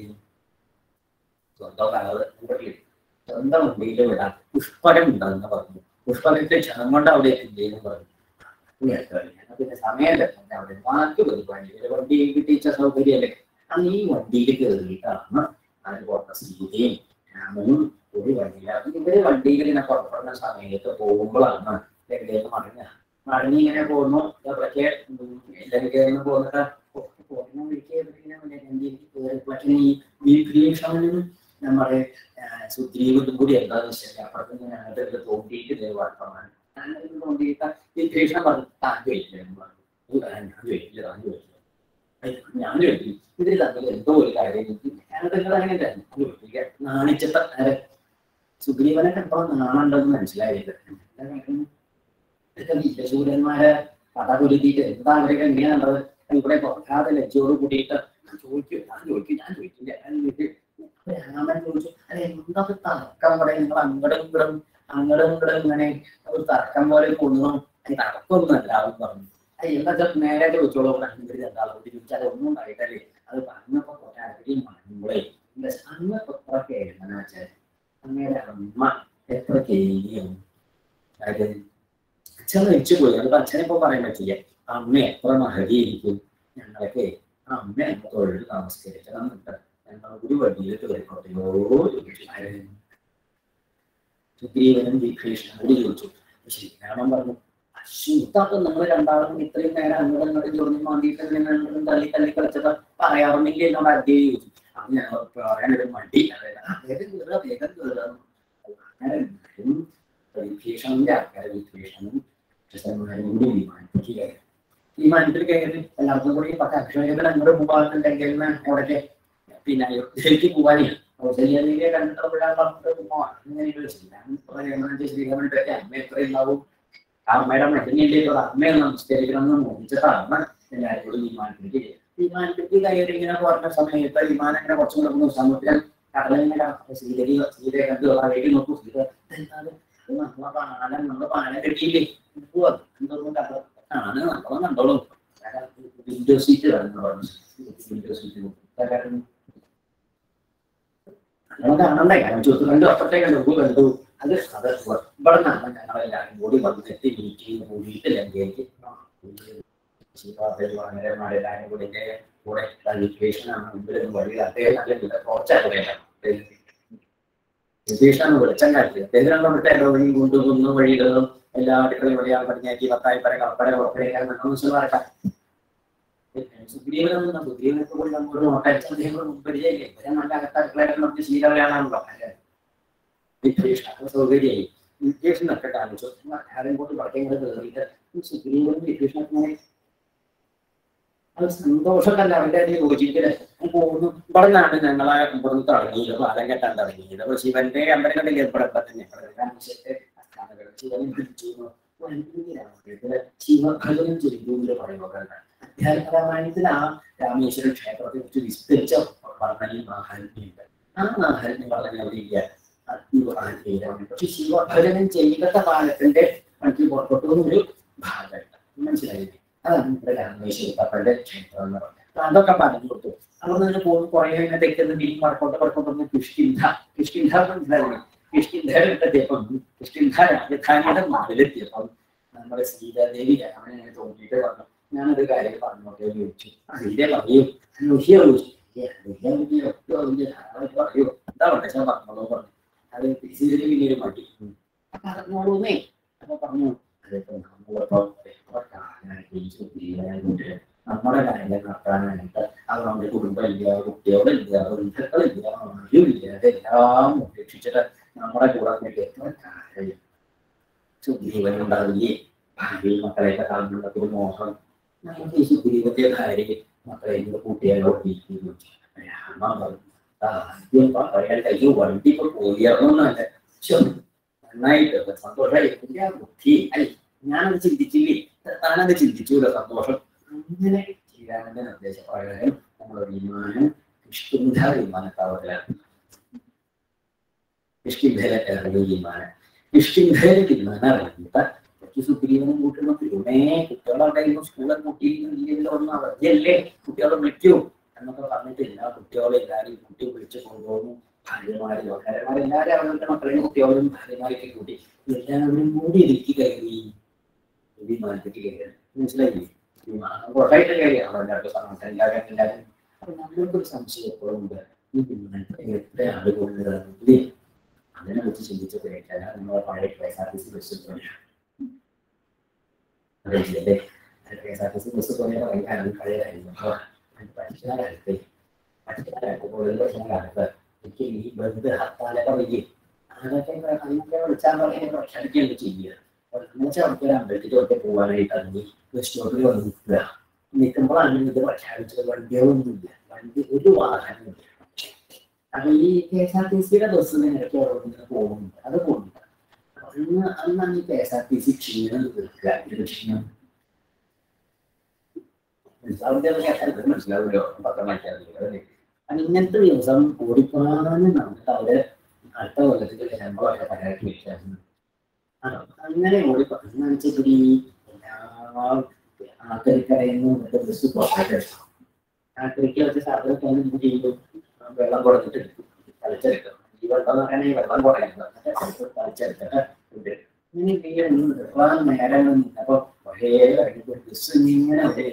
സ്വന്തം കളറ് സ്വന്തം വണ്ടിയിൽ വിടാം പുഷ്പകം ഉണ്ടെന്ന് പറഞ്ഞു പുഷ്പകത്തെ ക്ഷണം കൊണ്ട് അവിടെ എത്തില്ലേന്ന് പറഞ്ഞു പിന്നെ സമയമല്ല അവിടെ ബാക്കി പരിപാടി വണ്ടി കിട്ടിച്ച സൗകര്യമല്ലേ അന്ന് ഈ വണ്ടിയിൽ കയറിയിട്ടാണ് അതിന് പുറത്തെ സീതയും രാമനും ഒരു വണ്ടിയില്ല അപ്പൊ ഇവര് വണ്ടിയിൽ ഇങ്ങനെ പുറപ്പെടുന്ന സമയത്ത് പോകുമ്പോഴാണ് എവിടെയൊക്കെ മടങ്ങ മടങ്ങി ഇങ്ങനെ പോകുന്നു ഇതൊക്കെ എല്ലാവരും കയറുന്ന പോകുന്നൊക്കെ പോകുന്ന വഴിക്ക് ഈ വിഭീഷണനും നമ്മുടെ സുഗ്രീവനും കൂടി എന്താന്ന് വെച്ചാൽ അപ്പുറത്ത് ഇങ്ങനെ അങ്ങോട്ട് തോണ്ടിയിട്ട് ദൈവമാണ് തോണ്ടിയിട്ട് വിഭീഷണൻ പറഞ്ഞു താൻ ചോദിച്ചില്ല എന്ന് പറഞ്ഞു "ഇത് ഞാൻ ചോദിച്ചില്ല താൻ ചോദിച്ചില്ല ഞാൻ ചോദിച്ചു ഇതിൽ തമ്മിൽ എന്തോ ഒരു കാര്യം എനിക്ക് ഞാനത് അങ്ങനെ തന്നെ ചോദിക്കുക നാണിച്ചത്ത നേരെ സുഗ്രീവനെ കണ്ടോ നാണുണ്ടെന്ന് മനസ്സിലായത് ഇതൊക്കെ വീരശൂരന്മാരെ പടകുരുത്തിയിട്ട് എന്താ അവരൊക്കെ എങ്ങനെയാണുള്ളത് ഇവിടെ പുറക്കാതെ ലജ്ജയോട് കൂടിയിട്ട് ഞാൻ ചോദിക്കും ഞാൻ ചോദിക്കും ഞാൻ ചോദിക്കില്ല ഞാൻ ചോദിക്കും രാമൻ ചോദിച്ചു അല്ലെ എന്തൊക്കെ തർക്കം ഇവിടെ നിങ്ങൾ അങ്ങടും ഇങ്ങടും അങ്ങടും ഇങ്ങടും ഇങ്ങനെ ഒരു തർക്കം പോലെ കൊന്നു തർക്കമൊന്നുമല്ല അവൻ പറഞ്ഞു അത് എന്താ വെച്ചാൽ നേരെ ചോദിച്ചോളൂ കണ്ണുപിടി എന്താളും ചോദിച്ചാൽ ഒന്നും ഉണ്ടായിട്ടല്ലേ അത് പറഞ്ഞപ്പോ കുറെ അടി മണങ്ങളെ അന്ന് എത്ര കേൾക്കുന്ന വെച്ചാൽ അങ്ങയുടെ അമ്മ എത്ര കേൾക്കും അതായത് അച്ഛൻ മരിച്ചു പോയി അത് അച്ഛനെ ഇപ്പൊ പറയാൻ പറ്റില്ല അമ്മ എത്ര മഹതിയിരിക്കും ഞങ്ങളൊക്കെ ആ അമ്മ എന്നെ തൊഴിൽ താമസിച്ചിട്ട് ഞങ്ങൾ ഒരു വഴിയിൽ കയറിക്കോട്ടെയോ സുഗ്രീവനും വിഭീഷണനും കൂടി ചോദിച്ചു ശ്രീരാമൻ പറഞ്ഞു അശ്വത്തൊക്കെ നമ്മൾ രണ്ടാളും ഇത്രയും നേരം അങ്ങോട്ടും ഇങ്ങോട്ടും ചൊറിഞ്ഞ് മാന്തിയിട്ട് ഇങ്ങനെ അങ്ങോട്ടും തള്ളി തള്ളി കളിച്ചത് പറയാറുമില്ല എന്നോട് അദ്ദേഹം ചോദിച്ചു അത് ഞാൻ പറയാനൊരു മടി അതായത് വേഗം കയറുക വേഗം കയറുക അങ്ങനെ വിഭീഷണന്റെ ആൾക്കാരെ വിഭീഷണനും കൃഷ്ണന്മാരും കൂടി വിമാനത്തിൽ കയറി വിമാനത്തിൽ കയറി എല്ലാവർക്കും കൂടി പത്ത് അക്ഷരങ്ങൾ അങ്ങോട്ട് പോകാറുണ്ടെങ്കിൽ എവിടേക്ക് പിന്നെ അയോധ്യയിലേക്ക് പോകാനേ കൗസല്യയിലേക്ക് കണ്ടിട്ടുമ്പോഴാണ് അങ്ങനെ ചോദിച്ചില്ല ശ്രീരാമന്റെ അമ്മ എത്ര ഉണ്ടാവും ആ അമ്മയുടെ മരുന്നിന്റെ ഒരു അമ്മയെ നമസ്കരിക്കണമെന്ന് മോഹിച്ചിട്ടാണ് എല്ലാവരോടും വിമാനത്തിലേക്ക് വിമാനത്തിലേക്ക് കയറി ഇങ്ങനെ പറഞ്ഞ സമയത്ത് വിമാനം ഇങ്ങനെ കുറച്ചും കൂടെ സമുദ്രം കടലിങ്ങനെ സീതരി സീതയെ കണ്ടു അവിടേക്ക് നോക്കൂ സീത എന്താണ് നമ്മളെ പാലം നമ്മളെ പാലം കെട്ടിയില്ലേ പോവാ എന്തുകൊണ്ട് ആണ് നമ്മളെ കണ്ടോളൂ വിൻഡോ സീറ്റ് വിൻഡോ സീറ്റ് നമ്മൾ കാണണ്ടേ കാരണം ചുറ്റും കണ്ടു അപ്പുറത്തേക്ക് കണ്ടു കണ്ടു അത് അത് ഇവിടെ നിന്നാണ് ഞങ്ങളെല്ലാവരും കൂടി വന്നിട്ട് മീറ്റിംഗ് കൂടിയിട്ട് ലങ്കയിലേക്ക് ശിവമാരെല്ലാവരും കൂടി കൂടെ ക്വാളിഫിക്കേഷനാണ് മുമ്പിൽ വഴി അദ്ദേഹം നല്ല കുറച്ചറിയാം വിശേഷമാണ് വെളിച്ചം കാട്ടി അദ്ദേഹം നമ്മുടെ വഴി കൊണ്ടുപോകുന്ന വഴികളും എല്ലാ അടുക്കളയും വഴിയാ പടിഞ്ഞാറ്റി പത്തായി പര കപ്പര ഉറപ്പിക്കാൻ മനസ്സിലാക്കാം സുഗ്രീവനൊന്നും സുഗ്രീവനൊക്കെ കൂടി നമുക്ക് നോട്ടടിച്ച അദ്ദേഹം പരിചയമില്ലേ ഇവരെ നല്ല അകത്തടുക്കളയായിട്ട് നമുക്ക് ശീലവരാണല്ലോ വിഭീഷണ സൗകര്യമായി വിഭീഷണൊക്കെ കാണിച്ചു ആരും കൂടി വടക്കേങ്ങൾ കയറിയിട്ട് സുഗ്രീവനും വിഭീഷണത്തിനെ അത് സന്തോഷമല്ല അവരുടെ അത് യോജിക്കല് പോകുന്നു ഇവിടെ നിന്നാണ് ഞങ്ങളെ ഇവിടുന്ന് തുടങ്ങിയത് പാലം കെട്ടാൻ തുടങ്ങിയത് അപ്പൊ ശിവന്റെ അമ്പലങ്ങളിൽ ഏർപ്പെടുമ്പോ തന്നെ ശിവനെ പിടിച്ചു ശിവഭജനം ചൊല്ലിക്കൂന്ന് പറയുമ്പോൾ അധ്യാത്മരാമായണത്തിൽ ആ രാമേശ്വര ക്ഷേത്രത്തെ കുറിച്ച് വിസ്തരിച്ച വർണ്ണനയും മാഹാത്മ്യമുണ്ട് ആ മാഹാത്മ്യം പറഞ്ഞ അവിടെ ഇല്ല പക്ഷെ ശിവഭജനം ചെയ്യത്ത കാലത്തിന്റെ മനസ്സിൽ പുറപ്പെട്ടു ഒരു ഭാഗമുണ്ട് മനസ്സിലായില്ലേ അതാണ് ഇവിടെ രാമേശ്വര കപ്പയുടെ ക്ഷേത്രം എന്ന് പറയുന്നത് അതൊക്കെ പറഞ്ഞു കൊടുത്തു അവിടെ നിന്ന് പോകുന്ന കുറെ ഇങ്ങനെ തെക്കുന്ന മീൻ വടക്കോട്ട് വടക്കോട്ട് കിഷ്കിന്ധ കിഷ്കിന്ധ മനസ്സിലായിരുന്നു കിഷ്കിന്ധയിലെത്തിയപ്പം കിഷ്കിന്ധ രാജധാനിയുടെ നാട്ടിലെത്തിയപ്പം നമ്മുടെ സീതാദേവി രാമനെ തോന്നിയിട്ട് പറഞ്ഞു ഞാനൊരു കാര്യം പറഞ്ഞോട്ടെ എന്ന് ചോദിച്ചു സീത പറയൂ ലുഹിയ പറയൂ എന്താ പറഞ്ഞാൽ പറഞ്ഞോളൂ പറഞ്ഞു അത് സീതയിൽ പിന്നീട് മടി പറഞ്ഞോളൂന്നേ അപ്പൊ പറഞ്ഞു അതിപ്പോ നമ്മളിപ്പോ നമ്മുടെ കാര്യം നടത്താനായിട്ട് ആ അതുകൊണ്ട് കുടുംബമില്ല കുട്ടികളില്ല ബന്ധുക്കളില്ല ആരുമില്ല അതെല്ലാം ഉപേക്ഷിച്ചിട്ട് നമ്മുടെ കൂടെ നിന്നിട്ട് എത്ര കാര്യം സുഗ്രീവൻ ഉണ്ടാവില്ലേ ഭാര്യയും മക്കളെയൊക്കെ കാണുന്നുള്ള ഒരു മോഹം നമുക്ക് ഈ സുഗ്രീവത്തെ ഭാര്യ മക്കളെ കൂടെ കൂട്ടിയാലോ ഇരിക്കുന്നു രാമ പറഞ്ഞു ആദ്യം പറയാൻ കഴിയും വണ്ടി ഇപ്പൊ പോയിരുന്നല്ല നന്നായിട്ട് സന്തോഷമായി എന്റെ ആ ബുദ്ധി അല്ലെ ഞാനത് ചിന്തിച്ചില്ലേ താനത് ചിന്തിച്ചൂല സന്തോഷം അങ്ങനെ ചെയ്യാനുള്ള നിർദ്ദേശപ്രകാരം നമ്മൾ വിമാനം കിഷ്കിന്ധ വിമാനത്താവളത്തിലാണ് കിഷ്കിന്ധയിലെ ഇറങ്ങിയ വിമാനം കിഷ്കിന്ധയിലെ വിമാനം ഇറങ്ങിയിട്ട് കുറച്ച് സുഗ്രീവനും കൂട്ടുന്ന തിരുമേ കുട്ടികളവിടെ സ്കൂളെ കൂട്ടിയിരുന്നില്ലല്ലോ ഒന്ന് അവധിയല്ലേ കുട്ടികളെ വിളിക്കൂ എന്നൊക്കെ പറഞ്ഞിട്ട് എല്ലാ കുട്ടികളെ എല്ലാവരും കുട്ടി വിളിച്ചു കൊണ്ടുപോകുന്നു ഭാര്യമാരും ഭാര്യമാരെല്ലാവരും അവരുടെ മക്കളെയും കുട്ടികളും ഭാര്യമാരൊക്കെ കൂട്ടി എല്ലാവരും കൂടി ഇടുക്കി കയറി വിമാനത്തിൽ കയറി മനസ്സിലായി വിമാനം കുറച്ചായിട്ട് കയറിയാണ് എല്ലാവർക്കും സമയത്ത് എല്ലാവരും എല്ലാവരും അപ്പൊ നമ്മൾക്കൊരു സംശയം എപ്പോഴും ഉണ്ട് ഈ വിമാനത്തിൽ എത്ര ആളുകൾ ഇല്ലേ അതിനെ കുറിച്ച് ചിന്തിച്ചപ്പോഴേക്കാണ് നമ്മളെ പഴയ K S R T C bus അറിയില്ലേ K S R T C bus പോലെ ഭയങ്കര പഴയതായിരുന്നു അപ്പൊ പഠിക്കാനായിട്ട് പഠിക്കാനായിട്ട് കൂടുതൽ പ്രശ്നങ്ങളായിട്ട് എനിക്ക് ഈ ബന്ധു ഹർത്താലൊക്കെ വയ്യ അതൊക്കെ അന്നൊക്കെ വിളിച്ചാൽ പറയുന്നത് പ്രഖ്യാപിക്കുകയാണ് ചെയ്യുക എന്നുവെച്ചാൽ അവർക്ക് ഒരു അമ്പലത്തിലൊക്കെ പോകാനായിട്ട് ഇറങ്ങി ബസ് സ്റ്റോപ്പിൽ വന്ന് നിൽക്കുക നിൽക്കുമ്പോഴാണ് ഇത് പ്രഖ്യാപിച്ചത് വണ്ടികളൊന്നുമില്ല വണ്ടി ഒരു വാഹനമില്ല അപ്പൊ ഈ കെ എസ് ആർ ടി സിയുടെ ബസ് നിരക്ക് ഇങ്ങനെ പോകുന്നുണ്ട് അത് പോകുന്നുണ്ട് അന്ന് അന്നാണ് ഈ K S R T C ക്ഷീണം തീർക്കുക ഇത് ക്ഷീണം മനസ്സിലാവുന്ന മനസ്സിലാവില്ലോ പത്രം വായിക്കാറില്ല അത് ഇങ്ങനത്തെ ദിവസം ഓടിപ്പോകാനും നമുക്ക് അവര് അടുത്ത കൊല്ലത്തിൽ ശമ്പളമൊക്കെ പരാതി വെച്ചായിരുന്നു അങ്ങനെ ഓടിപ്പോ എന്ന് വെച്ചാൽ ഈ ആക്കരിക്കരയിൽ നിന്ന് ബസ് പോകാതെ ആക്കരിക്ക് വെച്ച സാധനമൊക്കെ എന്ത് ചെയ്യും വെള്ളം കൊടുത്തിട്ട് തളിച്ചെടുക്കും ഈ വെള്ളം എന്ന് പറയുന്നത് ഈ വെള്ളം കുറയുന്നത് തളിച്ചെടുത്തിട്ട് ഉണ്ട് ഇങ്ങനെ ചെയ്യാൻ നേരം നിന്നപ്പോ ഒരേ ബസ് ഇങ്ങനെ ഒരു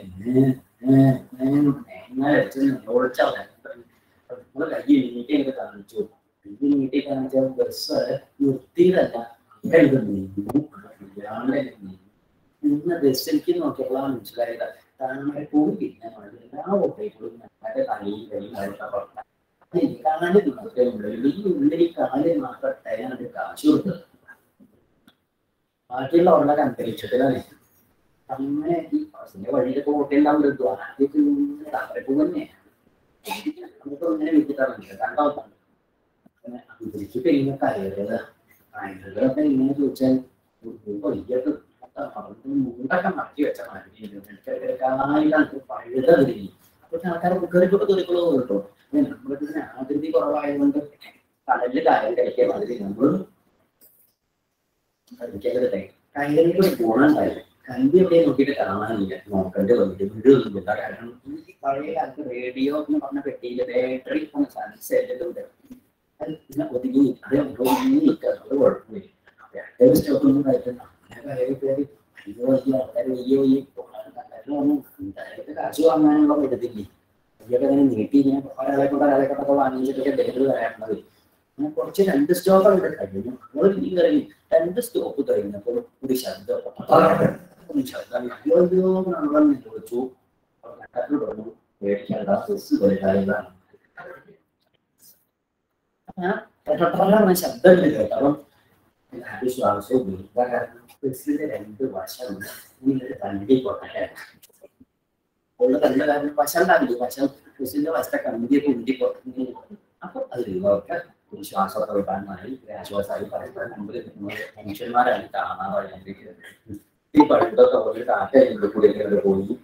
ഓടിച്ചാൽ നമ്മള് കൈ നീട്ടി കാണിച്ചു കൈ നീട്ടി കാണിച്ച ബസ് നിർത്തിയതല്ല അവിടെ നിന്നു ഇയാളെ നിന്ന് ബസ്സിലേക്ക് നോക്കിയപ്പോഴാണ് മനസ്സിലായത് താമരപ്പൂ പിന്നെ എല്ലാ ഓട്ടേക്കും നമ്മുടെ തലയിൽ കൈ കാല് മാത്രമേ ഉള്ളൂ ഈ ഉള്ളിൽ കാല് മാത്രം തരാനാണ് കാശ് കൊടുത്തത് ബാക്കിയുള്ള ഉള്ള അന്തരീക്ഷത്തിലാണ് അങ്ങനെ ഈ ബസ്സിന്റെ വഴിയിലൊക്കെ ഓട്ടയുണ്ടാവില്ല ആദ്യമൊക്കെ ഇങ്ങനെ താമരപ്പൂ തന്നെയാണ് നമുക്ക് ഇങ്ങനെ വിറ്റിട്ടാണ് കണ്ടോ അങ്ങനെ അന്തരിച്ച് കഴിഞ്ഞ കയറുക കയറുകളൊക്കെ ഇങ്ങനെ ചോദിച്ചാൽ വലിയത് മുണ്ടൊക്കെ മാറ്റി വെച്ച മാതിരി കാലാണ് പഴുത തിരിഞ്ഞു അപ്പൊ ആൾക്കാരെ കയറിക്കൊക്കെ തുണിക്കളോ കേട്ടോ നമ്മൾക്ക് ഇതിന് ആകൃതി കുറവായതുകൊണ്ട് കടലിൽ കാര്യം കഴിക്കാൻ മാതിരി നമ്മൾ കഴിക്കരുതേ കയറിന്റെ ഗുണം ഉണ്ടായില്ല കമ്പി എവിടെ നോക്കിയിട്ട് കാണാനില്ല നോക്കേണ്ടി വന്നിട്ട് വീടൊന്നുമില്ല കാരണം ഈ പഴയ കാലത്ത് റേഡിയോ എന്ന് പറഞ്ഞ പെട്ടിയിൽ ബാറ്ററി ഒന്ന് സൺസെറ്റിലുണ്ട് അത് പിന്നെ ഒതുങ്ങി അത് ഒതുങ്ങി നിൽക്കുക അത് കുഴപ്പമില്ല അപ്പൊ സ്റ്റോക്ക് ഒന്നും കഴിച്ചില്ല അങ്ങനെ കയറി കയറി അയ്യോ അയ്യോ ആൾക്കാർ അയ്യോ ഈ കാശ് വാങ്ങാനുള്ള പറ്റത്തില്ലേ അയ്യൊക്കെ അങ്ങനെ നീട്ടി ഇങ്ങനെ ഒരാളെ കൂടെ ഒരാളെ കൊണ്ടൊക്കെ വാങ്ങിച്ചിട്ടൊക്കെ ഡെലിവറി വരാനുള്ളത് അങ്ങനെ കുറച്ച് രണ്ട് സ്റ്റോപ്പ് കഴിഞ്ഞു നമ്മൾ ഈ കയറി രണ്ട് സ്റ്റോപ്പ് കഴിഞ്ഞപ്പോൾ ഒരു ശബ്ദം ഒരു ശബ്ദം അയ്യോ അയ്യോ നമ്മൾ ചോദിച്ചു കണ്ടക്ടർ പറഞ്ഞു പേടിക്കേണ്ട ബസ് തൊഴിലാളികളാണ് പെട്ടെന്ന് ശബ്ദം കേട്ടോ വിശ്വാസവും ഉപയോഗിക്കുക കാരണം ബസ്സിന്റെ രണ്ട് വശം ഇങ്ങനെ വണ്ടി പോട്ടെ ഉള്ള കണ്ട കാരണം വശം ഉണ്ടാവില്ല വശം ബസ്സിന്റെ വശത്തെ കമ്പി കുണ്ടി പുറത്തു അപ്പൊ അത് ഇവർക്ക് ഒരു ശ്വാസമൊക്കെ വിടാനായി ആശ്വാസമായി പറയുന്നത് മുമ്പ് മനുഷ്യന്മാരാണ് കാണാറായി ഈ പഴുതൊക്കെ ഒരു കാറ്റ കൂടി പോയി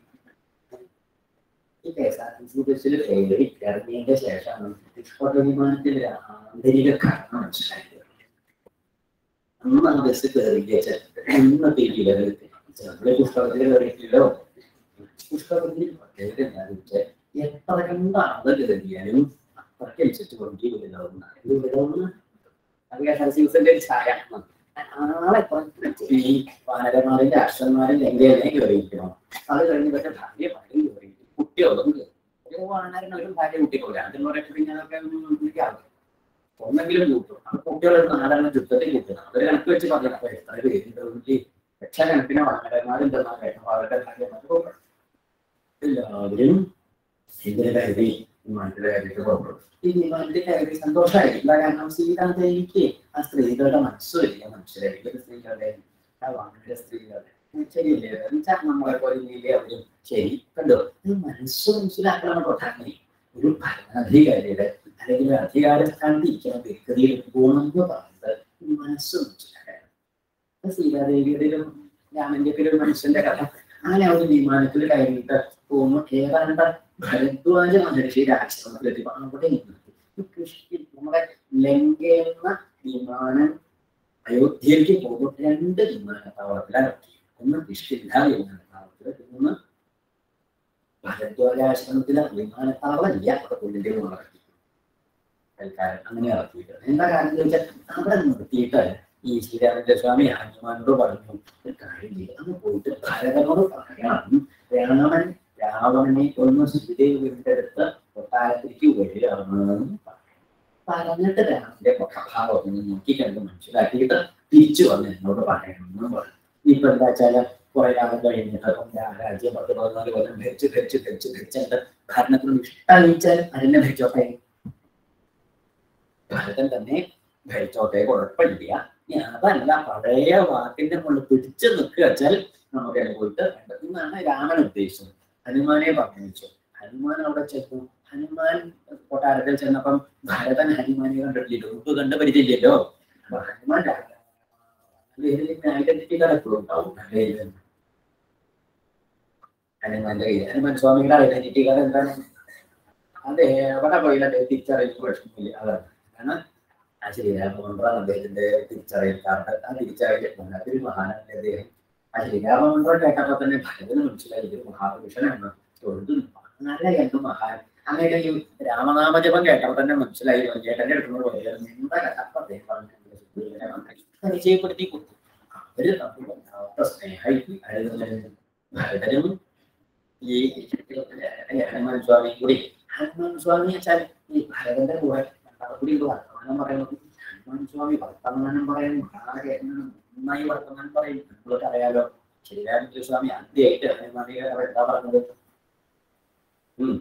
ഈ K S R T C ബസ്സിൽ കയറി ഇറങ്ങിയതിന്റെ ശേഷമാണ് പുഷ്പക വിമാനത്തിന്റെ ആന്തരിക കാരണം മനസ്സിലായത് അന്നാണ് ബസ് കയറിയ എന്ന പേരില്ല നമ്മളെ പുഷ്പകത്തിൽ കയറിയിട്ടില്ലോ പുഷ്പകത്തിൽ പ്രത്യേകത എന്താണെന്ന് വെച്ചാൽ എത്ര കണ്ടാണ് കയറിയാലും അത്രയ്ക്കനുസരിച്ച് വണ്ടി വലുതാവുന്ന ഇത് വലുതാവുന്ന അത് കെ എസ് ആർ ടി ബസ്സിന്റെ ഒരു ഛായ ആളെ ഈ വാനരന്മാരും രാഷ്ട്രന്മാരും ലങ്കയിലേക്ക് കയറിയിരിക്കണം അത് കഴിഞ്ഞ് പക്ഷെ ഭാര്യ ഭാര്യ കയറി കുട്ടികളും ഒരു വാനരൻ ഒരു ഭാര്യ കുട്ടികളില്ല അതെന്ന് പറയുന്നത് പിന്നെ അതൊക്കെ വിളിക്കാറുണ്ട് ഒന്നെങ്കിലും കൂട്ടും ആ കുട്ടികളെ നാലെണ്ണ യുദ്ധത്തിൽ കൂട്ടണം അതൊരു കണക്ക് വെച്ച് പറഞ്ഞു അപ്പൊ എത്ര പേരുണ്ട് ലക്ഷക്കണക്കിന് വാനരന്മാരുണ്ടെന്നാ കേട്ടോ അവരുടെ ഭാര്യമാർ എല്ലാവരും ഇതിന് കരുതി വിമാനത്തിന്റെ കാര്യത്തിൽ പുറപ്പെടും ഈ വിമാനത്തിന്റെ കരുതി സന്തോഷമായിരിക്കില്ല കാരണം സീതാദേവിക്ക് ആ സ്ത്രീകളുടെ മനസ്സ് വലിയ മനുഷ്യരായിരിക്കും ഒരു സ്ത്രീകളുടെ ആ വാങ്ങിയ സ്ത്രീകളുടെ ശരിയല്ലേ എന്നുവെച്ചാൽ നമ്മളെ പോലെ ഇല്ലേ അവരും ശരി കണ്ടോ ഈ മനസ്സ് മനസ്സിലാക്കണം കൊട്ടാനെ ഒരു ഭരണാധികാരിയുടെ അല്ലെങ്കിൽ ഒരു അധികാര സ്ഥാനത്ത് ഇരിക്കുന്ന വ്യക്തിയുടെ ഗുണം എന്ന് പറയുന്നത് ഈ മനസ്സ് മനസ്സിലാക്കണം അപ്പൊ സീതാദേവിയുടെയും രാമന്റെ ഒക്കെ ഒരു മനുഷ്യന്റെ കഥ അങ്ങനെ അവർ വിമാനത്തിൽ കയറിയിട്ട് പോകുന്നു ഏതാണ്ട് ഭരദ്വാജ മഹർഷിയുടെ ആശ്രമത്തിലെത്തി അവിടെ നിർത്തി. ഈ കൃഷി നമ്മുടെ ലങ്കയെന്ന വിമാനം അയോധ്യയിലേക്ക് പോകുമ്പോൾ രണ്ട് വിമാനത്താവളത്തിലാണ് ഇറക്കി. ഒന്ന് കിഷ്കിന്ധ വിമാനത്താവളത്തിൽ ഒന്ന് ഭരദ്വാജാശ്രമത്തിലെ വിമാനത്താവളം ഇല്ല അവിടെ പുള്ളിന്റെ ഇറക്കി തൽക്കാലം അങ്ങനെ ഇറക്കിയിട്ടുണ്ട് എന്താ കാരണം എന്ന് വെച്ചാൽ അവിടെ നിർത്തിയിട്ട് ഈ ശ്രീരാമന്റെ സ്വാമി ഹനുമാനോട് പറഞ്ഞു ഒരു കാര്യം ചെയ്യും അന്ന് പോയിട്ട് ഭരതനോട് പറയണം രാമൻ രാവണനെ കൊന്ന് സീതയുടെ അടുത്ത് കൊട്ടാരത്തിലേക്ക് വരികയാണെന്ന് പറഞ്ഞു പറഞ്ഞിട്ട് രാമന്റെ മുഖഭാവം ഒന്ന് നോക്കി കണ്ട് മനസ്സിലാക്കിയിട്ട് തിരിച്ചു വന്ന് എന്നോട് പറയണമെന്ന് പറഞ്ഞു ഇപ്പൊ എന്താ വെച്ചാല് കുറെ കാലം കഴിഞ്ഞിട്ട് അപ്പം രാ- രാജ്യം പത്ത് പതിനാല് കൊല്ലം ഭരിച്ച് ഭരിച്ച് ഭരിച്ച് ഭരിച്ചിട്ട് ഭരണത്തിനോട് ഇഷ്ടം വെച്ചാൽ അതിനെ ഭരിച്ചോട്ടെ ഭരതൻ തന്നെ ഭരിച്ചോട്ടെ കുഴപ്പമില്ല ഇനി അതല്ല പഴയ വാക്കിന്റെ മുകളിൽ പിടിച്ചു നിൽക്കുക വെച്ചാൽ നമുക്ക് അതിന് പോയിട്ട് വേണ്ടത് എന്നാണ് രാമൻ ഉദ്ദേശിച്ചത് ഹനുമാനെ പറഞ്ഞു ഹനുമാൻ അവിടെ ചെന്നു ഹനുമാൻ കൊട്ടാരത്തിൽ ചെന്നപ്പം ഭരതൻ ഹനുമാനെ കണ്ടിട്ടില്ലല്ലോ മുമ്പ് കണ്ട് പരിചയമില്ലല്ലോ അപ്പൊ ഹനുമാൻ ഐഡന്റിറ്റി കാർഡ് ഉണ്ടാവും കയ്യിൽ. ഹനുമാന്റെ കയ്യിൽ ഹനുമാൻ സ്വാമിയുടെ ഐഡന്റിറ്റി കാർഡ് എന്താണ് അത് എവിടെ പോയാലും തിരിച്ചറിയുന്ന പ്രശ്നമില്ല അതാണ് കാരണം ആ ശ്രീരാമമന്ത്രാണ് അദ്ദേഹത്തിന്റെ തിരിച്ചറിയൽ കാർഡ് ആ തിരിച്ചറിയൽ അതൊരു മഹാനാണ് അദ്ദേഹം ആ ശ്രീരാമമന്ത്രം കേട്ടപ്പോ തന്നെ ഭരതന് മനസ്സിലായി ഇതൊരു മഹാപുരുഷനാണ് തൊഴുതു നല്ല എന്ത് മഹാൻ അങ്ങനെ ഈ രാമനാമജപം കേട്ടപ്പോൾ തന്നെ മനസ്സിലായി ചേട്ടന്റെ അടുത്തുള്ള പറയാം എന്താ കഥ അപ്പൊ അദ്ദേഹം പറഞ്ഞു പരിചയപ്പെടുത്തി കൊടുത്തു അവര് തമ്മിൽ വല്ലാത്ത സ്നേഹമായി അഴുതുന്നത് ഭരതനും ഈ ഹനുമാൻ സ്വാമി കൂടി ഹനുമാൻ സ്വാമി വെച്ചാൽ ഈ ഭരതന്റെ കൂടെ രണ്ടാളും കൂടി ഒരു വർത്തമാനം പറയുന്നത് ഹനുമാൻ സ്വാമി വർത്തമാനം പറയും വളരെ നന്നായി വർത്തമാനം പറയും നിങ്ങൾക്ക് അറിയാലോ ശ്രീരാമചന്ദ്ര സ്വാമി ആദ്യമായിട്ട് ഹനുമാനിയെ എന്താ പറഞ്ഞത് ഉം.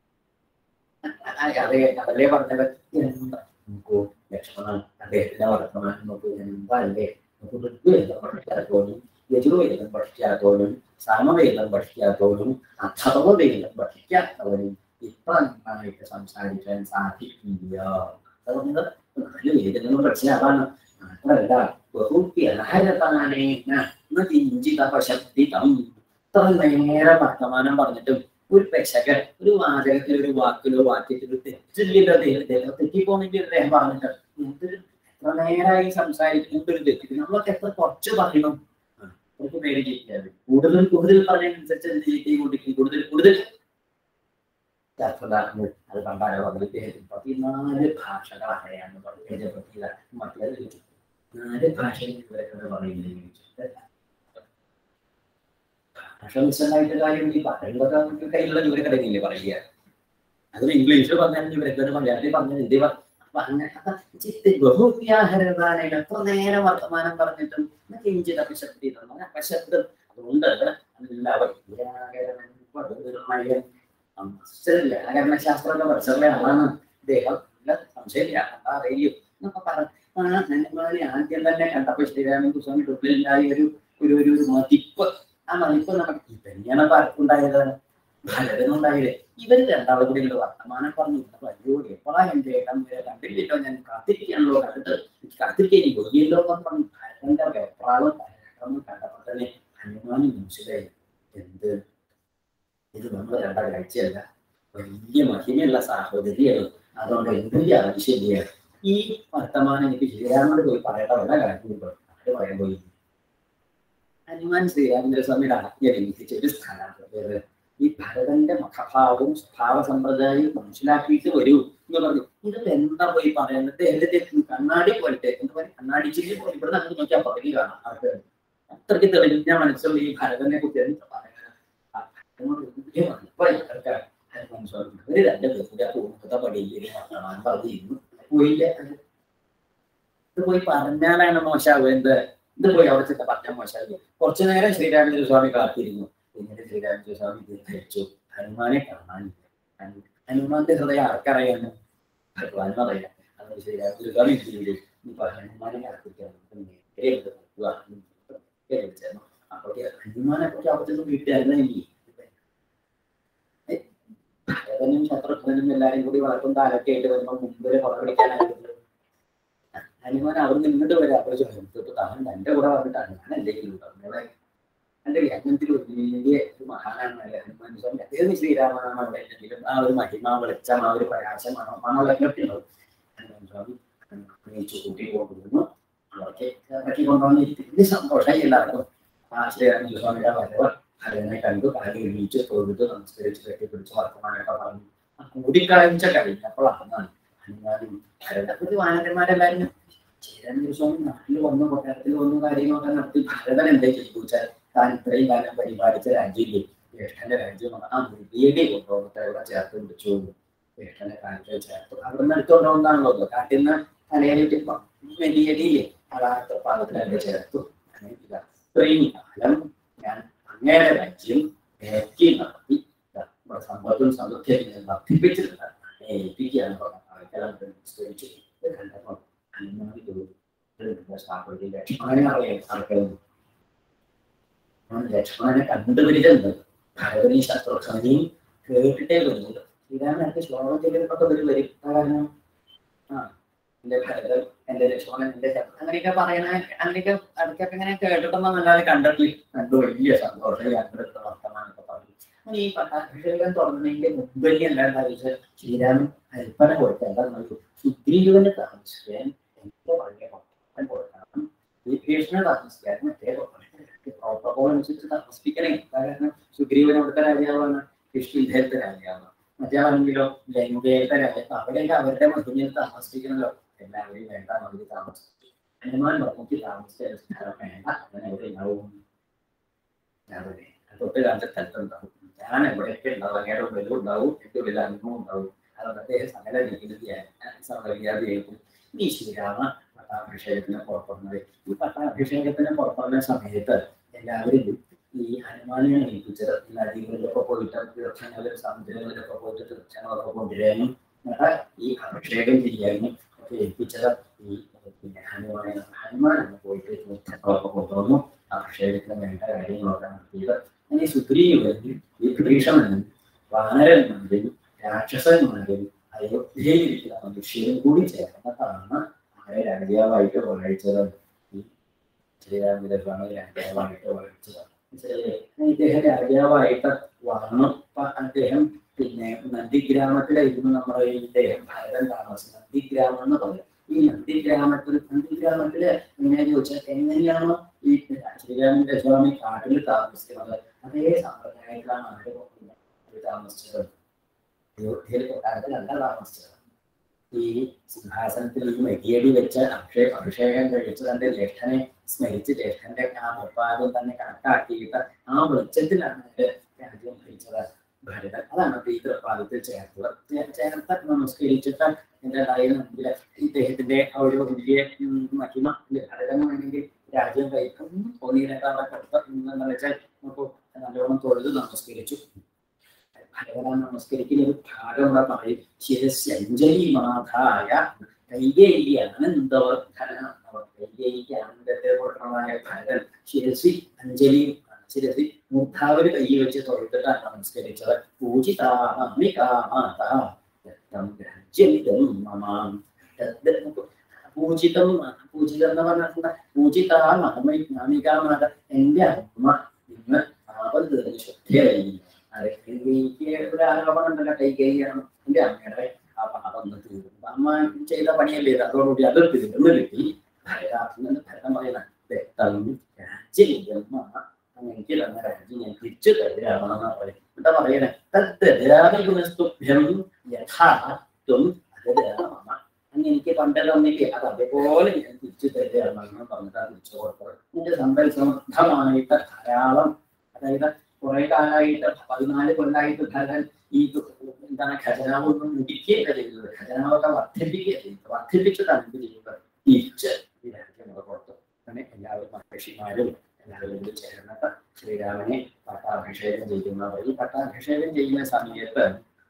അതെ അതല്ലേ പറഞ്ഞത് എന്താ നോക്കൂ ലക്ഷ്മണൻ അദ്ദേഹത്തിന്റെ വർത്തമാനം നോക്കൂ എന്താ അല്ലേ നോക്കൂ ഋഗ്വേദം പഠിക്കാത്തോലും യജുർവേദം പഠിക്കാത്തോലും സാമവേദം പഠിക്കാത്തോലും അഥർവവേദം പഠിക്കാത്തവരും ഇത്ര നന്നായിട്ട് സംസാരിക്കാൻ സാധിക്കില്ല അതുകൊണ്ട് നാല് വേദങ്ങൾ പഠിച്ചാലാണ് മാത്രമല്ല ബഹുവ്യഹരതാനേന ന കിഞ്ചിത പശക്തിതം ഇത്ര നേരെ വർത്തമാനം പറഞ്ഞിട്ടും ഒരു പെശകൻ ഒരു വാചകത്തിൽ ഒരു വാക്കിലോ വാക്യത്തിലോ തെറ്റില്ലല്ലോ അദ്ദേഹം അദ്ദേഹം തെറ്റിപ്പോണെങ്കിൽ അദ്ദേഹം പറഞ്ഞിട്ട് എന്തൊരു എത്ര നേരമായി സംസാരിക്കുന്നത് ഒരു തെറ്റ് നമ്മളൊക്കെ എത്ര കുറച്ച് പറയണം ആ, കുറച്ച് പേര് ജയിക്കാതെ കൂടുതൽ കൂടുതൽ പറഞ്ഞതിനനുസരിച്ച് അത് ജയിക്കൊണ്ടിരിക്കും കൂടുതൽ കൂടുതൽ ചർച്ചതാക്കുന്നു അത് കണ്ടാലോ അതിൽ ഇദ്ദേഹത്തിന് പതിനാല് ഭാഷകൾ അറിയാന്ന് പറഞ്ഞു പറ്റിയില്ല മറ്റേത് ചോദിച്ചു. നാല് ഭാഷയിൽ ഇവരൊക്കെ പറയുന്നത് ചോദിച്ചിട്ട് ഭാഷ മിസ്സായിട്ട് കാര്യം ഈ പറയുന്നതൊക്കെ നമുക്ക് കയ്യിലുള്ള ജോലി കിടക്കില്ലേ പറയുക അതിൽ ഇംഗ്ലീഷ് പറഞ്ഞാൽ ഇവരൊക്കെ മലയാളത്തിൽ പറഞ്ഞാൽ ഹിന്ദി പറഞ്ഞു അപ്പൊ അങ്ങനെ അപ്പൊ ചിത്ത് ബഹുവ്യാഹരതാനയിൽ എത്ര നേരം വർത്തമാനം പറഞ്ഞിട്ടും കിഞ്ചിത അപശബ്ദി തന്നെ അപശബ്ദം അതുകൊണ്ട് എല്ലാവരും വ്യാകരണം പടുനിർണയം വ്യാകരണ ശാസ്ത്രമൊക്കെ പഠിച്ചല്ലേ ആളാണ് ഇദ്ദേഹം ഇല്ല സംശയമില്ല എന്താ അറിയും എന്നൊക്കെ പറഞ്ഞു ആ ഹനുമാനെ ആദ്യം തന്നെ കണ്ടപ്പോ ശ്രീരാമൻ സ്വാമി ഉള്ളിലുണ്ടായ ഒരു ഒരു ഒരു ഒരു മതിപ്പ് ആ മതിപ്പ് നമുക്ക് തന്നെയാണ് ആർക്കുണ്ടായത് ഭരതനുണ്ടായത് ഇവര് രണ്ടാളും കൂടി ഇങ്ങോട്ട് വർത്തമാനം പറഞ്ഞു അപ്പൊ അയ്യോ എപ്പോഴാ എന്റെ ഏട്ടൻ വരെ കണ്ടില്ലല്ലോ ഞാൻ കാത്തിരിക്കാണല്ലോ കണ്ടിട്ട് എനിക്ക് കാത്തിരിക്കാൻ എനിക്ക് ഒഴിയല്ലോ എന്ന് പറഞ്ഞു ഭരതന്റെ വെപ്രാളും ഭരതം കണ്ടപ്പോ തന്നെ ഹനുമാനും മനസ്സിലായി എന്ത് ഇത് നമ്മൾ കണ്ട കാഴ്ചയല്ല വലിയ മഹിമയുള്ള സാഹോദര്യമാണ് അതുകൊണ്ട് എന്തിന്റെ ആവശ്യമില്ല ഈ വർത്തമാനം എനിക്ക് ശ്രീരാമനോട് പോയി പറയേണ്ട വല്ല കാര്യമുണ്ടോ അത് പറയാൻ പോയി ഹനുമാൻ ശ്രീരാമചന്ദ്ര സ്വാമിയുടെ ആജ്ഞ ലംഘിച്ച ഒരു സ്ഥാനാർത്ഥി ഈ ഭരതന്റെ മുഖഭാവവും സ്വഭാവ സമ്പ്രദായവും മനസ്സിലാക്കിയിട്ട് വരൂ എന്ന് പറഞ്ഞു ഇത് എന്താ പോയി പറയുന്നത് എന്റെ കണ്ണാടി പോലത്തെ എന്താ പറയുക കണ്ണാടി ചില്ലി പോലെ ഇവിടെ നമുക്ക് നോക്കിയാൽ പകുതി കാണാം ആൾക്ക് അത്രയ്ക്ക് തെളിഞ്ഞ മനസ്സുള്ള ഈ ഭരതനെ കുറിച്ച് എന്താ പറയാ ആ ഭരതനോട് വലിയ മതിപ്പായി ആൾക്കാർ ഹനുമാൻ സ്വാമി ഒരു രണ്ട് പേരുടെ പൂർണ്ണത പടിയിൽ പറഞ്ഞിരുന്നു പോയില്ല ഇത് പോയി പറഞ്ഞാലാണ് മോശമാവുക എന്ത് ഇത് പോയി അവിടെ ചെന്ന് പറഞ്ഞാൽ മോശമാവുക കുറച്ചു നേരം ശ്രീരാമചന്ദ്ര സ്വാമി കാത്തിരുന്നു പിന്നീട് ശ്രീരാമചന്ദ്ര സ്വാമി ഇത് ധരിച്ചു ഹനുമാനെ കാണാനില്ല ഹനു- ഹനുമാന്റെ ഹൃദയം ആർക്കറിയാമോ ഭഗവാനറിയാം അത് ശ്രീരാമ ദുർഗാവിദ്യയില് ഇപ്പൊ ഹനുമാനെ അർപ്പിക്കാൻ അപ്പൊ ഹനുമാനെ കുറിച്ച് അവർക്കൊന്നും വീട്ടുകാരനെങ്കിൽ ഭരതനും ശത്രുഘ്നും എല്ലാരും കൂടി വളർത്തും കാലൊക്കെ ആയിട്ട് വരുമ്പോ മുമ്പിൽ പുറപ്പെടുക്കാനായിട്ട് ഹനുമാൻ അവിടെ നിന്നിട്ട് വരാം അപ്പൊ ചോദിക്കും ഇപ്പൊ താൻ എന്റെ കൂടെ വന്നിട്ടാണ് ഞാൻ എന്തെങ്കിലും ഇവിടെ എന്റെ യജ്ഞത്തിൽ വലിയ ഒരു മഹാനാണ് ഹനുമാൻ സ്വാമി ഏത് ശ്രീരാമനാണ് അവിടെ എന്തെങ്കിലും ആ ഒരു മഹിമ വെളിച്ചം ആ ഒരു പ്രകാശം മണോ മണമൊക്കെ ഉണ്ടാവും ഹനുമാൻ സ്വാമി വിളിച്ചു കൂട്ടി കൊണ്ടുവന്നു അവർക്ക് ഇറക്കി കൊണ്ടുവന്ന് വലിയ സന്തോഷമായി എല്ലാവർക്കും ആ ശ്രീരാമ സ്വാമിയുടെ വരവ് അതിനെ കണ്ടു കാലം എണീച്ച് തൊഴുത് നമസ്കരിച്ച് കെട്ടിപ്പിടിച്ച് വർത്തമാനമൊക്കെ പറഞ്ഞു ആ കൂടിക്കാഴ്ച കഴിഞ്ഞപ്പോഴാണ് ഹനുമാനും ഭരതപതി വാനരന്മാരെല്ലാരും ശ്രീരാമ സ്വാമി നാട്ടിൽ വന്നു കൊട്ടാരത്തിൽ വന്നു കാര്യങ്ങളൊക്കെ നടത്തി ഭരതൻ എന്താ ചെയ്തു വെച്ചാൽ താൻ ഇത്രയും കാലം പരിപാലിച്ച രാജ്യമില്ലേ ജ്യേഷ്ഠന്റെ രാജ്യമാണ് ആ മുടിയേടി കൊണ്ടുവന്നിട്ട് ഇവിടെ ചേർത്ത് പിടിച്ചു ജ്യേഷ്ഠനെ കാണിച്ചു ചേർത്തു അവിടെ നിന്ന് എടുത്തുകൊണ്ടുവന്നാണല്ലോ കാട്ടിൽ നിന്ന് തലയിലിട്ട് വലിയടിയില്ലേ അതാത്ത പാദത്തിലൊക്കെ ചേർത്തു അങ്ങനെ ഇതാ. ഇത്രയും കാലം ഞാൻ അങ്ങയുടെ രാജ്യം ഏറ്റി നടത്തി ഇതാ, ഇവിടെ സമ്പത്തും സമൃദ്ധിയും ഞാൻ വർദ്ധിപ്പിച്ചിട്ടുണ്ട് അങ്ങനെ ഏൽപ്പിക്കുകയാണ് പറഞ്ഞത് ആൾക്കാരെ നിസ്കരിച്ചു ഇത് കണ്ടപ്പോൾ ഹനുമാൻ ചോദിച്ചു സ്ഥാപനത്തിൽ ലക്ഷ്മണനെ അറിയാം ആൾക്കാരും ലക്ഷ്മണനെ കണ്ടുപിടിച്ചത് ഭരതനെ ശത്രുഘ്നെയും കേട്ടിട്ടേ വരുന്നുള്ളൂ ശ്രീരാമനൊക്കെ ശ്ലോകം ചെയ്തതൊക്കെ ഒരു വരും കാരണം ആ എന്റെ ഭരതൻ എന്റെ ലക്ഷ്മണൻ എന്റെ ശത്രു അങ്ങനെയൊക്കെ പറയണ അങ്ങനെയൊക്കെ അടുത്തൊക്കെ ഇങ്ങനെ കേട്ടിട്ടൊന്നും നല്ലാതെ കണ്ടിട്ടില്ല കണ്ടു വലിയ സന്തോഷം യാത്രയുടെ വർത്തമാനമൊക്കെ പറഞ്ഞു അങ്ങനെ ഈ പട്ടാഭിഷേകം തുറന്നതിന്റെ മുമ്പ് തന്നെ എന്താണെന്ന് വെച്ചാൽ ശ്രീരാമൻ കൽപ്പന കൊടുത്ത എന്താണെന്ന് സുഗ്രീവന് താമസിക്കാൻ എന്റെ വളരെ പട്ടം കൊടുക്കണം വിഭീഷണ താമസിക്കാൻ മറ്റേ പ്രോട്ടോകോൾ അനുസരിച്ച് താമസിപ്പിക്കണേ കാരണം സുഗ്രീവൻ അവിടുത്തെ രാജാവാണ് കൃഷ്ണത്തെ രാജാവാണ് മറ്റാണെങ്കിലോ ലങ്കയിലത്തെ രാജാവ് അവിടെയൊക്കെ അവരുടെ മഹിമയിൽ താമസിക്കണല്ലോ എല്ലാവരെയും വേണ്ട അവര് താമസിച്ചു ഹനുമാൻ നമുക്ക് താമസിച്ച സ്ഥലം വേണ്ട അങ്ങനെ എവിടെ ഉണ്ടാവും അവിടെ തൊട്ട് കാലത്തെ സ്ഥലത്തുണ്ടാവും ഞാൻ എവിടെയൊക്കെ ഉണ്ടാവും അങ്ങയുടെ ഉള്ളിലും ഉണ്ടാവും എന്റെ ഉള്ളിൽ അനുഭവം ഉണ്ടാവും അതുകൊണ്ട് അദ്ദേഹം സകല രീതിയിൽ സമര്യാദയായിരിക്കും ഈ ശ്രീരാമ പട്ടാഭിഷേകത്തിന് പുറപ്പെടുന്നത് ഈ പട്ടാഭിഷേകത്തിന് പുറപ്പെടുന്ന സമയത്ത് എല്ലാവരും ഈ ഹനുമാനെ ഏൽപ്പിച്ചത് ഈ നദികളിലൊക്കെ പോയിട്ട് തീർത്ഥങ്ങളിലും സമുദ്രങ്ങളിലൊക്കെ പോയിട്ട് തീർത്ഥങ്ങളൊക്കെ കൊണ്ടുവരാനും എന്നിട്ട് ഈ അഭിഷേകം ചെയ്യാനും ഒക്കെ ഏൽപ്പിച്ചത് ഈ പിന്നെ ഹനുമാനെ ഹനുമാനാണ് പോയിട്ട് തീർത്ഥങ്ങളൊക്കെ കൊണ്ടുവന്നു അഭിഷേകത്തിന് വേണ്ട കാര്യങ്ങളൊക്കെ നടത്തിയത് അങ്ങനെ സുഗ്രീവനും ഈ ഭീഷണനും വാനരന്മാരും രാക്ഷസന്മാരും അയോധ്യയിലിരിക്കുന്ന മനുഷ്യരും കൂടി ചേർന്നിട്ടാണ് അവരെ രാജാവായിട്ട് വാഴിച്ചത് ഈ ശ്രീരാമചന്ദ്രനാണ് രാജാവായിട്ട് വാഴിച്ചത് മനസ്സിലായില്ലേ? ഇദ്ദേഹം രാജാവായിട്ട് വന്നു അപ്പൊ അദ്ദേഹം പിന്നെ നന്ദിഗ്രാമത്തിലായിരുന്നു നമ്മുടെ ഈ ഇദ്ദേഹം ഭരതൻ താമസം നന്ദിഗ്രാമം എന്ന് പറയും ഈ നന്ദിഗ്രാമത്തിൽ നന്ദിഗ്രാമത്തില് എങ്ങനെയാന്ന് ചോദിച്ചാൽ എങ്ങനെയാണോ ഈ ശ്രീരാമന്റെ സ്വാമി കാട്ടിൽ താമസിക്കുന്നത് അതേ സമ്പ്രദായത്തിലാണ് അവര് താമസിച്ചത് അയോധ്യയിൽ കൊട്ടാരത്തിലല്ല താമസിച്ചത് ഈ സിംഹാസനത്തിൽ ഈ മെതിയടി വെച്ച് അഭിഷേ അഭിഷേകം കഴിച്ച് തന്റെ ജ്യേഷ്ഠനെ സ്മരിച്ച് ജ്യേഷ്ഠന്റെ ആ മുപ്പാദം തന്നെ കണക്കാക്കിയിട്ട് ആ വെളിച്ചത്തിലാണ് അവര് രാജ്യം ഭരിച്ചത് ഭരതൻ അതാണ് ഈ തൃപ്പാദത്തിൽ ചേർത്തത് ചേ- ചേർത്ത് നമസ്കരിച്ചിട്ട് എന്റെ കയ്യിൽ മുമ്പിൽ ഇദ്ദേഹത്തിന്റെ ആ ഒരു വലിയ ഉം, മഹിമ ഇല്ലേ? ഭരതൻ വേണമെങ്കിൽ രാജ്യം കഴിക്കും തോന്നിയിട്ടാണ് എന്ന് വെച്ചാൽ നമുക്ക് നല്ലോണം തൊഴുത് നമസ്കരിച്ചു ഭഗവാൻ നമസ്കരിക്കുന്ന ഒരു ഭാഗം ഇവിടെ പറയും ശിരസ്യഞ്ജലി മാതായ കൈകേയി ആനന്ദവർദ്ധന കൈകേയിക്ക് ആനന്ദത്തെ കൊടുക്കണമായ ഭരതൻ ശിരസി അഞ്ജലി ശിരസി മുദ്ധാവര് കൈ വെച്ച് തൊഴുത്തിട്ടാണ് നമസ്കരിച്ചത് പൂജിതാമി കാമാത രക്തം രാജ്യമിതം മമാം തദ് പൂജിതം പൂജിതം എന്ന് പറഞ്ഞാൽ പൂജിതാമികാമാത എന്റെ അമ്മ ഇന്ന് പാപം തീർന്ന് ശുദ്ധിയായി അതെ കൈകേയിക്ക് ഒരു ആരോപണം ഉണ്ടല്ലോ കൈകേയാണ് എന്റെ അമ്മയുടെ ആ പാപം ഒന്ന് തീർന്നു അമ്മ ചെയ്ത പണിയല്ലേ ഇത് അതോടുകൂടി അത് തീർന്നു കിട്ടി ഭരതാർത്ഥം ഭരതം പറയുന്ന രക്തം രാജ്യം എനിക്ക് തന്ന രാജ്യം ഞാൻ തിരിച്ചു തരാമെന്ന് പറയും എന്താ പറയണേ തദ്രാമികുണസ്തുഭ്യം യഥാത്വം അതരാമ അങ്ങ് എനിക്ക് പണ്ട് തന്നില്ലേ അത് അതേപോലെ ഞാൻ തിരിച്ചു തരാമെന്ന് പറഞ്ഞിട്ട് തിരിച്ചു കൊടുത്തത് എന്റെ സമ്പൽ സമൃദ്ധമായിട്ട് ധാരാളം അതായത് കുറെ കാലമായിട്ട് പതിനാല് കൊല്ലായിട്ട് ഭരതൻ ഈ എന്താണ് ഖജനാവ് ഒന്നും മുടിക്കുകയല്ല ചെയ്തത് ഖജനാവൊക്കെ വർദ്ധിപ്പിക്കുക ചെയ്തത് വർദ്ധിപ്പിച്ചിട്ടാണ് ഇത് ചെയ്യുന്നത് തിരിച്ച് ഈ രാജ്യം കൊടുത്തു അങ്ങനെ എല്ലാവരും മഹർഷിമാരും എല്ലാവരും കൂടി ചേർന്നിട്ട് ശ്രീരാമനെ പട്ടാഭിഷേകം ചെയ്യുന്നവർ ഈ പട്ടാഭിഷേകം ചെയ്യുന്ന സമയത്ത്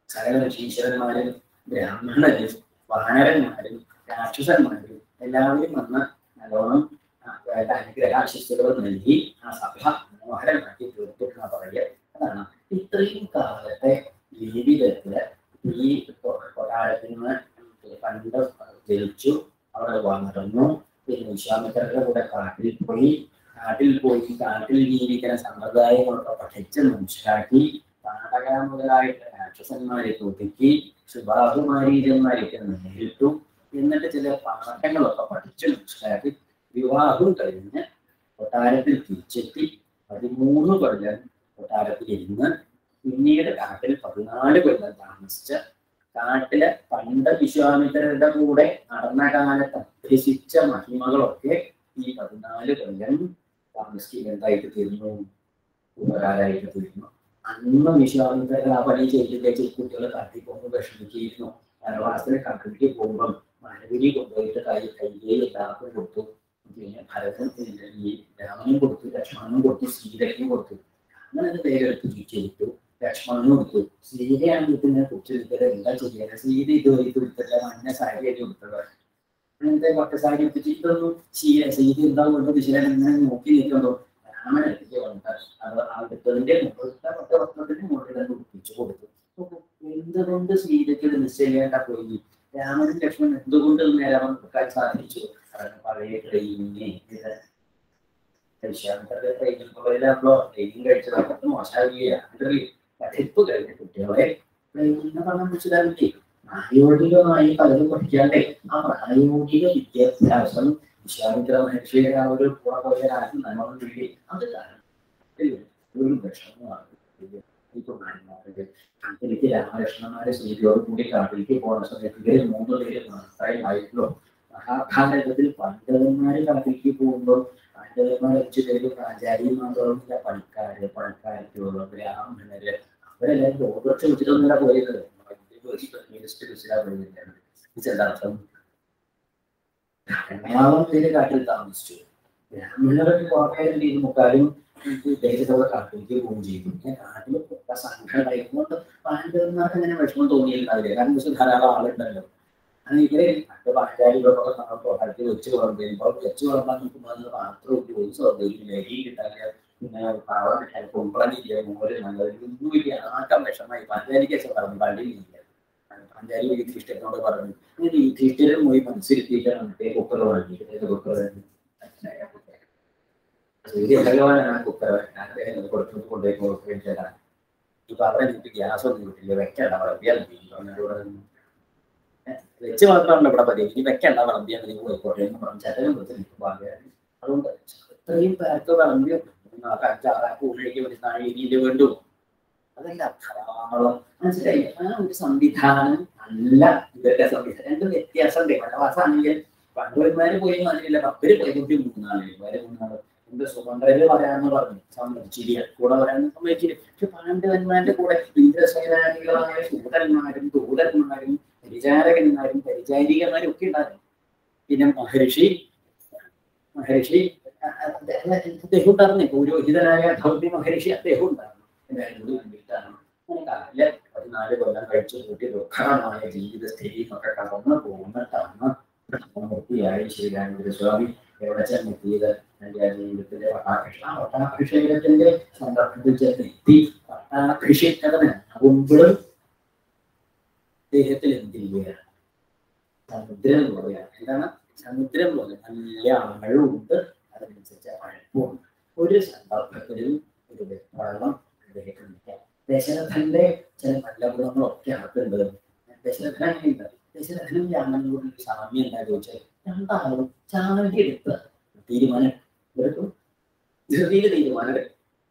സകല ഋഷീശ്വരന്മാരും ബ്രാഹ്മണരും വാനരന്മാരും രാക്ഷസന്മാരും എല്ലാവരും വന്ന് നല്ലോണം ആ, വേണ്ട അനുഗ്രഹാശിസ്സുകൾ നൽകി ആ സഭ മനോഹരമാക്കി തീർത്തു എന്നാ പറയുക അതാണ് ഇത്രയും കാലത്തെ ജീവിതത്തില് ഈ കൊ- കൊട്ടാരത്തിൽ നിന്ന് പണ്ട് ജനിച്ചു അവിടെ വളർന്നു പിന്നെ വിശ്വാമിത്രരുടെ കൂടെ കാട്ടിൽ പോയി കാട്ടിൽ പോയി കാട്ടിൽ ജീവിക്കുന്ന സമ്പ്രദായങ്ങളൊക്കെ പഠിച്ച് മനസ്സിലാക്കി നാടക മുതലായിട്ട് രാക്ഷസന്മാരെ ഒതുക്കി ശുഭാഹുമാരീജന്മാരെയൊക്കെ നേരിട്ടു എന്നിട്ട് ചില പാഠങ്ങളൊക്കെ പഠിച്ച് മനസ്സിലാക്കി വിവാഹം കഴിഞ്ഞ് കൊട്ടാരത്തിൽ തിരിച്ചെത്തി പതിമൂന്ന് കൊല്ലം കൊട്ടാരത്തിൽ ഇരുന്ന് പിന്നീട് കാട്ടിൽ പതിനാല് കൊല്ലം താമസിച്ച് കാട്ടിലെ പണ്ട് വിശ്വാമിത്രരുടെ കൂടെ നടന്ന കാലത്ത് അഭ്യസിച്ച മഹിമകളൊക്കെ ഈ പതിനാല് കൊല്ലം താമസിക്കുന്നതായിട്ട് തീർന്നു ഉപകാരമായിട്ട് തീർന്നു അന്ന് വിശ്വാമിത്രർ ആ പണി ചെയ്തിട്ട് കുട്ടികൾ കാട്ടിൽ പോകുമ്പോൾ വിഷമിച്ചിരുന്നു വനവാസത്തിന് കാട്ടിലേക്ക് പോകുമ്പം മഴവിരി കൊണ്ടുപോയിട്ട് കൈ കയ്യിൽ എല്ലാവർക്കും കൊടുത്തു പിന്നെ ഭരതൻ പിന്നെ ഈ രാമനും കൊടുത്തു ലക്ഷ്മണനും കൊടുത്തു സീതയ്ക്കും കൊടുത്തു അങ്ങനെ അത് പേരെടുത്ത് തിരിച്ചെടുത്തു ലക്ഷ്മണനും കൊടുത്തു സീതയാണ് ഇതിനെ കുറിച്ച് എന്താ ചെയ്യാൻ സീത ഇത് ഇത് കൊടുത്തില്ല മഞ്ഞ സാരിയായിട്ട് കൊടുത്തത് അങ്ങനത്തെ പട്ട് സാരി എടുത്തിട്ട് ഇതൊന്നും സീത സീത എന്താ കൊണ്ട് ശീലൻ ഇങ്ങനെ നോക്കി നിൽക്കുമ്പോ രാമൻ എടുത്തിട്ട് വന്നിട്ട് അത് ആ എടുത്തതിന്റെ മുകളിലത്തെ പട്ട വസ്ത്രത്തിന്റെ മുകളിൽ തന്നെ ഒപ്പിച്ചു കൊടുത്തു അപ്പൊ എന്തുകൊണ്ട് സീതയ്ക്ക് ഇത് നിശ്ചയിക്കേണ്ട പോയി രാമനും ലക്ഷ്മണൻ എന്തുകൊണ്ട് ഇത് നേരെ വെക്കാൻ സാധിച്ചു കാരണം പഴയ ട്രെയിനിങ് ഇത് വിശ്വാമിത്രയുടെ ട്രെയിനിങ് പോയതാകുമ്പോ ട്രെയിനിങ് കഴിച്ചതൊക്കെ മോശമാവുകയാണ് പഠിപ്പ് കഴിഞ്ഞ കുട്ടികളെ ട്രെയിനിങ് പറഞ്ഞാൽ മനസ്സിലാവില്ലേ പ്രായോഗികമായി പലതും പഠിക്കാതെ ആ പ്രായോഗിക വിദ്യാഭ്യാസം വിശ്വാമിത്ര മഹർഷിയുടെ ആ ഒരു കൂടെ പോയ കാലത്ത് നമ്മൾ വേണ്ടി അത് കാരണം ഒരു വിഷമമാണ് ഈ കുമാരന്മാരുടെ കാട്ടിലേക്ക് രാമകൃഷ്ണന്മാരെ സീതയോട് കൂടി കാട്ടിലേക്ക് പോകുന്ന സമയത്ത് ഇവര് മൂന്ന് പേര് മാത്രമേ ആയിട്ടുള്ളൂ മഹാഭാരതത്തിൽ പണ്ഡിതന്മാര് കാട്ടിലേക്ക് പോകുമ്പോൾ പണ്ഡിതന്മാർ അഞ്ചു പേര് ആചാര്യന്മാരുള്ള പണിക്കാര് പണക്കാരത്തിലുള്ള ബ്രാഹ്മണര് അവരെല്ലാവരും ഓരോരുത്തർ വെച്ചിട്ടൊന്നുമില്ല പോയത് മിനിസ്റ്റർ ചെല്ലാർത്ഥം ധാരാളം പേര് കാട്ടിൽ താമസിച്ചു ബ്രാഹ്മണർക്ക് കോട്ടയം ചെയ്ത് മുക്കാലും ദേശത്തുള്ള കാട്ടിലേക്ക് പോവുകയും ചെയ്തു പിന്നെ കാട്ടിൽ ഒക്കെ സംഘടന ഉണ്ടായിരുന്നുകൊണ്ട് പാണ്ഡവന്മാർക്ക് അങ്ങനെ വിഷമം തോന്നിയിട്ടുണ്ടാവില്ല കാരണം വെച്ചാൽ ധാരാളം ആളുണ്ടല്ലോ അങ്ങനെ ഇവരെ പണ്ട് പാണ്ഡാരികളൊക്കെ തോട്ടത്തിൽ വെച്ച് വളർന്നിരുമ്പോൾ വെച്ച് വളർന്നാൽ നോക്കുമ്പോൾ അത് മാത്രം ഒരു സൗകര്യം ലഹരി കിട്ടാനില്ല പിന്നെ പാവം കിട്ടാൻ കുമ്പളനില്ല മോര് നല്ലത് ഒന്നുമില്ല ആക്കം വിഷമായി പാഞ്ചാലിക്ക് ശേഷം പറഞ്ഞു പള്ളിയിലില്ല പാഞ്ചാലി യുധിഷ്ഠിരനോട് പറഞ്ഞു ഇങ്ങനെ യുധിഷ്ഠിരൻ പോയി മനസ്സിരുത്തിയിട്ടാണ് മറ്റേ കുക്കർ വാങ്ങിയിട്ട് കുക്കർ സൂര്യ ഭഗവാനാണ് കുക്കർ അദ്ദേഹം കൊടുത്തു കൊണ്ടുപോയി കൊടുക്കുകയും ചെയ്താണ് ഇപ്പൊ അവിടെ എനിക്ക് ഗ്യാസ് ഒന്നും കിട്ടില്ല വെക്കണ്ട വിളമ്പിയാൽ മതി അവനോട് വെച്ച് മാത്രമല്ല ഇവിടെ പതി ഇനി വെക്കണ്ട വിളമ്പിയാൽ മതി പോയിക്കോട്ടെ എന്ന് പറഞ്ഞു ചേട്ടനും കൊടുത്ത് നിൽക്കുമ്പോൾ അതുകൊണ്ട് ഇത്രയും പേർക്ക് വിളമ്പി അഞ്ചാറാക്ക് ഉള്ളിലേക്ക് ഒരു നാഴികയിൽ വേണ്ടു അതല്ല ധാരാളം മനസ്സിലായി ആ ഒരു സംവിധാനം അല്ല ഇവരുടെ സംവിധാനം രണ്ടും വ്യത്യാസമുണ്ട് വനവാസാണെങ്കിൽ പണ്ടുവന്മാര് പോയി മാതിരില്ല അവര് പോയി മൂന്നാള് ഇവര് മൂന്നാള് എന്ത് സുമന്ത്രര് പറയാന്ന് പറഞ്ഞു സമ്മതിച്ചില്ല കൂടെ പറയാൻ സമ്മതിച്ചില്ല പക്ഷെ പാണ്ഡവന്മാരുടെ കൂടെ ഇന്ദ്രസേനാനികളായ ശൂതന്മാരും ദൂതന്മാരും പരിചാരകന്മാരും പരിചാരികന്മാരും ഒക്കെ ഉണ്ടായിരുന്നു പിന്നെ മഹർഷി മഹർഷി അദ്ദേഹം ഉണ്ടായിരുന്നേ പൗരോഹിതനായ ധൗതി മഹർഷി അദ്ദേഹം ഉണ്ടായിരുന്നു എല്ലാവരും വേണ്ടിയിട്ടാണ് അങ്ങനെ കാലില് പതിനാല് കൊല്ലം കഴിച്ചു കൂട്ടി ദുഃഖമായ ജീവിത സ്ഥിതിയൊക്കെ കടന്നു പോകുന്നിട്ടാണ് മൂർത്തിയായി ശ്രീരാമചന്ദ്ര സ്വാമി എവിടെ ചെന്നെത്തിയത് എന്റെ ജീവിതത്തിലെ പട്ടാഭിഷ പട്ടാഭിഷേകത്തിന്റെ സന്ദർഭത്തിൽ ചെന്നെത്തി പട്ടാഭിഷേകത്തിന് ആകുമ്പോഴും അദ്ദേഹത്തിൽ എന്തിരിക്കുകയാണ് സമുദ്രം പോലെയാണ് എന്താണ് സമുദ്രം പോലെ നല്ല ആഴമുണ്ട് അതിനനുസരിച്ച് പഴപ്പുണ്ട് ഒരു സന്ദർഭത്തിലും ഒരു വെപ്രാളം അദ്ദേഹത്തിനില്ല ദശരഥന്റെ ചില നല്ല ഗുണങ്ങളൊക്കെ അകത്തുണ്ട് ദശരഥൻ അങ്ങനെയുണ്ട് ദശരഥനും രാമനോട് ഒരു സാമ്യം എന്താ ചോദിച്ചാൽ രണ്ടാളും ചാനലിന്റെ എടുത്ത് തീരുമാനം എടുക്കും ധൃതിയിൽ തീരുമാനം എടുക്കും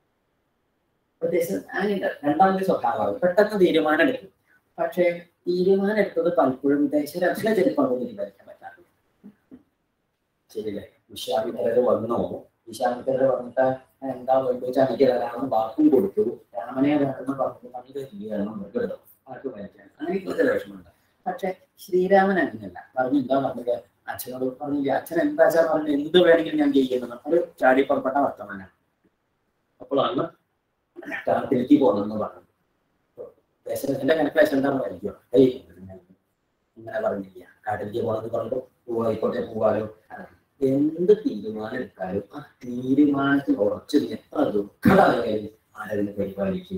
ദശരഥൻ അങ്ങനെയുണ്ട് രണ്ടാമത്തെ സ്വഭാവം പെട്ടെന്ന് തീരുമാനം എടുക്കും പക്ഷേ തീരുമാനം എടുത്തത് പലപ്പോഴും ദശരഥനെ ചിലപ്പോൾ അത് തീരുമാനിക്കാൻ പറ്റാറില്ല ശരിയല്ലേ വിശ്വാമിത്രര് വന്നു വിശ്വാമിത്രര് വന്നിട്ട് എന്താ വേണ്ടത് വെച്ചാൽ എനിക്ക് തരാമെന്ന് വാക്കും കൊടുത്തു രാമനെ വേണമെന്ന് പറഞ്ഞു പണ്ട് ചെയ്യണം കേട്ടോ ആർക്ക് വായിക്കാൻ അങ്ങനെ ഇപ്പോഴത്തെ വിഷമമുണ്ട് പക്ഷെ ശ്രീരാമൻ അങ്ങനെയല്ല പറഞ്ഞു എന്താ പറഞ്ഞത് അച്ഛനോട് പറഞ്ഞില്ല അച്ഛൻ എന്താ വെച്ചാൽ പറഞ്ഞു എന്ത് വേണമെങ്കിലും ഞാൻ ചെയ്യുന്നത് ഒരു ചാടി പുറപ്പെട്ട വർത്തമാനാണ് അപ്പോഴാണ് കാട്ടിലേക്ക് പോകണമെന്ന് പറഞ്ഞു ദേശത്തിന്റെ കണക്ക് എന്താ പറയുക ഏയ് ഇങ്ങനെ പറഞ്ഞില്ല കാട്ടിലേക്ക് പോകണമെന്ന് പറഞ്ഞു പോവായിക്കോട്ടെ പോവാലോ എന്ത് തീരുമാനം എടുത്താലും ആ തീരുമാനത്തിൽ ഉറച്ചു എത്ര ദുഃഖമായാലും ആരതിനെ പരിപാലിക്കും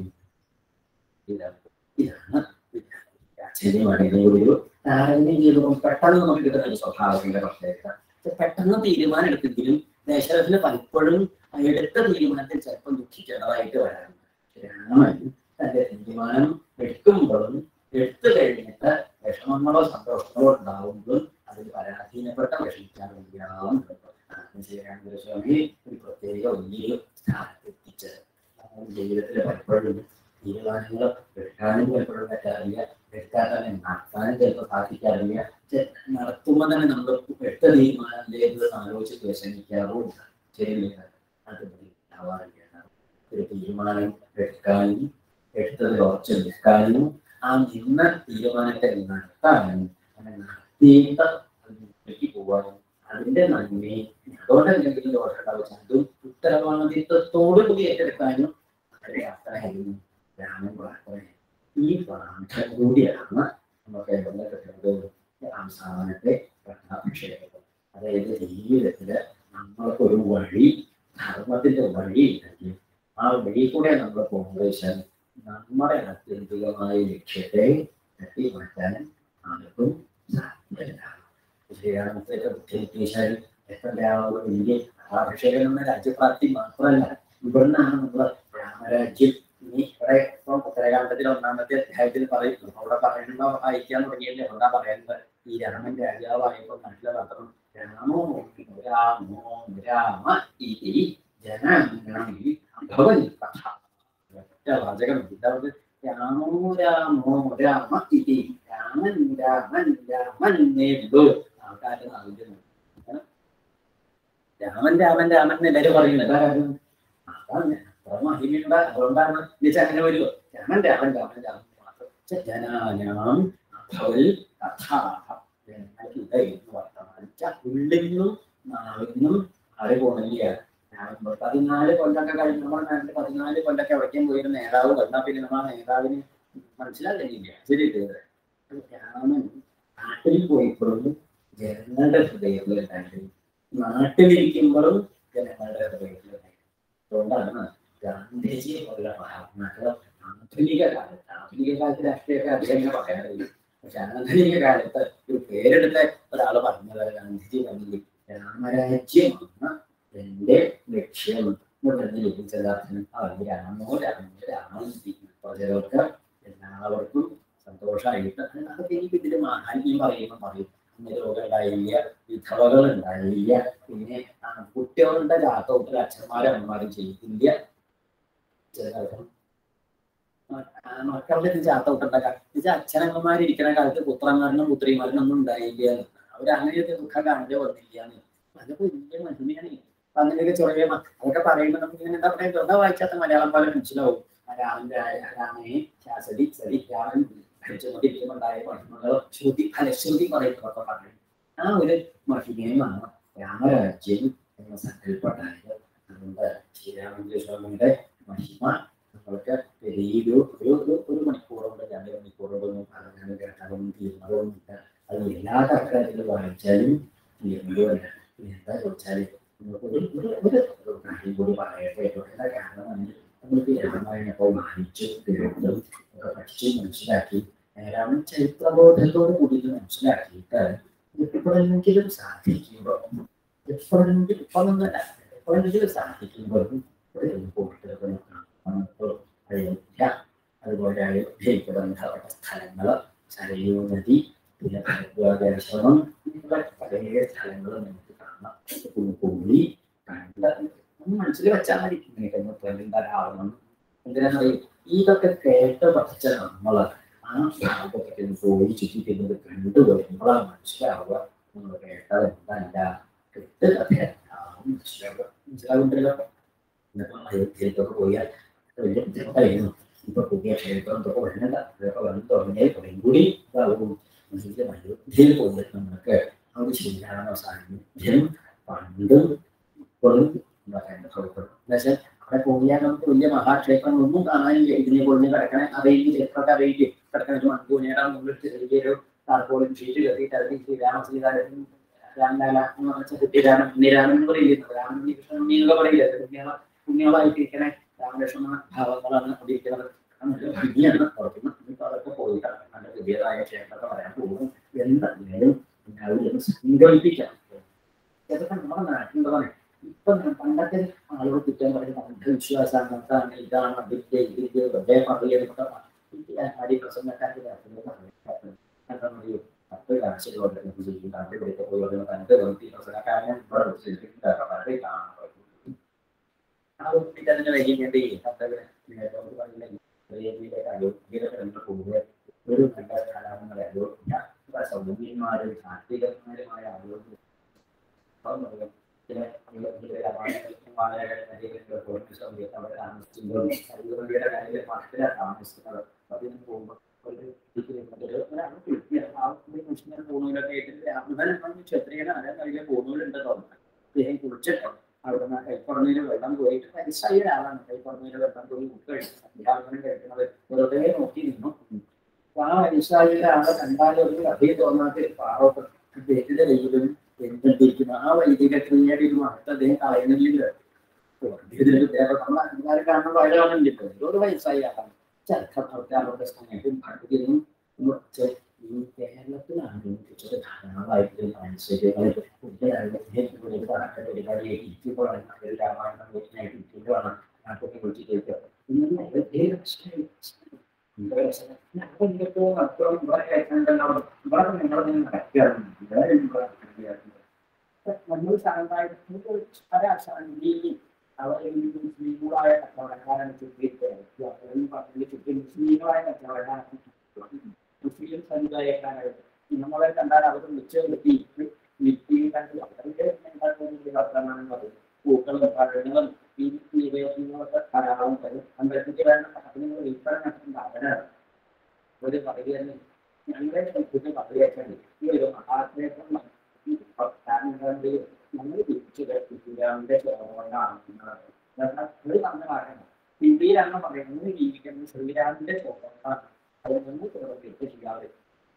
ഇതാണ് ഇതാണ് ആശ്ചര്യമാണെങ്കിൽ ഒരു താരതമ്യം ചെയ്തപ്പോൾ പെട്ടെന്ന് നമുക്ക് കിട്ടുന്ന ഒരു സ്വഭാവത്തിന്റെ പ്രത്യേകത പെട്ടെന്ന് തീരുമാനം എടുത്തെങ്കിലും ദേശത്തിന് പലപ്പോഴും എടുത്ത തീരുമാനത്തിൽ ചിലപ്പോൾ ദുഃഖിക്കേണ്ടതായിട്ട് വരാറുണ്ട് രാമൻ തന്റെ തീരുമാനം എടുക്കുമ്പോഴും എടുത്തു കഴിഞ്ഞിട്ട് വിഷമങ്ങളോ സന്തോഷങ്ങളോ ഉണ്ടാവുമ്പോഴും അതിൽ പരാധീനപ്പെട്ട വിഷമിക്കാറുണ്ട് ശ്രീരാമസ്വാമി ഒരു പ്രത്യേക വലിയൊരു സ്ഥാനത്ത് എത്തിച്ചത് നമ്മുടെ ജീവിതത്തിൽ പലപ്പോഴും തീരുമാനങ്ങൾ എടുക്കാനും പലപ്പോഴും പറ്റാറില്ല എടുക്കാൻ തന്നെ നടത്താനും ചിലപ്പോൾ സാധിക്കാറില്ല ചെ- നടത്തുമ്പോൾ തന്നെ നമ്മൾ എടുത്ത തീരുമാനത്തിലേക്ക് ആലോചിച്ച് വിഷമിക്കാറുമുണ്ട് ശരിയില്ല അത് ഉണ്ടാവാറില്ല ഒരു തീരുമാനം എടുക്കാനും എടുത്തത് ഉറച്ചു നിൽക്കാനും ആ നിന്ന തീരുമാനത്തെ നടത്താനും അങ്ങനെ നടത്തിയിട്ട് അതിലേക്ക് പോകാനും അതിന്റെ നന്മയും അതുകൊണ്ട് എന്തെങ്കിലും ദോഷം ഉണ്ടാവില്ല അതും ഉത്തരവാദിത്വത്തോടു കൂടി ഏറ്റെടുക്കാനും വളരെ യാത്രയായിരുന്നു രാമൻ പ്രാർത്ഥന ഈ പ്രാർത്ഥന കൂടിയാണ് നമുക്ക് ബന്ധപ്പെട്ടത് അവസാനത്തെ പട്ടാഭിഷേകം അതായത് ജീവിതത്തില് നമ്മൾക്കൊരു വഴി ധർമ്മത്തിന്റെ വഴി ഉണ്ടെങ്കിൽ ആ വഴി കൂടെ നമ്മൾ പോകുമ്പോൾ നമ്മുടെ ആത്യന്തികമായ ലക്ഷ്യത്തെ തട്ടിമാറ്റാൻ ആർക്കും സാധ്യമല്ല ശ്രീരാമത്തേക്ക് ബുദ്ധിമുട്ടിച്ചാൽ എത്ര വലിയ അഭിഷേകം എന്ന രാജ്യപ്രാപ്തി മാത്രമല്ല ഇവിടുന്നാണ് നമ്മൾ രാമരാജ്യം ഇനി ഇവിടെ ഇപ്പം ഉത്തരകാണ്ഡത്തിൽ ഒന്നാമത്തെ അധ്യായത്തിൽ പറയുന്നു അവിടെ പറയുമ്പോ വായിക്കാൻ തുടങ്ങിയല്ലേ അവിടെ പറയുന്നത് ഈ രാമൻ രാജാവായപ്പോ നാട്ടിലെ പത്രം രാമോ രാമോ രാമ ഇതി ജനാംഗണി ഭവൻ കഥ ഒറ്റ വാചകം ഇതാണ് രാമോ രാമോ രാമ ഇതി രാമൻ രാമൻ രാമൻ നേരിടൂ ആൾക്കാരുടെ നാവിന്റെ രാമൻ രാമൻ രാമൻ എല്ലാവരും പറയുന്നത് അതാരാണ് അതാണ് അത്ര മഹിമയുണ്ട് അതുകൊണ്ടാണ് എന്നുവെച്ചാൽ അങ്ങനെ വരുമോ രാമൻ രാമൻ രാമൻ രാമൻ മാത്രം ച്ച ജനാനാം ഭവൽ കഥാഹ ജനങ്ങൾക്ക് ഇതായിരുന്നു വർത്തമാനം ച്ച ഉള്ളിൽ നിന്നും നാവിൽ നിന്നും ആരെ പോണില്ല പതിനാല് കൊല്ലൊക്കെ കഴിഞ്ഞ് നമ്മൾ നാട്ടിൽ പതിനാല് കൊല്ലൊക്കെ എവിടേക്കും പോയിട്ട് നേതാവ് വന്നാൽ പിന്നെ നമ്മൾ ആ നേതാവിന് മനസ്സിലാകുന്നില്ല ശരി രാമൻ നാട്ടിൽ പോയപ്പോഴും ജനങ്ങളുടെ ഹൃദയത്തിലുണ്ടായിരുന്നു നാട്ടിലിരിക്കുമ്പോഴും ജനങ്ങളുടെ ഹൃദയത്തിലുണ്ടായിരുന്നു അതുകൊണ്ടാണ് ഗാന്ധിജിയെ പോലുള്ള മഹാത്മാക്കൾ ആധുനിക കാലത്ത് ആധുനിക കാലത്ത് രാഷ്ട്രീയമൊക്കെ അധികം ഇങ്ങനെ പറയാറില്ല പക്ഷെ ആധുനിക കാലത്ത് ഒരു പേരെടുത്ത ഒരാൾ പറഞ്ഞത് ഗാന്ധിജി പറഞ്ഞില്ലേ രാമരാജ്യമാണ് എന്റെ ലക്ഷ്യം എന്ന് പറഞ്ഞ് ലഭിച്ചതാർത്ഥനം അവർ രാമോ രാമോ രാമൻ ചിലർക്ക് എല്ലാവർക്കും സന്തോഷമായിട്ട് അതൊക്കെ എനിക്ക് ഇതിന് മാഹാത്മ്യം പറയുമ്പോൾ പറയും ഇന്ന് രോഗം ഉണ്ടായില്ല വിധവകൾ ഉണ്ടായില്ല പിന്നെ ആ, കുട്ടികളുടെ ജാതകത്തിൽ അച്ഛന്മാരും അമ്മമാരും ചെയ്തില്ല ചിലർക്ക് മ- ആ, മക്കളുടെ ജാതകം ഉണ്ടാക്കാം ഇത് അച്ഛനമ്മമാരിരിക്കുന്ന കാലത്ത് പുത്രന്മാരനും പുത്രിമാരനും ഒന്നും ഉണ്ടായില്ല അവർ അങ്ങനെയൊക്കെ ദുഃഖം കാണേണ്ടി വന്നില്ല അതൊക്കെ വലിയ മഹിമയാണ് അപ്പൊ അങ്ങനെയൊക്കെ ചെറിയ മ- അതൊക്കെ പറയുമ്പോൾ നമുക്ക് ഇങ്ങനെ എന്താ പറയുക വെറുതെ വായിച്ചാത്ത മലയാളം പോലെ മനസ്സിലാവും ആ രാമന്റെ ആ- രാമനെ ശാസതി സതി രാമൻ ഭരിച്ചുകൊണ്ടിരിക്കുന്നുണ്ടായ മഹിമകളോ ശ്രുതി അല്ല ശ്രുതി പറയുന്നതൊക്കെ പറയും ആ ഒരു മഹിമയാണ് രാമരാജ്യം എന്ന സങ്കല്പമുണ്ടായത് അതുകൊണ്ട് ശ്രീരാമചന്ദ്ര സ്വാമിയുടെ മഹിമ നമ്മൾക്ക് വലിയൊരു ഒരു ഒരു ഒരു മണിക്കൂർ കൊണ്ട് രണ്ട് മണിക്കൂർ കൊണ്ടൊന്നും പറഞ്ഞാലും കേട്ടാലും തീർന്നതൊന്നും ഇല്ല അത് എല്ലാ തരത്തിലും വായിച്ചാലും തീർന്നതുമല്ല പിന്നെ എന്താ ചോദിച്ചാൽ നമുക്ക് ഒരു ഒരു ഒരു ഒരു കാര്യം കൂടി പറയട്ടെ എന്താ കാരണം നമുക്ക് രാമായണപ്പോൾ വായിച്ചു കേട്ടും ഒക്കെ പഠിച്ച് മനസ്സിലാക്കി രാമൻ ചരിത്രബോധത്തോട് കൂടി ഇത് മനസ്സിലാക്കിയിട്ട് എപ്പോഴെങ്കിലും സാധിക്കുമ്പോൾ എപ്പോഴെങ്കിലും ഇപ്പോഴൊന്നല്ല എപ്പോഴെങ്കിലും സാധിക്കുമ്പോഴും ഒരു റിപ്പോർട്ടുകൾ അയോധ്യ അതുപോലെ അയോധ്യയ്ക്ക് ബന്ധപ്പെട്ട സ്ഥലങ്ങൾ സരയൂ നദി പിന്നെ ഭരദ്വാജാശ്രമം ഇങ്ങനെയുള്ള പല സ്ഥലങ്ങളും നമുക്ക് കാണാം പുള്ളി കണ്ട് ഒന്ന് മനസ്സിൽ വെച്ചാൽ മതി ഇങ്ങനെയൊക്കെ ഒന്ന് പ്രകൃതി ധാരാളം എന്തിനാണെന്നറിയും ഇതൊക്കെ കേട്ട് പഠിച്ച നമ്മൾ ആ ഭാഗത്തൊക്കെ ഒന്ന് പോയി ചുറ്റിക്കുന്നത് കണ്ടു വരുമ്പോഴാണ് മനസ്സിലാവുക നമ്മൾ കേട്ടത് എന്തല്ല കേട്ട് കഥയാണ് മനസ്സിലാവുക മനസ്സിലാവുണ്ടല്ലോ ഇന്നിപ്പം അയോധ്യയിലൊക്കെ പോയാൽ വലിയ ബുദ്ധിമുട്ടായിരുന്നു ഇപ്പൊ പുതിയ ക്ഷേത്രം ഇതൊക്കെ വരുന്നില്ല ഇതൊക്കെ വന്ന് തുടങ്ങിയാൽ കുറേം കൂടി ഇതാവും എങ്കിലും അയോധ്യയിൽ പോയിട്ട് നമുക്ക് അത് ശ്രീരാമ സാന്നിധ്യം പണ്ടും ഇപ്പോഴും ഉണ്ടാക്കാൻ അനുഭവപ്പെടും എന്നുവെച്ചാൽ അവിടെ പോയാൽ നമുക്ക് വലിയ മഹാക്ഷേത്രങ്ങളൊന്നും കാണാനില്ല ഇതിനെ കൊണ്ടു കിടക്കണ അവയിൽ ചിത്രത്തെ അവയിൽ കിടക്കണ ഒരു മൺകൂനയുടെ മുകളിൽ ചെറിയൊരു താർപോളിൻ ഷീറ്റ് കെട്ടിയിട്ട് അതിൽ ശ്രീരാമ സീതാരൻ രാമലാല എന്ന് പറഞ്ഞ കുട്ടിരാമൻ ഉണ്ണിരാമൻ എന്ന് പറയുന്നത് രാമൻ കൃഷ്ണൻ ഉണ്ണി എന്നൊക്കെ പറയില്ല പുണ്യ പുണ്യങ്ങളായിട്ടിരിക്കണ രാമലക്ഷ്മണ ഭാവങ്ങളാണ് അവിടെ ഇരിക്കുന്നത് നല്ല ഭംഗിയാണ് പുറത്തുനിന്ന് ഇനിയിപ്പോ അതൊക്കെ പോയി നല്ല പുതിയതായ ക്ഷേത്രത്തെ പറയാൻ പോകും എന്തായാലും അവര് സങ്കല്പിക്കാം ഇതൊക്കെ നമ്മുടെ നാട്ടിലുള്ളതാണ് ഇപ്പൊ പണ്ടത്തെ ആളുകൾ കുറ്റം പറയുന്ന അന്ധവിശ്വാസം അങ്ങനത്താണ് ഇതാണ് അതിന്റെ ഇതിന്റെ വെറുതെ പറയുന്നതൊക്കെ അടി പ്രസംഗക്കാർക്ക് എന്താ പറയൂ പത്ത് കാഴ്ചകളോടെ ചെയ്യും കാട്ടി പിടിച്ച പോയി തന്റെ വെറുതെ പ്രസംഗക്കാരനെ ഇവിടെ വെച്ചിട്ട് കാണാൻ പറ്റും ആ കുട്ടിക്ക് അതിന് വൈകിട്ട് പത്തകളെ പോകുക ഒരു നല്ല ധാരാളങ്ങളോ സൗമ്യന്മാരും സാത്വികന്മാരുമായ ആളുകൾ അപ്പം പറയാം ചില അവിടെ താമസിക്കുമ്പോൾ അതുകൊണ്ടിയുടെ കാര്യത്തിൽ മക്കളെ താമസിക്കുന്നത് അതിന് പോകുമ്പോൾ ഒരു മനുഷ്യനെ പോകുന്നതിലൊക്കെ ആയിട്ട് ക്ഷത്രിയനെ അറിയാൻ പോകുന്നവരുണ്ട് തോന്നുന്നു അദ്ദേഹം കുളിച്ചിട്ട് അവിടുന്ന് കൈപ്പുറമേല് വെള്ളം പോയിട്ട് വയസ്സായ ഒരാളാണ് കൈപ്പുറമേല് വെള്ളം പോയി മുട്ട് കഴിക്കുന്നത് കഴിക്കുന്നത് വെറുതെ നോക്കി നിന്നു അപ്പൊ ആ വയസ്സായ ഒരാളെ കണ്ടാൽ ഒരു അതേ തോന്നാത്ത പാറോട്ട് അദ്ദേഹത്തിന്റെ കയ്യിലും എന്തിരിക്കുന്നു ആ വൈദിക ക്രിയയുടെ ഒരു മഹത്വം അദ്ദേഹം കളയുന്നില്ല നമ്മളെ കാണുന്ന വയലാണെങ്കിലോ ഒരു വയസ്സായ ആളാണ് ചെറുക്കം അവരുടെ സ്നേഹം പഠിക്കുന്നു ഈ കേരളത്തിലാണ് എനിക്കിച്ചത് ധാരാളമായിട്ട് മനുഷ്യരുകൾ പരിപാടി ഇരിക്കുമ്പോഴാണ് ഒരു രാമായണം വീട്ടിനായിട്ട് ഇരിക്കുമ്പോഴാണ് നാട്ടിൽ കുറിച്ച് കേൾക്കുക നമ്മൾ സാധാരണ മുസ്ലിങ്ങളായ കച്ചവടക്കാരാണ് ചുറ്റിയിട്ട് ചുറ്റും മുസ്ലിങ്ങളായ കച്ചവടക്കാരാണ് മുസ്ലിം സമുദായക്കാരായിട്ട് നമ്മളെ കണ്ടാൽ അവർ വെച്ച് നിർത്തി നിർത്തി കണ്ട് അവരുടെ വർത്തമാനം പറയും പൂക്കളും പഴങ്ങളും നിവേദനങ്ങളൊക്കെ ധാരാളം തരും അമ്പലത്തിൽ വേണ്ട സാധനങ്ങൾ വിൽപ്പന നടത്തുന്ന അവരാണ് ഒരു പറയുന്നത് ഞങ്ങളെ സംസ്കൃതി പറയുകയാണ് ഈ ഒരു മഹാക്ഷേത്രം നമ്മൾ തിരിച്ചു ശ്രീരാമിന്റെ ചോറാണ് ഒരു പറഞ്ഞ കാരണം ഇന്ത്യയിലാണ് പറയുന്നത് ജീവിക്കുന്നത് ശ്രീരാമിന്റെ ചോറാണ് അതിൽ നിന്ന് തിരിച്ചു ചെയ്യാതെ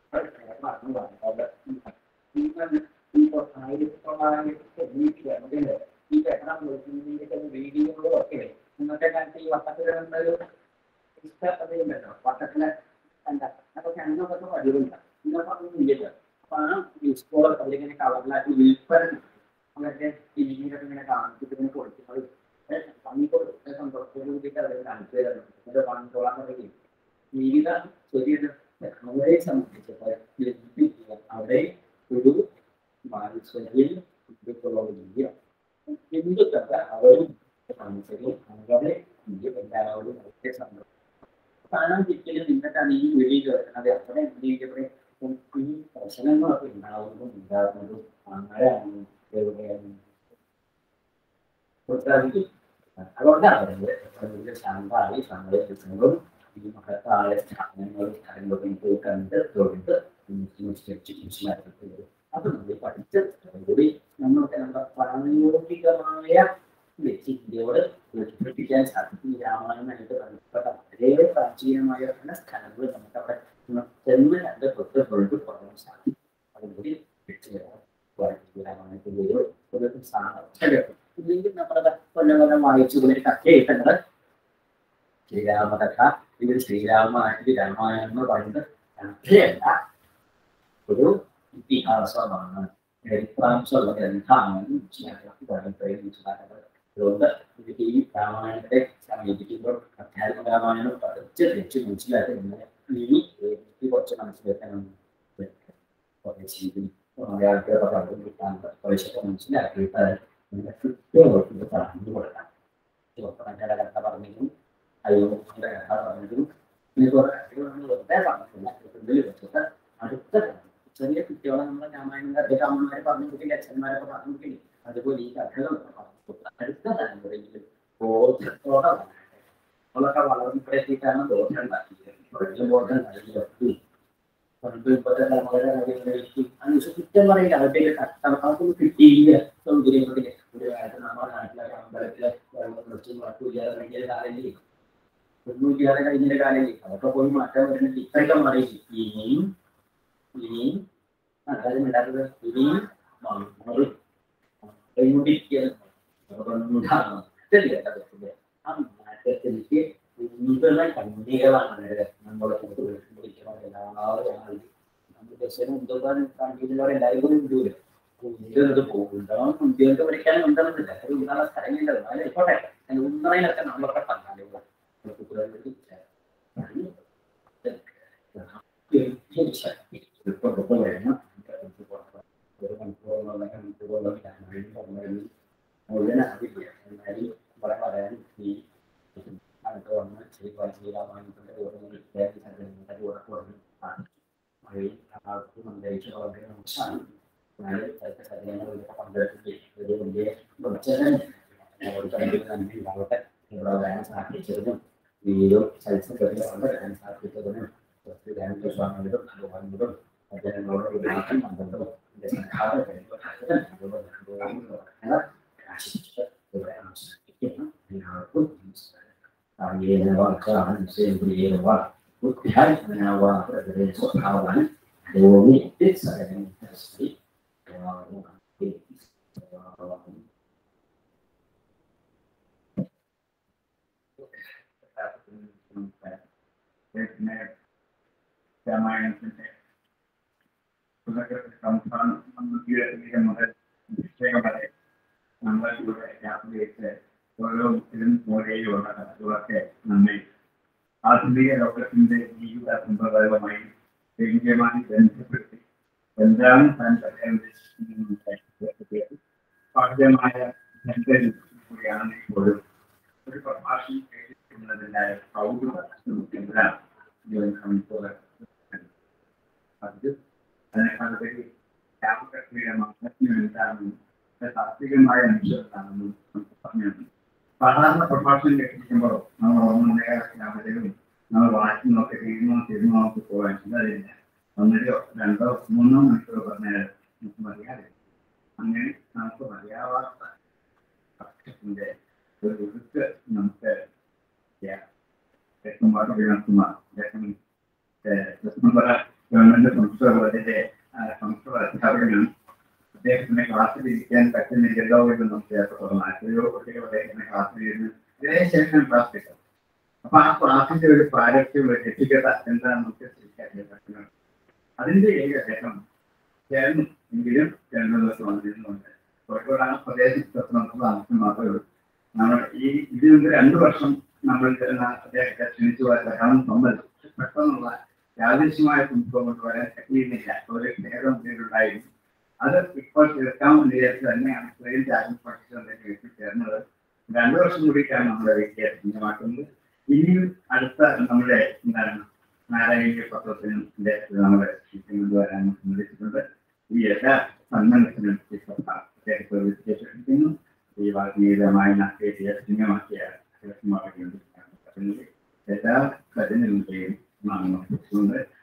ആയിരത്തി തൊള്ളായിരത്തി തൊണ്ണൂറ്റി രണ്ടില് ഈ കെട്ടണം വീഡിയോകളൊക്കെ ഇന്നത്തെ കാലത്ത് ഈ വട്ടത്തിലുണ്ടൊരു ഇഷ്ടപ്പെടുന്നുണ്ടല്ലോ വട്ടത്തിലെ എന്താ അതൊക്കെ അന്നൊക്കെ പതിവുണ്ട് ഇന്നൊക്കെ അതൊന്നും ഇല്ലല്ലോ അപ്പൊ ആ സ്കൂളൊക്കെ അതിലിങ്ങനെ കളറിലാക്കി വിൽപ്പന അവരുടെ ടിവിയിലൊക്കെ ഇങ്ങനെ കാണിച്ചിട്ട് ഇങ്ങനെ കൊടുക്കുന്നത് പണിക്കൊടുത്ത സന്തോഷത്തോടു കൂടിയിട്ട് അവരെ കാണിച്ചു തരുന്നു പണിത്തോളാൻ പറയും ജീവിത ശരിയാണ് അവരെ സംബന്ധിച്ച് അവിടെ ഒരു മാനസികയിൽ ഇന്ത്യക്കുള്ളവരില്ല ഹിന്ദുക്കളെ അവരും മനസ്സിലും അവരെ ഇന്ത്യ എല്ലാവരും ഒക്കെ സന്തോഷം കാണാൻ കിട്ടിയാലും നിന്നിട്ടാണ് ഈ വെളിയിൽ വരുന്നത് അവിടെ എന്ത് ചെയ്യപ്പെടും ഈ പ്രശ്നങ്ങളൊക്കെ ഉണ്ടാവുന്നതും ഉണ്ടാകുന്നതും ആരാണ് എവിടെയാണ് അതുകൊണ്ടാണ് അവരുടെ ശാന്തായി സമ്മതിക്കുന്നതും ഈ മഹത്തായ സ്ഥാനങ്ങളും കാര്യങ്ങളൊക്കെ പോയി കണ്ട് തൊഴുത് മനസ്സിലാക്കുന്നത് അത് നമ്മൾ പഠിച്ച് കൂടി നമ്മൾക്ക് നമ്മുടെ പ്രായോഗികമായ വ്യക്തിയോട് പഠിപ്പിക്കാൻ സാധിക്കും ഈ രാമായണമായിട്ട് ബന്ധപ്പെട്ട വളരെ പ്രാചീനമായ പല സ്ഥലങ്ങൾ നമുക്ക് അവിടെ ചെന്ന് കണ്ട് തൊട്ട് തൊഴുത് പോകാൻ സാധിക്കും അതുകൂടി രാമായണത്തിലെയോ ഒരു സാധനം ഇല്ലെങ്കിൽ നമ്മുടെ കൊല്ലം കൊല്ലം വായിച്ചു ഒരു കഥയായിട്ടുണ്ട് ശ്രീരാമകഥ ഇത് ശ്രീരാമായണ രാമായണം എന്ന് പറയുന്നത് കഥയല്ല ഒരു ഇതിഹാസമാണ് ചരിത്രാംശമുള്ള ഗ്രന്ഥമാണ് മനസ്സിലാക്കുന്നത് അതുകൊണ്ട് ഇത് ഈ രാമായണത്തെ സമീപിക്കുമ്പോൾ അധ്യാത്മ രാമായണം പഠിച്ച് തെച്ച് മനസ്സിലാക്കുന്നത് ഇനി എനിക്ക് കുറച്ച് മനസ്സിലാക്കണം മലയാളത്തിലൊക്കെ പറഞ്ഞു കിട്ടാൻ കുറച്ചൊക്കെ മനസ്സിലാക്കിയിട്ട് നിങ്ങൾ കൃത്യമായിട്ട് പറഞ്ഞു കൊടുക്കണം ചുവപ്പനക്കയുടെ കഥ പറഞ്ഞിരുന്നു അയ്യോയുടെ കഥ പറഞ്ഞിരുന്നു ഇനി കുറെ കാര്യങ്ങൾ വെറുതെ പറഞ്ഞിട്ടില്ല ഇതിൽ വെച്ചിട്ട് അടുത്ത ചെറിയ കുട്ടികളെ നമ്മൾ രാമായണം രാമന്മാരെ പറഞ്ഞു കൊടുക്കില്ല അച്ഛന്മാരൊക്കെ പറഞ്ഞു കൊടുക്കില്ല അതുപോലെ ഈ കഥകളൊക്കെ പറഞ്ഞു കൊടുക്കുക അടുത്ത തലമുറയിൽ ബോധത്തോടെ നമ്മളൊക്കെ വളർന്നപ്പോഴത്തേക്കാണ് ബോധം ഉണ്ടാക്കിയത് ബോധം നൽകി പണ്ട് ഇപ്പോഴത്തെ തലമുറയുടെ കാര്യങ്ങളിലേക്ക് അനുസരിച്ച് കുറ്റം പറയില്ല അവരുടെ അവർക്കൊന്നും കിട്ടിയില്ല സൗകര്യങ്ങളിൽ ഒരു കാലത്ത് നമ്മുടെ നാട്ടിലൊക്കെ അമ്പലത്തിലെ വെള്ളം കുറച്ച് കുഴപ്പമില്ലാതെ കഴിഞ്ഞ കാലല്ലേ ഒന്നുമില്ലാതെ കഴിഞ്ഞ കാലല്ലേ അതൊക്കെ പോയി മാറ്റാൻ വരുന്ന ഇത്രയൊക്കെ മാറി ഇനിയും ഇനിയും അതായത് ഇടാത്തത് ഇനിയും മാറും കൈകൊണ്ടിരിക്കുകയാണ് ആ മാറ്റത്തിലേക്ക് മുൻപുള്ള കണ്ണികളാണ് നമ്മളെ കൂട്ട് വിളിക്കണം എല്ലാവരും ആളുകൾ നമ്മൾ ബസ്സിന് മുൻപോട്ട് കണ്ടിട്ടുള്ളവർ എല്ലാവരും കൂടി വിടൂല മുൻപിൽ പോകുന്നുണ്ടാവും മുൻപിൽ പഠിക്കാനും ഉണ്ടാവുന്നില്ല അത് ഉള്ള സ്ഥലങ്ങളില്ല എന്നാലും ആയിക്കോട്ടെ ഉന്നതയിലൊക്കെ നമ്മളൊക്കെ പങ്കാളികളാണ് മുഴുവൻ അറിയില്ല എന്നാലും കുറെ പറയാൻ ഈ അടുത്ത് വന്ന് ശ്രീ ശ്രീരാമായണത്തിന്റെ കൂടെ കുറഞ്ഞു മഴയും ആൾക്കും അന്തരീക്ഷം വളരെ മോശമാണ് എന്നാലും ഇപ്പോഴത്തെ കല്യാണങ്ങളൊക്കെ പങ്കെടുത്തിട്ട് ഒരു വലിയ പ്രചരണം നന്ദി ഉണ്ടാവട്ടെ ഇവിടെ വരാൻ സാധിച്ചതിനും വീടും ചലച്ചിത്രത്തിൽ വരാൻ സാധിച്ചതിനും ഡാൻസ് സ്വാമികളും ഭഗവാനുകളും ജനങ്ങളോട് ഒരു മാറ്റം പന്ത്രണ്ടും എന്റെ സഹായം ആശിച്ചിട്ട് ഇവിടെ അവസാനിപ്പിക്കുന്നു എല്ലാവർക്കും നമസ്കാരം കായേന വാക്കാണ് സേന്ദ്രിയേവ ബുദ്ധ്യാത്മനാവ പ്രകൃതി സ്വഭാവാൻ യോഗി സകലം തസ്മൈ രാമായണത്തിന്റെ സംസ്ഥാനം തീരെ മുതൽ നിശ്ചയം വരെ നമ്മൾ ഇവിടെ യാത്ര ചെയ്ത് ഓരോ ഇതിനും പോലെയുള്ള കഥകളൊക്കെ നമ്മെ ആധുനിക ലോകത്തിന്റെ ജീവിത സമ്പ്രദായവുമായി വ്യംഗ്യമായി ബന്ധപ്പെടുത്തി എന്താണ് താൻ പറയാൻ ഉദ്ദേശിക്കുന്നത് പാഠ്യമായ കൂടിയാണ് ഇപ്പോഴും ഒരു പ്രഭാഷണം കേൾക്കുന്നതിൻ്റെ കൗതുകം അത് അതിനെക്കാളുപരി രാമകൃഷ്ണയുടെ മഹത്വം എന്താണെന്നും താത്വികമായ അംശം എന്താണെന്നും നമുക്ക് പറഞ്ഞു സാധാരണ പ്രഭാഷണം കേട്ടിരിക്കുമ്പോൾ നമ്മൾ ഓർമ്മയാലും നമ്മൾ വായിക്കുന്നൊക്കെ ചെയ്യുന്നോ ചെയ്യുന്നോ നമുക്ക് പോകാൻ ചിന്തയില്ല ഒന്നരയോ രണ്ടോ മൂന്നോ മണിക്കൂർ പറഞ്ഞാൽ നമുക്ക് മതിയാതെ അങ്ങനെ നമുക്ക് മതിയാവാത്ത പക്ഷത്തിന്റെ ഒരു ഒഴുക്ക് നമുക്ക് രത്നമാർ വിനോദ്കുമാർ അദ്ദേഹം രത്നപുര ഗവൺമെന്റ് സംസ്കൃത കോളേജിലെ സംസ്കൃത അധ്യാപകനാണ് അദ്ദേഹത്തിന്റെ ക്ലാസ്സിൽ ഇരിക്കാൻ പറ്റുന്നില്ലല്ലോ എന്ന് നമുക്ക് തോന്നുന്നു എത്രയോ കുട്ടികൾ അദ്ദേഹത്തിന്റെ ക്ലാസ്സിൽ ഇരുന്ന് ഇതിനുശേഷം ക്ലാസ് കിട്ടും അപ്പൊ ആ ക്ലാസ്സിന്റെ ഒരു പാരത്യം ഒരു എത്തിക്കത എന്താണെന്ന് നമുക്ക് തിരിച്ചറിയാൻ പറ്റുന്നത് അതിന്റെ ഏക അദ്ദേഹം ചേർന്നു എങ്കിലും രണ്ടു ദിവസം വന്നിരുന്നുണ്ട് കോഴിക്കോടാണ് പ്രദേശത്ത് നമുക്ക് താമസം മാത്രമേ ഉള്ളൂ നമ്മൾ ഈ ഇതിൽ നിന്ന് രണ്ടു വർഷം നമ്മൾ അദ്ദേഹത്തെ ക്ഷണിച്ചു പോയ ധാരാളം സമ്മതിച്ചു പെട്ടെന്നുള്ള യാദൃശ്യമായ സംഭവം കൊണ്ട് വരാൻ കഴിയുന്നില്ല ഒരു നേരം ഉണ്ടായിരുന്നു അത് ഇപ്പോൾ തീർക്കാമെന്ന് വിചാരിച്ച് തന്നെയാണ് സ്വയം ത്യാഗം പഠിച്ചതിലേക്ക് എത്തിച്ചേർന്നത് രണ്ടു വർഷം കൂടിയിട്ടാണ് നമ്മുടെ വ്യത്യാസമാക്കുന്നത് ഇനിയും അടുത്ത നമ്മുടെ എന്താണ് നാരായണീയ പത്രത്തിനും നമ്മുടെ കൊണ്ടുവരാൻ സമ്മതിച്ചിട്ടുണ്ട് ഈ എല്ലാ സന്മനത്തിനും അദ്ദേഹത്തെ വിശേഷിപ്പിക്കുന്നു ഈ വാഗ്നീയമായ സിംഗമാക്കിയ എല്ലാ കഠിനങ്ങളുടെയും നാം